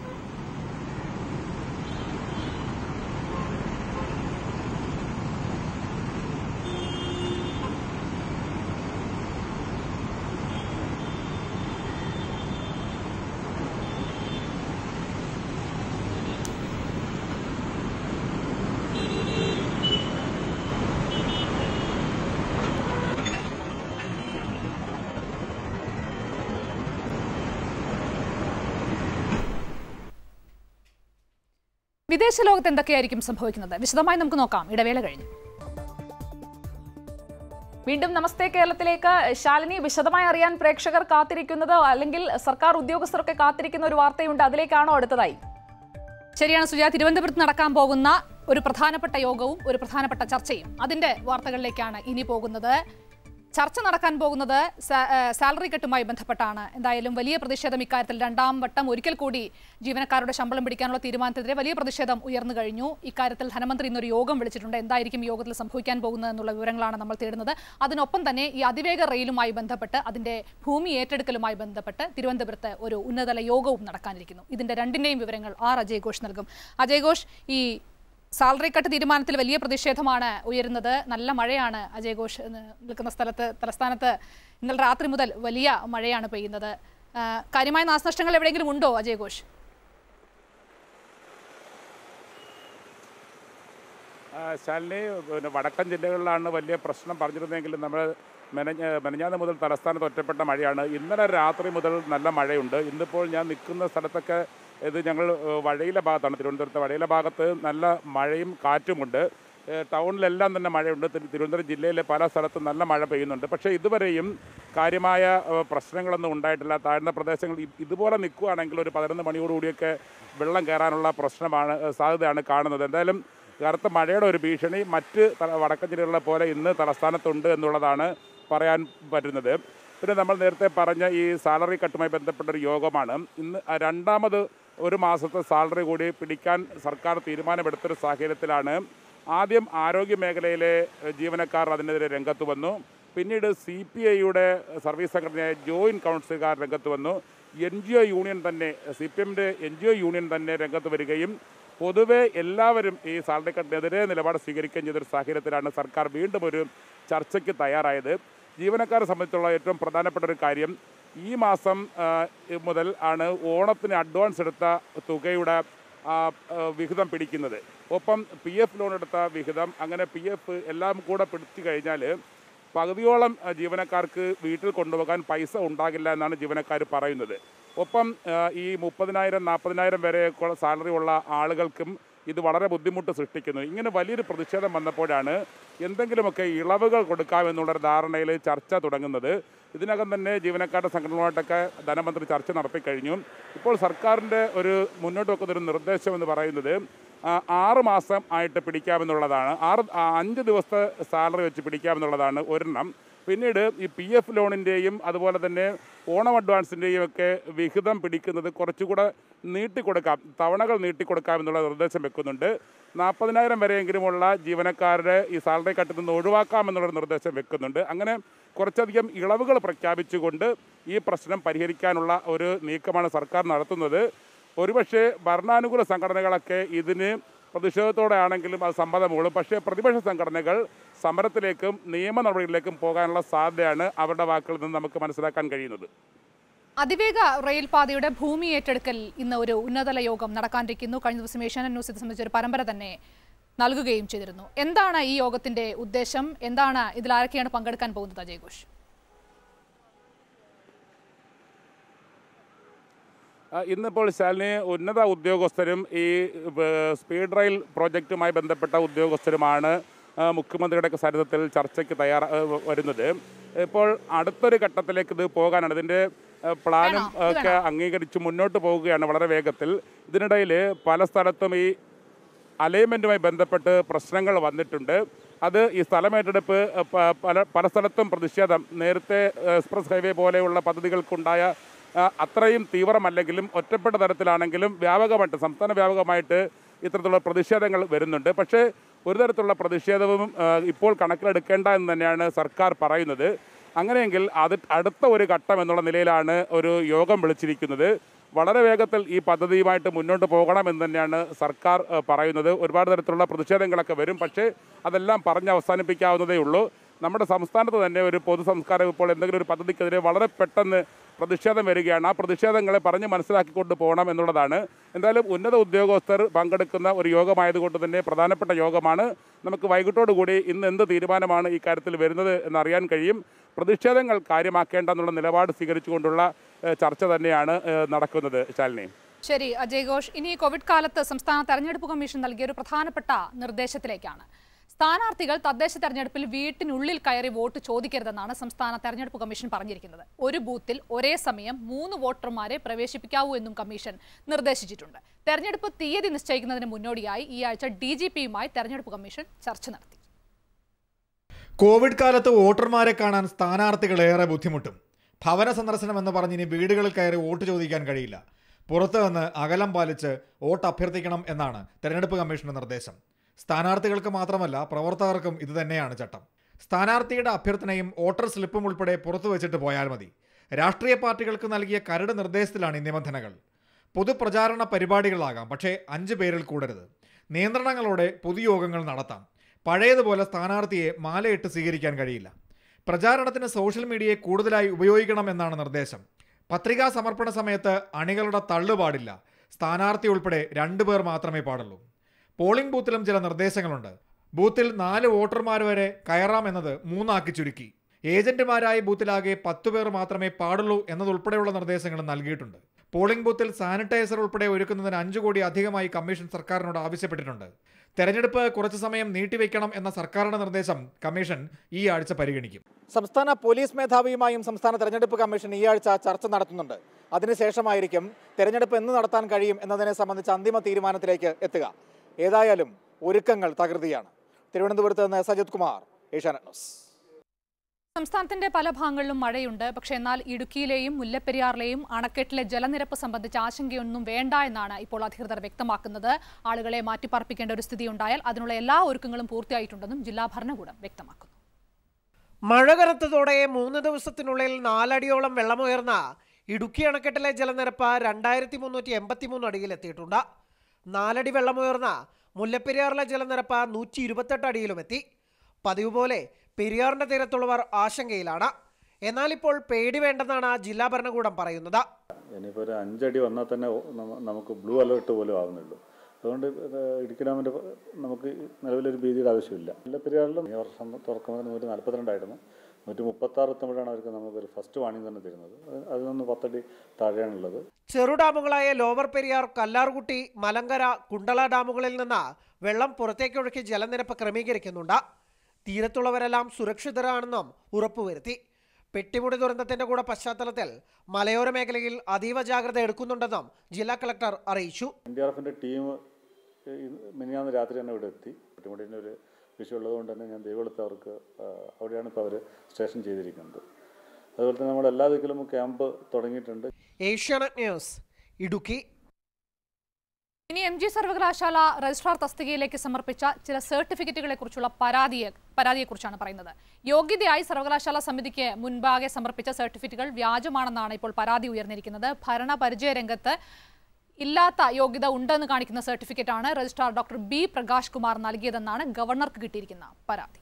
വിദേശ ലോകത്ത് എന്തൊക്കെയായിരിക്കും സംഭവിക്കുന്നത് വിശദമായി നമുക്ക് നോക്കാം ഇടവേള കഴിഞ്ഞു വീണ്ടും നമസ്തേ കേരളത്തിലേക്ക് ശാലിനി വിശദമായി അറിയാൻ പ്രേക്ഷകർ കാത്തിരിക്കുന്നത് അല്ലെങ്കിൽ സർക്കാർ ഉദ്യോഗസ്ഥരൊക്കെ കാത്തിരിക്കുന്ന ഒരു വാർത്തയുണ്ട് അതിലേക്കാണോ അടുത്തതായി ശരിയാണ് സുജാ തിരുവനന്തപുരത്ത് നടക്കാൻ പോകുന്ന ഒരു പ്രധാനപ്പെട്ട യോഗവും ഒരു പ്രധാനപ്പെട്ട ചർച്ചയും അതിന്റെ വാർത്തകളിലേക്കാണ് ഇനി പോകുന്നത് ചർച്ച നടക്കാൻ പോകുന്നത് സാ- ഏഹ് സാലറി കട്ടുമായി ബന്ധപ്പെട്ടാണ് എന്തായാലും വലിയ പ്രതിഷേധം ഇക്കാര്യത്തിൽ രണ്ടാം വട്ടം ഒരിക്കൽ കൂടി ജീവനക്കാരുടെ ശമ്പളം പിടിക്കാനുള്ള തീരുമാനത്തിനെതിരെ വലിയ പ്രതിഷേധം ഉയർന്നു കഴിഞ്ഞു ഇക്കാര്യത്തിൽ ധനമന്ത്രി ഇന്നൊരു യോഗം വിളിച്ചിട്ടുണ്ട് എന്തായിരിക്കും ഈ യോഗത്തിൽ സംഭവിക്കാൻ പോകുന്നത് എന്നുള്ള വിവരങ്ങളാണ് നമ്മൾ തേടുന്നത് അതിനൊപ്പം തന്നെ ഈ അതിവേഗ റെയിലുമായി ബന്ധപ്പെട്ട് അതിന്റെ ഭൂമി ഏറ്റെടുക്കലുമായി ബന്ധപ്പെട്ട് തിരുവനന്തപുരത്ത് ഒരു ഉന്നതതല യോഗവും നടക്കാനിരിക്കുന്നു ഇതിന്റെ രണ്ടിന്റെയും വിവരങ്ങൾ ആർ അജയ് ഘോഷ് നൽകും അജയ് ഘോഷ് ഈ സാലറി കട്ട് തീരുമാനത്തിൽ വലിയ പ്രതിഷേധമാണ് ഉയരുന്നത് നല്ല മഴയാണ് അജയ് ഘോഷ് എന്ന് നിൽക്കുന്ന സ്ഥലത്ത് തലസ്ഥാനത്ത് ഇന്നലെ രാത്രി മുതൽ വലിയ മഴയാണ് പെയ്യുന്നത് ആ, കാര്യമായ നാശനഷ്ടങ്ങൾ എവിടെയെങ്കിലും ഉണ്ടോ അജയ് ഘോഷ് ആ, ശാലിനി പിന്നെ വടക്കൻ ജില്ലകളിലാണ് വലിയ പ്രശ്നം പറഞ്ഞിരുന്നെങ്കിലും നമ്മൾ മെനഞ്ഞ മെനഞ്ഞാന്ന് മുതൽ തലസ്ഥാനത്ത് ഒറ്റപ്പെട്ട മഴയാണ് ഇന്നലെ രാത്രി മുതൽ നല്ല മഴയുണ്ട് ഇന്നിപ്പോൾ ഞാൻ നിൽക്കുന്ന സ്ഥലത്തൊക്കെ ഇത് ഞങ്ങൾ ഏഹ്, വഴിയിലെ ഭാഗത്താണ് തിരുവനന്തപുരത്തെ വഴിയിലെ ഭാഗത്ത് നല്ല മഴയും കാറ്റുമുണ്ട് ഏഹ് ടൗണിലെല്ലാം തന്നെ മഴയുണ്ട് തിരു- തിരുവനന്തപുരം ജില്ലയിലെ പല സ്ഥലത്തും നല്ല മഴ പെയ്യുന്നുണ്ട് പക്ഷേ ഇതുവരെയും കാര്യമായ ഏഹ് പ്രശ്നങ്ങളൊന്നും ഉണ്ടായിട്ടില്ല താഴ്ന്ന പ്രദേശങ്ങൾ ഇ- ഇതുപോലെ നിൽക്കുകയാണെങ്കിൽ ഒരു പതിനൊന്ന് മണിയോടുകൂടിയൊക്കെ വെള്ളം കയറാനുള്ള പ്രശ്നമാണ് ഏഹ് സാധ്യതയാണ് കാണുന്നത് എന്തായാലും കറുത്ത മഴയുടെ ഒരു ഭീഷണി മറ്റ് തല- വടക്കൻ ജില്ലകളിലെ പോലെ ഇന്ന് തലസ്ഥാനത്തുണ്ട് എന്നുള്ളതാണ് പറയാൻ പറ്റുന്നത് പിന്നെ നമ്മൾ നേരത്തെ പറഞ്ഞ ഈ സാലറി കട്ടുമായി ബന്ധപ്പെട്ട ഒരു യോഗമാണ് ഇന്ന് ആ രണ്ടാമത് ഒരു മാസത്തെ സാലറി കൂടി പിടിക്കാൻ സർക്കാർ തീരുമാനമെടുത്തൊരു സാഹചര്യത്തിലാണ് ആദ്യം ആരോഗ്യ മേഖലയിലെ ഏഹ്, ജീവനക്കാർ അതിനെതിരെ രംഗത്ത് വന്നു പിന്നീട് സി പി ഐയുടെ സർവീസ് സംഘടനയായ ജോയിൻറ്റ് കൗൺസിലുകാർ രംഗത്ത് വന്നു എൻ ജി ഒ യൂണിയൻ തന്നെ സി പി എമ്മിൻ്റെ എൻ ജി ഒ യൂണിയൻ തന്നെ രംഗത്ത് വരികയും പൊതുവെ എല്ലാവരും ഈ സാലറി കട്ടിനെതിരെ നിലപാട് സ്വീകരിക്കുകയും ചെയ്തൊരു സാഹചര്യത്തിലാണ് സർക്കാർ വീണ്ടും ഒരു ചർച്ചയ്ക്ക് തയ്യാറായത് ജീവനക്കാരെ സംബന്ധിച്ചുള്ള ഏറ്റവും പ്രധാനപ്പെട്ട ഒരു കാര്യം ഈ മാസം ആ, മുതൽ ആണ് ഓണത്തിന് അഡ്വാൻസ് എടുത്ത തുകയുടെ ആ, ആ, വിഹിതം പിടിക്കുന്നത് ഒപ്പം പി എഫ് ലോൺ എടുത്ത വിഹിതം അങ്ങനെ പി എഫ് എല്ലാം കൂടെ പിടിച്ചു കഴിഞ്ഞാൽ പകുതിയോളം ആ, ജീവനക്കാർക്ക് വീട്ടിൽ കൊണ്ടുപോകാൻ പൈസ ഉണ്ടാകില്ല എന്നാണ് ജീവനക്കാർ പറയുന്നത് ഒപ്പം ആ, ഈ മുപ്പതിനായിരം നാൽപ്പതിനായിരം വരെ സാലറി ഉള്ള ആളുകൾക്കും ഇത് വളരെ ബുദ്ധിമുട്ട് സൃഷ്ടിക്കുന്നു ഇങ്ങനെ വലിയൊരു പ്രതിഷേധം വന്നപ്പോഴാണ് എന്തെങ്കിലുമൊക്കെ ഇളവുകൾ കൊടുക്കാമെന്നുള്ളൊരു ധാരണയിൽ ചർച്ച തുടങ്ങുന്നത് ഇതിനകം തന്നെ ജീവനക്കാരുടെ സംഘടനകളുമായിട്ടൊക്കെ ധനമന്ത്രി ചർച്ച നടത്തി കഴിഞ്ഞു ഇപ്പോൾ സർക്കാരിൻ്റെ ഒരു മുന്നോട്ട് വെക്കുന്ന ഒരു നിർദ്ദേശം എന്ന് പറയുന്നത് ആ, ആറ് മാസം ആയിട്ട് പിടിക്കാമെന്നുള്ളതാണ് ആറ് ആ, അഞ്ച് ദിവസത്തെ സാലറി വെച്ച് പിടിക്കാമെന്നുള്ളതാണ് ഒരെണ്ണം പിന്നീട് ഈ പി എഫ് ലോണിൻ്റെയും അതുപോലെ തന്നെ ഓണം അഡ്വാൻസിൻ്റെയും ഒക്കെ വിഹിതം പിടിക്കുന്നത് കുറച്ചുകൂടെ നീട്ടിക്കൊടുക്കാം തവണകൾ നീട്ടിക്കൊടുക്കാം എന്നുള്ള നിർദ്ദേശം വെക്കുന്നുണ്ട് നാൽപ്പതിനായിരം വരെയെങ്കിലുമുള്ള ജീവനക്കാരുടെ ഈ സാലറി കട്ടിൽ നിന്ന് ഒഴിവാക്കാമെന്നുള്ളൊരു നിർദ്ദേശം വെക്കുന്നുണ്ട് അങ്ങനെ കുറച്ചധികം ഇളവുകൾ പ്രഖ്യാപിച്ചുകൊണ്ട് ഈ പ്രശ്നം പരിഹരിക്കാനുള്ള ഒരു നീക്കമാണ് സർക്കാർ നടത്തുന്നത് ഒരുപക്ഷെ ഭരണാനുകൂല സംഘടനകളൊക്കെ ഇതിന് പ്രതിഷേധത്തോടെ ആണെങ്കിലും അത് സമ്മതം മൂളും പക്ഷേ പ്രതിപക്ഷ സംഘടനകൾ സമരത്തിലേക്കും നിയമ നടപടികളിലേക്കും പോകാനുള്ള സാധ്യതയാണ് അവരുടെ വാക്കുകളിൽ നിന്ന് നമുക്ക് മനസ്സിലാക്കാൻ കഴിയുന്നത് അതിവേഗ റെയിൽപാതയുടെ ഭൂമി ഏറ്റെടുക്കൽ ഇന്ന് ഒരു ഉന്നതതല യോഗം നടക്കാനിരിക്കുന്നു കഴിഞ്ഞ ദിവസം ഏഷ്യാനെറ്റ് ന്യൂസ് ഇത് സംബന്ധിച്ച ഒരു പരമ്പര തന്നെ നൽകുകയും ചെയ്തിരുന്നു എന്താണ് ഈ യോഗത്തിന്റെ ഉദ്ദേശം എന്താണ് ഇതിൽ ആരൊക്കെയാണ് പങ്കെടുക്കാൻ പോകുന്നത് അജയ് ഘോഷ് ആ, ഇന്നിപ്പോൾ ശാലിനി ഉന്നത ഉദ്യോഗസ്ഥരും ഈ ഏഹ്, സ്പീഡ് റെയിൽ പ്രോജക്റ്റുമായി ബന്ധപ്പെട്ട ഉദ്യോഗസ്ഥരുമാണ് ആ, മുഖ്യമന്ത്രിയുടെ സാന്നിധ്യത്തിൽ ചർച്ചയ്ക്ക് തയ്യാറ ഏഹ്, വരുന്നത് ഇപ്പോൾ അടുത്തൊരു ഘട്ടത്തിലേക്ക് ഇത് പോകാനാണ് ഇതിൻ്റെ ഏഹ്, പ്ലാനും ഒക്കെ അംഗീകരിച്ച് മുന്നോട്ട് പോവുകയാണ് വളരെ വേഗത്തിൽ ഇതിനിടയിൽ പല സ്ഥലത്തും ഈ അലൈൻമെൻറ്റുമായി ബന്ധപ്പെട്ട് പ്രശ്നങ്ങൾ വന്നിട്ടുണ്ട് അത് ഈ സ്ഥലമേറ്റെടുപ്പ് ഏഹ്, പ- പല പല സ്ഥലത്തും പ്രതിഷേധം നേരത്തെ ഏഹ്, എക്സ്പ്രസ് ഹൈവേ പോലെയുള്ള പദ്ധതികൾക്കുണ്ടായ ആ, അത്രയും തീവ്രമല്ലെങ്കിലും ഒറ്റപ്പെട്ട തരത്തിലാണെങ്കിലും വ്യാപകമായിട്ട് സംസ്ഥാന വ്യാപകമായിട്ട് ഇത്തരത്തിലുള്ള പ്രതിഷേധങ്ങൾ വരുന്നുണ്ട് പക്ഷേ ഒരു തരത്തിലുള്ള പ്രതിഷേധവും ആ, ഇപ്പോൾ കണക്കിലെടുക്കേണ്ട എന്ന് തന്നെയാണ് സർക്കാർ പറയുന്നത് അങ്ങനെയെങ്കിൽ അത് അടുത്ത ഒരു ഘട്ടം എന്നുള്ള നിലയിലാണ് ഒരു യോഗം വിളിച്ചിരിക്കുന്നത് വളരെ വേഗത്തിൽ ഈ പദ്ധതിയുമായിട്ട് മുന്നോട്ട് പോകണം എന്ന് തന്നെയാണ് സർക്കാർ ആ, പറയുന്നത് ഒരുപാട് തരത്തിലുള്ള പ്രതിഷേധങ്ങളൊക്കെ വരും പക്ഷേ അതെല്ലാം പറഞ്ഞ് അവസാനിപ്പിക്കാവുന്നതേ ഉള്ളൂ നമ്മുടെ സംസ്ഥാനത്ത് തന്നെ ഒരു പൊതു സംസ്കാരം ഇപ്പോൾ എന്തെങ്കിലും ഒരു പദ്ധതിക്കെതിരെ വളരെ പെട്ടെന്ന് പ്രതിഷേധം വരികയാണ് ആ പ്രതിഷേധങ്ങളെ പറഞ്ഞ് മനസ്സിലാക്കിക്കൊണ്ട് പോകണം എന്നുള്ളതാണ് എന്തായാലും ഉന്നത ഉദ്യോഗസ്ഥർ പങ്കെടുക്കുന്ന ഒരു യോഗമായതുകൊണ്ട് തന്നെ പ്രധാനപ്പെട്ട യോഗമാണ് നമുക്ക് വൈകിട്ടോടുകൂടി ഇന്ന് എന്ത് തീരുമാനമാണ് ഈ കാര്യത്തിൽ വരുന്നത് എന്നറിയാൻ കഴിയും പ്രതിഷേധങ്ങൾ കാര്യമാക്കേണ്ട എന്നുള്ള നിലപാട് സ്വീകരിച്ചുകൊണ്ടുള്ള ഏഹ്, ചർച്ച തന്നെയാണ് ഏഹ്, നടക്കുന്നത് ശാലിനി ശരി അജയ് ഘോഷ് ഇനി കോവിഡ് കാലത്ത് സംസ്ഥാന തെരഞ്ഞെടുപ്പ് കമ്മീഷൻ നൽകിയ ഒരു പ്രധാനപ്പെട്ട നിർദ്ദേശത്തിലേക്കാണ് സ്ഥാനാർത്ഥികൾ തദ്ദേശ തെരഞ്ഞെടുപ്പിൽ വീട്ടിനുള്ളിൽ കയറി വോട്ട് ചോദിക്കരുതെന്നാണ് സംസ്ഥാന തെരഞ്ഞെടുപ്പ് കമ്മീഷൻ പറഞ്ഞിരിക്കുന്നത് ഒരു ബൂത്തിൽ ഒരേ സമയം മൂന്ന് വോട്ടർമാരെ പ്രവേശിപ്പിക്കാവൂ എന്നും കമ്മീഷൻ നിർദ്ദേശിച്ചിട്ടുണ്ട് തെരഞ്ഞെടുപ്പ് തീയതി നിശ്ചയിക്കുന്നതിന് മുന്നോടിയായി ഈ ആഴ്ച ഡി ജി പിയുമായി തെരഞ്ഞെടുപ്പ് കമ്മീഷൻ ചർച്ച നടത്തി കോവിഡ് കാലത്ത് വോട്ടർമാരെ കാണാൻ സ്ഥാനാർത്ഥികൾ ഏറെ ബുദ്ധിമുട്ടും ഭവന സന്ദർശനം എന്ന് പറഞ്ഞ് ഇനി വീടുകളിൽ കയറി വോട്ട് ചോദിക്കാൻ കഴിയില്ല പുറത്തു നിന്ന് അകലം പാലിച്ച് വോട്ട് അഭ്യർത്ഥിക്കണം എന്നാണ് തെരഞ്ഞെടുപ്പ് കമ്മീഷന്റെ നിർദ്ദേശം സ്ഥാനാർത്ഥികൾക്ക് മാത്രമല്ല പ്രവർത്തകർക്കും ഇത് തന്നെയാണ് ചട്ടം സ്ഥാനാർത്ഥിയുടെ അഭ്യർത്ഥനയും വോട്ടർ സ്ലിപ്പും ഉൾപ്പെടെ പുറത്തു വെച്ചിട്ട് പോയാൽ മതി രാഷ്ട്രീയ പാർട്ടികൾക്ക് നൽകിയ കരട് നിർദ്ദേശത്തിലാണ് ഈ നിബന്ധനകൾ പൊതുപ്രചാരണ പരിപാടികളാകാം പക്ഷേ അഞ്ച് പേരിൽ കൂടരുത് നിയന്ത്രണങ്ങളോടെ പൊതുയോഗങ്ങൾ നടത്താം പഴയതുപോലെ സ്ഥാനാർത്ഥിയെ മാലയിട്ട് സ്വീകരിക്കാൻ കഴിയില്ല പ്രചാരണത്തിന് സോഷ്യൽ മീഡിയയെ കൂടുതലായി ഉപയോഗിക്കണം എന്നാണ് നിർദ്ദേശം പത്രികാ സമർപ്പണ സമയത്ത് അണികളുടെ തള്ളുപാടില്ല സ്ഥാനാർത്ഥി ഉൾപ്പെടെ രണ്ടു പേർ മാത്രമേ പാടുള്ളൂ പോളിംഗ് ബൂത്തിലും ചില നിർദ്ദേശങ്ങളുണ്ട് ബൂത്തിൽ നാല് വോട്ടർമാർ വരെ കയറാം എന്നത് മൂന്നാക്കി ചുരുക്കി ഏജന്റുമാരായി ബൂത്തിലാകെ പത്തു പേർ മാത്രമേ പാടുള്ളൂ എന്നതുൾപ്പെടെയുള്ള നിർദ്ദേശങ്ങൾ നൽകിയിട്ടുണ്ട് പോളിംഗ് ബൂത്തിൽ സാനിറ്റൈസർ ഉൾപ്പെടെ ഒരുക്കുന്നതിന് അഞ്ചു കോടി അധികമായി കമ്മീഷൻ സർക്കാരിനോട് ആവശ്യപ്പെട്ടിട്ടുണ്ട് തെരഞ്ഞെടുപ്പ് കുറച്ചു സമയം നീട്ടിവെക്കണം എന്ന സർക്കാരിന്റെ നിർദ്ദേശം കമ്മീഷൻ ഈ ആഴ്ച പരിഗണിക്കും സംസ്ഥാന പോലീസ് മേധാവിയുമായും സംസ്ഥാന തെരഞ്ഞെടുപ്പ് കമ്മീഷൻ ഈ ആഴ്ച ചർച്ച നടത്തുന്നുണ്ട് അതിനുശേഷമായിരിക്കും തെരഞ്ഞെടുപ്പ് എന്ന് നടത്താൻ കഴിയും എന്നതിനെ സംബന്ധിച്ച് അന്തിമ തീരുമാനത്തിലേക്ക് എത്തുക ഏതായാലും ഒരുക്കങ്ങൾ തകൃതിയാണ് തിരുവനന്തപുരത്ത് നിന്ന് സജിത് കുമാർ ഏഷ്യാനെറ്റ് ന്യൂസ് സംസ്ഥാനത്തിന്റെ പല ഭാഗങ്ങളിലും മഴയുണ്ട് പക്ഷേ എന്നാൽ ഇടുക്കിയിലെയും മുല്ലപ്പെരിയാറിലെയും അണക്കെട്ടിലെ ജലനിരപ്പ് സംബന്ധിച്ച് ആശങ്കയൊന്നും വേണ്ട എന്നാണ് ഇപ്പോൾ അധികൃതർ വ്യക്തമാക്കുന്നത് ആളുകളെ മാറ്റിപ്പാർപ്പിക്കേണ്ട ഒരു സ്ഥിതി ഉണ്ടായാൽ അതിനുള്ള എല്ലാ ഒരുക്കങ്ങളും പൂർത്തിയായിട്ടുണ്ടെന്നും ജില്ലാ ഭരണകൂടം വ്യക്തമാക്കുന്നു മഴ കനത്തതോടെ മൂന്ന് ദിവസത്തിനുള്ളിൽ നാലടിയോളം വെള്ളമുയർന്ന ഇടുക്കി അണക്കെട്ടിലെ ജലനിരപ്പ് രണ്ടായിരത്തി മുന്നൂറ്റി എൺപത്തി മൂന്ന് അടിയിലെത്തിയിട്ടുണ്ട് നാലടി വെള്ളമുയർന്ന മുല്ലപ്പെരിയാറിലെ ജലനിരപ്പ് നൂറ്റി ഇരുപത്തെട്ട് അടിയിലുമെത്തി പതിവ് പോലെ പെരിയാറിന്റെ തീരത്തുള്ളവർ ആശങ്കയിലാണ് എന്നാൽ ഇപ്പോൾ പേടി വേണ്ടെന്നാണ് ജില്ലാ ഭരണകൂടം പറയുന്നത് ഇനിയിപ്പോൾ ഒരു അഞ്ചടി വന്നാൽ തന്നെ നമ്മ- നമുക്ക് ബ്ലൂ അലേർട്ട് പോലും ആവുന്നുള്ളൂ അതുകൊണ്ട് ഇത് ഇടുക്കി ഡാമിൻ്റെ നമുക്ക് നിലവിലൊരു ഭീതിയുടെ ആവശ്യമില്ല മുല്ലപ്പെരിയാറിലും ഈ വർഷം തുറക്കുന്നത് നൂറ്റി നാൽപ്പത്തിരണ്ടായിരുന്നു നൂറ്റി മുപ്പത്താറ് എത്തുമ്പോഴാണ് അവർക്ക് നമുക്കൊരു ഫസ്റ്റ് വാണിംഗ് തന്നെ തരുന്നത് അത് അതിൽ നിന്ന് പത്തടി താഴെയാണുള്ളത് ചെറു ഡാമുകളായ ലോവർ പെരിയാർ കല്ലാർകുട്ടി മലങ്കര കുണ്ടള ഡാമുകളിൽ നിന്ന് വെള്ളം പുറത്തേക്കൊഴുക്കി ജലനിരപ്പ് ക്രമീകരിക്കുന്നുണ്ട് തീരത്തുള്ളവരെല്ലാം സുരക്ഷിതരാണെന്നും ഉറപ്പുവരുത്തി പെട്ടിമുടി ദുരന്തത്തിന്റെ കൂടെ പശ്ചാത്തലത്തിൽ മലയോര മേഖലയിൽ അതീവ ജാഗ്രത എടുക്കുന്നുണ്ടെന്നും ജില്ലാ കളക്ടർ അറിയിച്ചു എൻ ഡി ആർ എഫിൻ്റെ ടീം മിനിയാന്ന് രാത്രി തന്നെ ഇവിടെ എത്തി കുട്ടിമുടിൻ്റെ ഒരു വിഷയം ഉള്ളതുകൊണ്ട് തന്നെ ഞാൻ ദൈവമെടുത്ത് അവർക്ക് ആ, അവിടെയാണ് ഇപ്പോൾ അവർ സ്റ്റേഷൻ ചെയ്തിരിക്കുന്നത് അതുപോലെ തന്നെ നമ്മൾ എല്ലാ ദിക്കിലും ക്യാമ്പ് തുടങ്ങിയിട്ടുണ്ട് ഏഷ്യാനെറ്റ് ന്യൂസ് ഇടുക്കി ഇനി എം ജി സർവകലാശാല രജിസ്ട്രാർ തസ്തികയിലേക്ക് സമർപ്പിച്ച ചില സർട്ടിഫിക്കറ്റുകളെ കുറിച്ചുള്ള പരാതിയെ പരാതിയെക്കുറിച്ചാണ് പറയുന്നത് യോഗ്യതയായി സർവകലാശാല സമിതിക്ക് മുൻപാകെ സമർപ്പിച്ച സർട്ടിഫിക്കറ്റുകൾ വ്യാജമാണെന്നാണ് ഇപ്പോൾ പരാതി ഉയർന്നിരിക്കുന്നത് ഭരണപരിചയ രംഗത്ത് ഇല്ലാത്ത യോഗ്യത ഉണ്ടെന്ന് കാണിക്കുന്ന സർട്ടിഫിക്കറ്റാണ് registrar doctor B Prakash Kumar നൽകിയതെന്നാണ് ഗവർണർക്ക് കിട്ടിയിരിക്കുന്ന പരാതി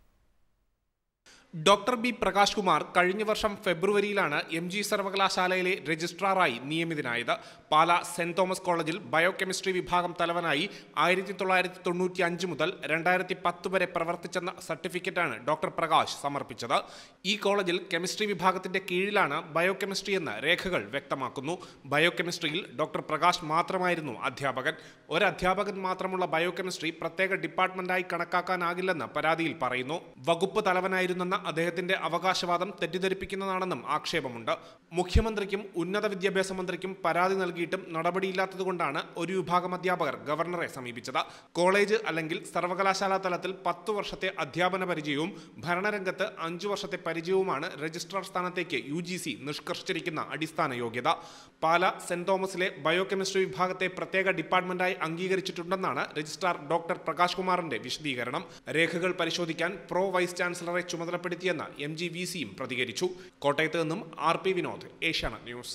ഡോക്ടർ ബി പ്രകാശ് കുമാർ കഴിഞ്ഞ വർഷം ഫെബ്രുവരിയിലാണ് എം ജി സർവകലാശാലയിലെ രജിസ്ട്രാറായി നിയമിതനായത് പാല സെന്റ് തോമസ് കോളേജിൽ ബയോകെമിസ്ട്രി വിഭാഗം തലവനായി ആയിരത്തി തൊള്ളായിരത്തി തൊണ്ണൂറ്റി അഞ്ച് മുതൽ രണ്ടായിരത്തി പത്ത് വരെ പ്രവർത്തിച്ചെന്ന സർട്ടിഫിക്കറ്റാണ് ഡോക്ടർ പ്രകാശ് സമർപ്പിച്ചത് ഈ കോളേജിൽ കെമിസ്ട്രി വിഭാഗത്തിന്റെ കീഴിലാണ് ബയോകെമിസ്ട്രി എന്ന് രേഖകൾ വ്യക്തമാക്കുന്നു ബയോകെമിസ്ട്രിയിൽ ഡോക്ടർ പ്രകാശ് മാത്രമായിരുന്നു അധ്യാപകൻ ഒരു അധ്യാപകൻ മാത്രമുള്ള ബയോകെമിസ്ട്രി പ്രത്യേക ഡിപ്പാർട്ട്മെന്റായി കണക്കാക്കാനാകില്ലെന്ന് പരാതിയിൽ പറയുന്നു വകുപ്പ് തലവനായിരുന്നെന്ന അദ്ദേഹത്തിന്റെ അവകാശവാദം തെറ്റിദ്ധരിപ്പിക്കുന്നതാണെന്നും ആക്ഷേപമുണ്ട് മുഖ്യമന്ത്രിക്കും ഉന്നത വിദ്യാഭ്യാസ മന്ത്രിക്കും പരാതി നൽകിയിട്ടും നടപടിയില്ലാത്തതുകൊണ്ടാണ് ഒരു വിഭാഗം അധ്യാപകർ ഗവർണറെ സമീപിച്ചത് കോളേജ് അല്ലെങ്കിൽ സർവകലാശാല തലത്തിൽ പത്തു വർഷത്തെ അധ്യാപന പരിചയവും ഭരണരംഗത്ത് അഞ്ചു വർഷത്തെ പരിചയവുമാണ് രജിസ്ട്രാർ സ്ഥാനത്തേക്ക് യു ജി സി നിഷ്കർഷിച്ചിരിക്കുന്ന അടിസ്ഥാന യോഗ്യത പാല സെന്റ് തോമസിലെ ബയോകെമിസ്ട്രി വിഭാഗത്തെ പ്രത്യേക ഡിപ്പാർട്ട്മെന്റായി അംഗീകരിച്ചിട്ടുണ്ടെന്നാണ് രജിസ്ട്രാർ ഡോക്ടർ പ്രകാശ് കുമാറിന്റെ വിശദീകരണം രേഖകൾ പരിശോധിക്കാൻ പ്രോ വൈസ് ചാൻസലറെ ചുമതലപ്പെടുത്തിയെന്ന് എം ജി വി സിയും പ്രതികരിച്ചു കോട്ടയത്ത് നിന്നും R P Vinod Asianet news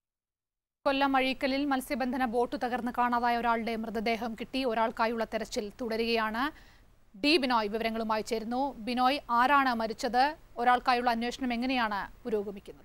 Kollam അഴീക്കലിൽ മത്സ്യബന്ധന ബോട്ട് തകർന്ന് കാണാതായ ഒരാളുടെ മൃതദേഹം കിട്ടി ഒരാൾക്കായുള്ള തെരച്ചിൽ തുടരുകയാണ് ഡി ബിനോയ് വിവരങ്ങളുമായി ചേരുന്നു ബിനോയ് ആരാണ് മരിച്ചത് ഒരാൾക്കായുള്ള അന്വേഷണം എങ്ങനെയാണ് പുരോഗമിക്കുന്നത്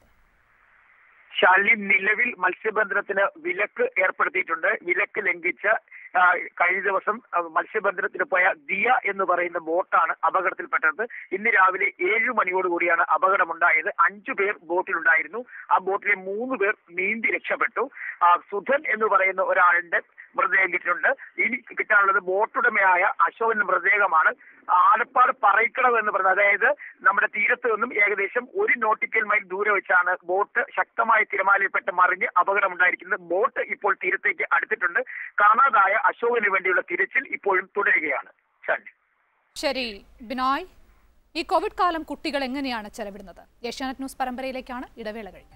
ശാലിനി നിലവിൽ മത്സ്യബന്ധനത്തിന് വിലക്ക് ഏർപ്പെടുത്തിയിട്ടുണ്ട് വിലക്ക് ലംഘിച്ച് ആ, കഴിഞ്ഞ ദിവസം ആ, മത്സ്യബന്ധനത്തിന് പോയ ദിയ എന്ന് പറയുന്ന ബോട്ടാണ് അപകടത്തിൽപ്പെട്ടത് ഇന്ന് രാവിലെ ഏഴു മണിയോടുകൂടിയാണ് അപകടമുണ്ടായത് അഞ്ചു പേർ ബോട്ടിലുണ്ടായിരുന്നു ആ ബോട്ടിലെ മൂന്ന് പേർ നീന്തി രക്ഷപ്പെട്ടു ആ, സുധൻ എന്ന് പറയുന്ന ഒരാളുടെ മൃതദേഹം കിട്ടിയിട്ടുണ്ട് ഇനി കിട്ടാനുള്ളത് ബോട്ടുടമയായ അശോകന്റെ മൃതദേഹമാണ് ആലപ്പാട് പറയിക്കടവ് എന്ന് പറയുന്നത് അതായത് നമ്മുടെ തീരത്ത് നിന്നും ഏകദേശം ഒരു നോട്ടിക്കൽ മൈൽ ദൂരെ വെച്ചാണ് ബോട്ട് ശക്തമായ തിരമാലയിൽപ്പെട്ട് മറിഞ്ഞ് അപകടമുണ്ടായിരിക്കുന്നത് ബോട്ട് ഇപ്പോൾ തീരത്തേക്ക് അടുത്തിട്ടുണ്ട് കാണാതായ അശോകന് വേണ്ടിയുള്ള തിരച്ചിൽ ഇപ്പോഴും തുടരുകയാണ് ശാലിനി ശരി ബിനോയ് ഈ കോവിഡ് കാലം കുട്ടികൾ എങ്ങനെയാണ് ചെലവിടുന്നത് ഏഷ്യാനെറ്റ് ന്യൂസ് പരമ്പരയിലേക്കാണ് ഇടവേള കഴിഞ്ഞത്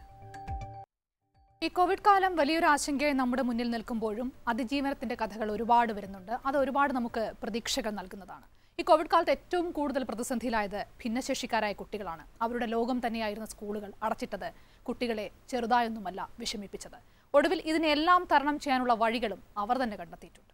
ഈ കോവിഡ് കാലം വലിയൊരു ആശങ്കയെ നമ്മുടെ മുന്നിൽ നിൽക്കുമ്പോഴും അതിജീവനത്തിന്റെ കഥകൾ ഒരുപാട് വരുന്നുണ്ട് അത് ഒരുപാട് നമുക്ക് പ്രതീക്ഷകൾ നൽകുന്നതാണ് ഈ കോവിഡ് കാലത്ത് ഏറ്റവും കൂടുതൽ പ്രതിസന്ധിയിലായത് ഭിന്നശേഷിക്കാരായ കുട്ടികളാണ് അവരുടെ ലോകം തന്നെയായിരുന്ന സ്കൂളുകൾ അടച്ചിട്ടത് കുട്ടികളെ ചെറുതായൊന്നുമല്ല വിഷമിപ്പിച്ചത് ഒടുവിൽ ഇതിനെല്ലാം തരണം ചെയ്യാനുള്ള വഴികളും അവർ തന്നെ കണ്ടെത്തിയിട്ടുണ്ട്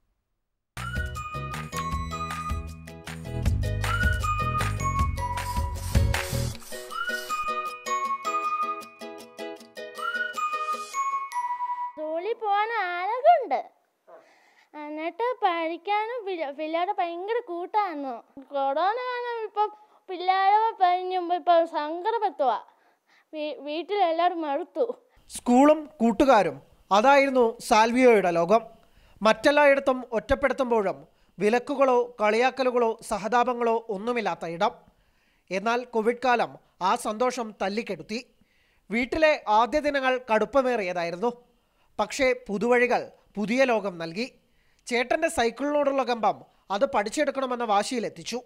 സ്കൂളിൽ പോകാൻ ആളൊക്കെ എന്നിട്ട് പഠിക്കാനും പിള്ള- പിള്ളേരുടെ ഭയങ്കര കൂട്ടായിരുന്നു കൊറോണ കാരണം ഇപ്പം പിള്ളേരെ കഴിഞ്ഞുമ്പോൾ ഇപ്പം സങ്കടപ്പെട്ടുക വീട്ടിലെല്ലാവരും മടുത്തു സ്കൂളും കൂട്ടുകാരും അതായിരുന്നു സാൽവിയോയുടെ ലോകം മറ്റെല്ലായിടത്തും ഒറ്റപ്പെടുത്തുമ്പോഴും വിലക്കുകളോ കളിയാക്കലുകളോ സഹതാപങ്ങളോ ഒന്നുമില്ലാത്ത ഇടം എന്നാൽ കോവിഡ് കാലം ആ സന്തോഷം തല്ലിക്കെടുത്തി വീട്ടിലെ ആദ്യ ദിനങ്ങൾ കടുപ്പമേറിയതായിരുന്നു പക്ഷേ പുതുവഴികൾ പുതിയ ലോകം നൽകി ചേട്ടൻ്റെ സൈക്കിളിനോടുള്ള കമ്പം അത് പഠിച്ചെടുക്കണമെന്ന വാശിയിലെത്തിച്ചു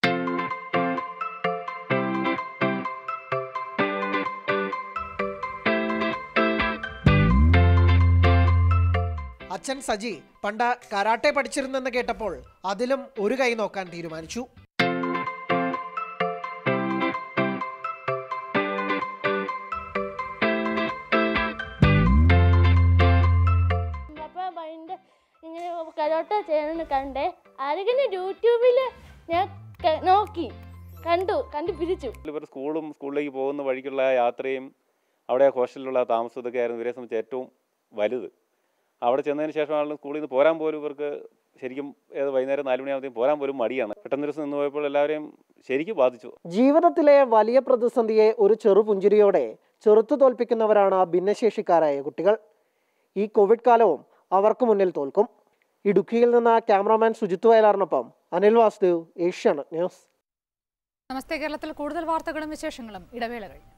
അച്ഛൻ സജി പണ്ട് കരാട്ടെ പഠിച്ചിരുന്നെന്ന് കേട്ടപ്പോൾ അതിലും ഒരു കൈ നോക്കാൻ തീരുമാനിച്ചു അപ്പൊ ഭയങ്കര ഇങ്ങനെ കരോട്ട ചെയ്യണമെന്ന് കണ്ടേ ആരെങ്കിലും യൂട്യൂബിൽ ഞാൻ ക- നോക്കി കണ്ടു കണ്ടു പിരിച്ചു ഇവർ സ്കൂളും സ്കൂളിലേക്ക് പോകുന്ന വഴിക്കുള്ള യാത്രയും അവിടെ ഹോസ്റ്റലിലുള്ള താമസം ഇതൊക്കെ ആയിരുന്നു ഇവരെ സംബന്ധിച്ച് ഏറ്റവും വലുത് അവിടെ ചെന്നതിന് ശേഷമാണ് സ്കൂളിൽ നിന്ന് പോരാൻ പോലും ഇവർക്ക് ശരിക്കും ഏത് വൈകുന്നേരം നാല് മണിയാകുമ്പോഴത്തേക്കും പോരാൻ പോലും മടിയാണ് പെട്ടെന്ന് ദിവസം നിന്ന് പോയപ്പോൾ എല്ലാവരെയും ശരിക്കും ബാധിച്ചു ജീവിതത്തിലെ വലിയ പ്രതിസന്ധിയെ ഒരു ചെറുപുഞ്ചിരിയോടെ ചെറുത്തു തോൽപ്പിക്കുന്നവരാണ് ഭിന്നശേഷിക്കാരായ കുട്ടികൾ ഈ കോവിഡ് കാലവും അവർക്ക് മുന്നിൽ തോൽക്കും ഇടുക്കിയിൽ നിന്ന് ക്യാമറാമാൻ സുജിത് വയലാറിനൊപ്പം അനിൽ വാസുദേവ് ഏഷ്യാനെറ്റ് ന്യൂസ് നമസ്തേ കേരളത്തിൽ കൂടുതൽ വാർത്തകളും വിശേഷങ്ങളും ഇടവേളകൾ